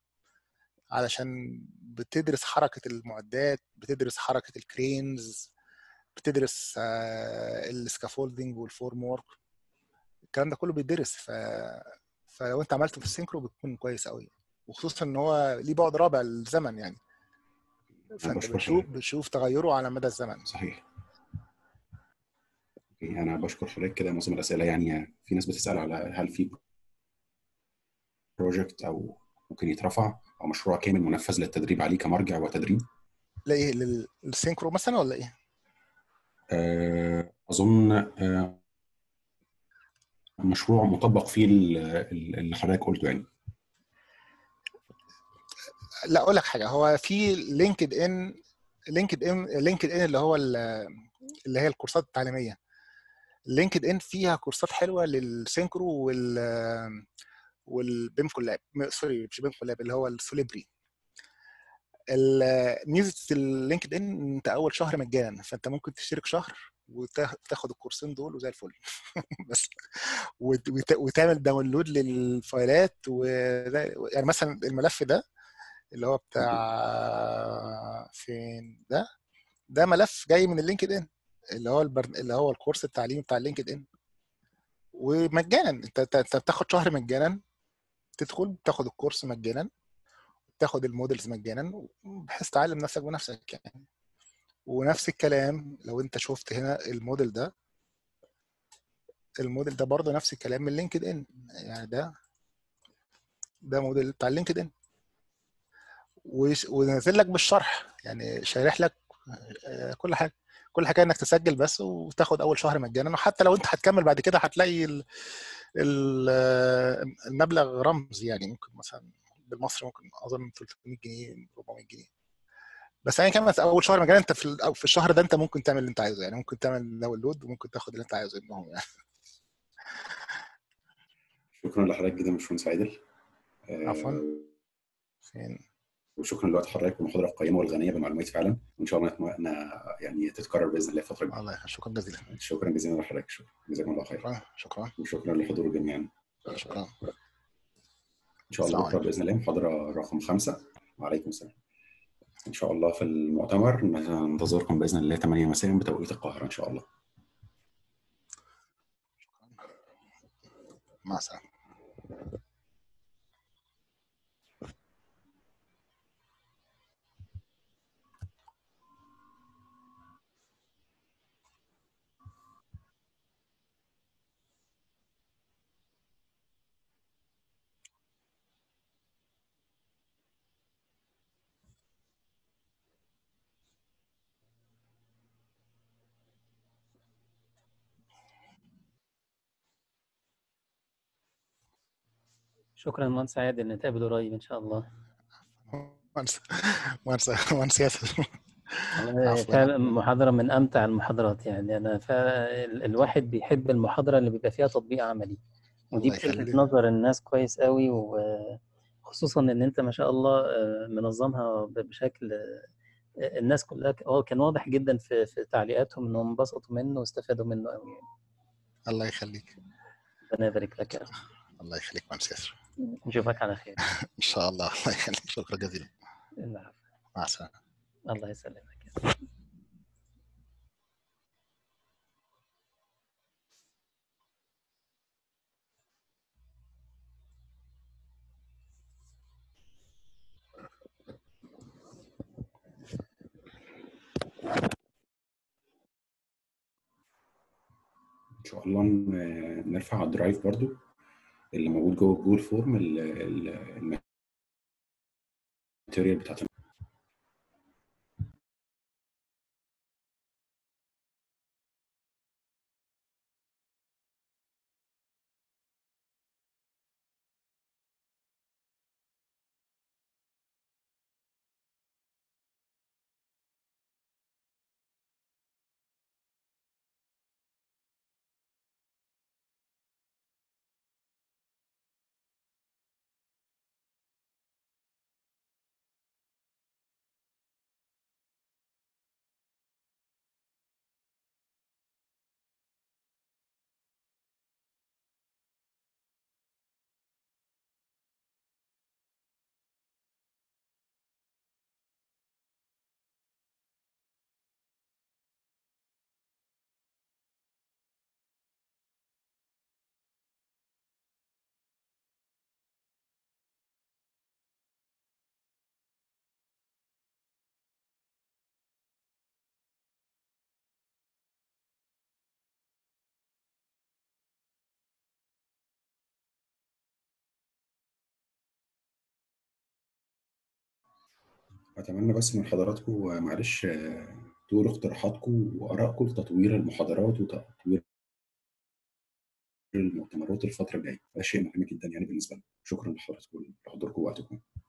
علشان بتدرس حركة المعدات بتدرس حركة الكرينز بتدرس السكافولدنج والفورم وورك الكلام ده كله بيدرس ف... فلو انت عملته في السينكرو بتكون كويس قوي وخصوصا ان هو ليه بعد رابع للزمن يعني فانت بشكر بتشوف حضرتك. بتشوف تغيره على مدى الزمن صحيح أوكي، انا بشكر حضرتك كده معظم الاسئله يعني في ناس بتسال على هل في بروجكت او ممكن يترفع او مشروع كامل منفذ للتدريب عليه كمرجع وتدريب لا ايه لل- للسينكرو مثلا ولا ايه؟ آه، اظن آه، مشروع مطبق فيه ال- ال- اللي حضرتك قلته يعني لا اقول لك حاجه هو في لينكد ان لينكد ان لينكد ان اللي هو ال- اللي هي الكورسات التعليميه لينكد ان فيها كورسات حلوه للسينكرو وال والبيم كولاب م- سوري مش بيم كولاب اللي هو السوليبري ال- ميزه اللينكد ان انت اول شهر مجانا فانت ممكن تشترك شهر وتاخد الكورسين دول وزي الفل بس وت- وت- وتعمل داونلود للفايلات وده يعني مثلا الملف ده اللي هو بتاع فين ده ده ملف جاي من اللينكد ان اللي هو البرن... اللي هو الكورس التعليمي بتاع اللينكد ان ومجانا انت انت أنت بتاخد شهر مجانا تدخل تاخد الكورس مجانا تاخد المودلز مجانا بحيث تعلم نفسك بنفسك يعني ونفس الكلام لو انت شفت هنا الموديل ده الموديل ده برضه نفس الكلام من لينكد ان يعني ده ده موديل بتاع لينكد ان وش- ونازل لك بالشرح يعني شارح لك آه، كل حاجه كل حاجه انك تسجل بس وتاخد اول شهر مجانا وحتى لو انت هتكمل بعد كده هتلاقي ال- ال- آه، المبلغ رمزي يعني ممكن مثلا بالمصري ممكن اظن 300 جنيه 400 جنيه بس يعني كمان اول شهر مجانا انت في ال- أو في الشهر ده انت ممكن تعمل اللي انت عايزه يعني ممكن تعمل داونلود وممكن تاخد اللي انت عايزه منهم يعني شكرا لحضرتك جدا يا باشمهندس عادل آه، عفوا فين وشكرا لوقت حضرتك والمحاضره القيمه والغنيه بالمعلومات فعلا وان شاء الله نتمنى يعني تتكرر باذن الله الفتره الجايه الله يخليك شكرا جزيلا شكرا جزيلا لحضرتك شكرا جزاكم الله خير شكرا شكرا وشكرا للحضور جميعا شكرا ان شاء الله السلام بكره عليكم باذن الله محاضره رقم خمسه وعليكم السلام ان شاء الله في المؤتمر ننتظركم باذن الله 8 مساء بتوقيت القاهره ان شاء الله مع السلامه شكرا مهندس عادل نتقابل قريب ان شاء الله مهندس مهندس مهندس ياسر والله عفوا فعلا محاضرة من أمتع المحاضرات يعني أنا فعلا ال- الواحد بيحب المحاضرة اللي بيبقى فيها تطبيق عملي ودي الله بتلفت يخليك نظر الناس كويس قوي وخصوصا إن أنت ما شاء الله آه، منظمها ب- بشكل آه، الناس كلها ك- هو كان واضح جدا في في تعليقاتهم إنهم انبسطوا منه واستفادوا منه قوي يعني الله يخليك ربنا يبارك لك يا رب الله يخليك مهندس ياسر نشوفك على خير ان شاء الله الله يخليك شكرا جزيلا العفو. مع السلامه الله يسلمك ان شاء الله ن- نرفع على الدرايف برضو اللي موجود جوه جوجل فورم ال- ال- الماتيريال بتاعت اتمنى بس من حضراتكم آه، معلش آه، تقولوا اقتراحاتكم وارائكم لتطوير المحاضرات وتطوير المؤتمرات الفتره الجايه ده شيء مهم جدا يعني بالنسبه لنا شكرا لحضراتكم لحضوركم ووقتكم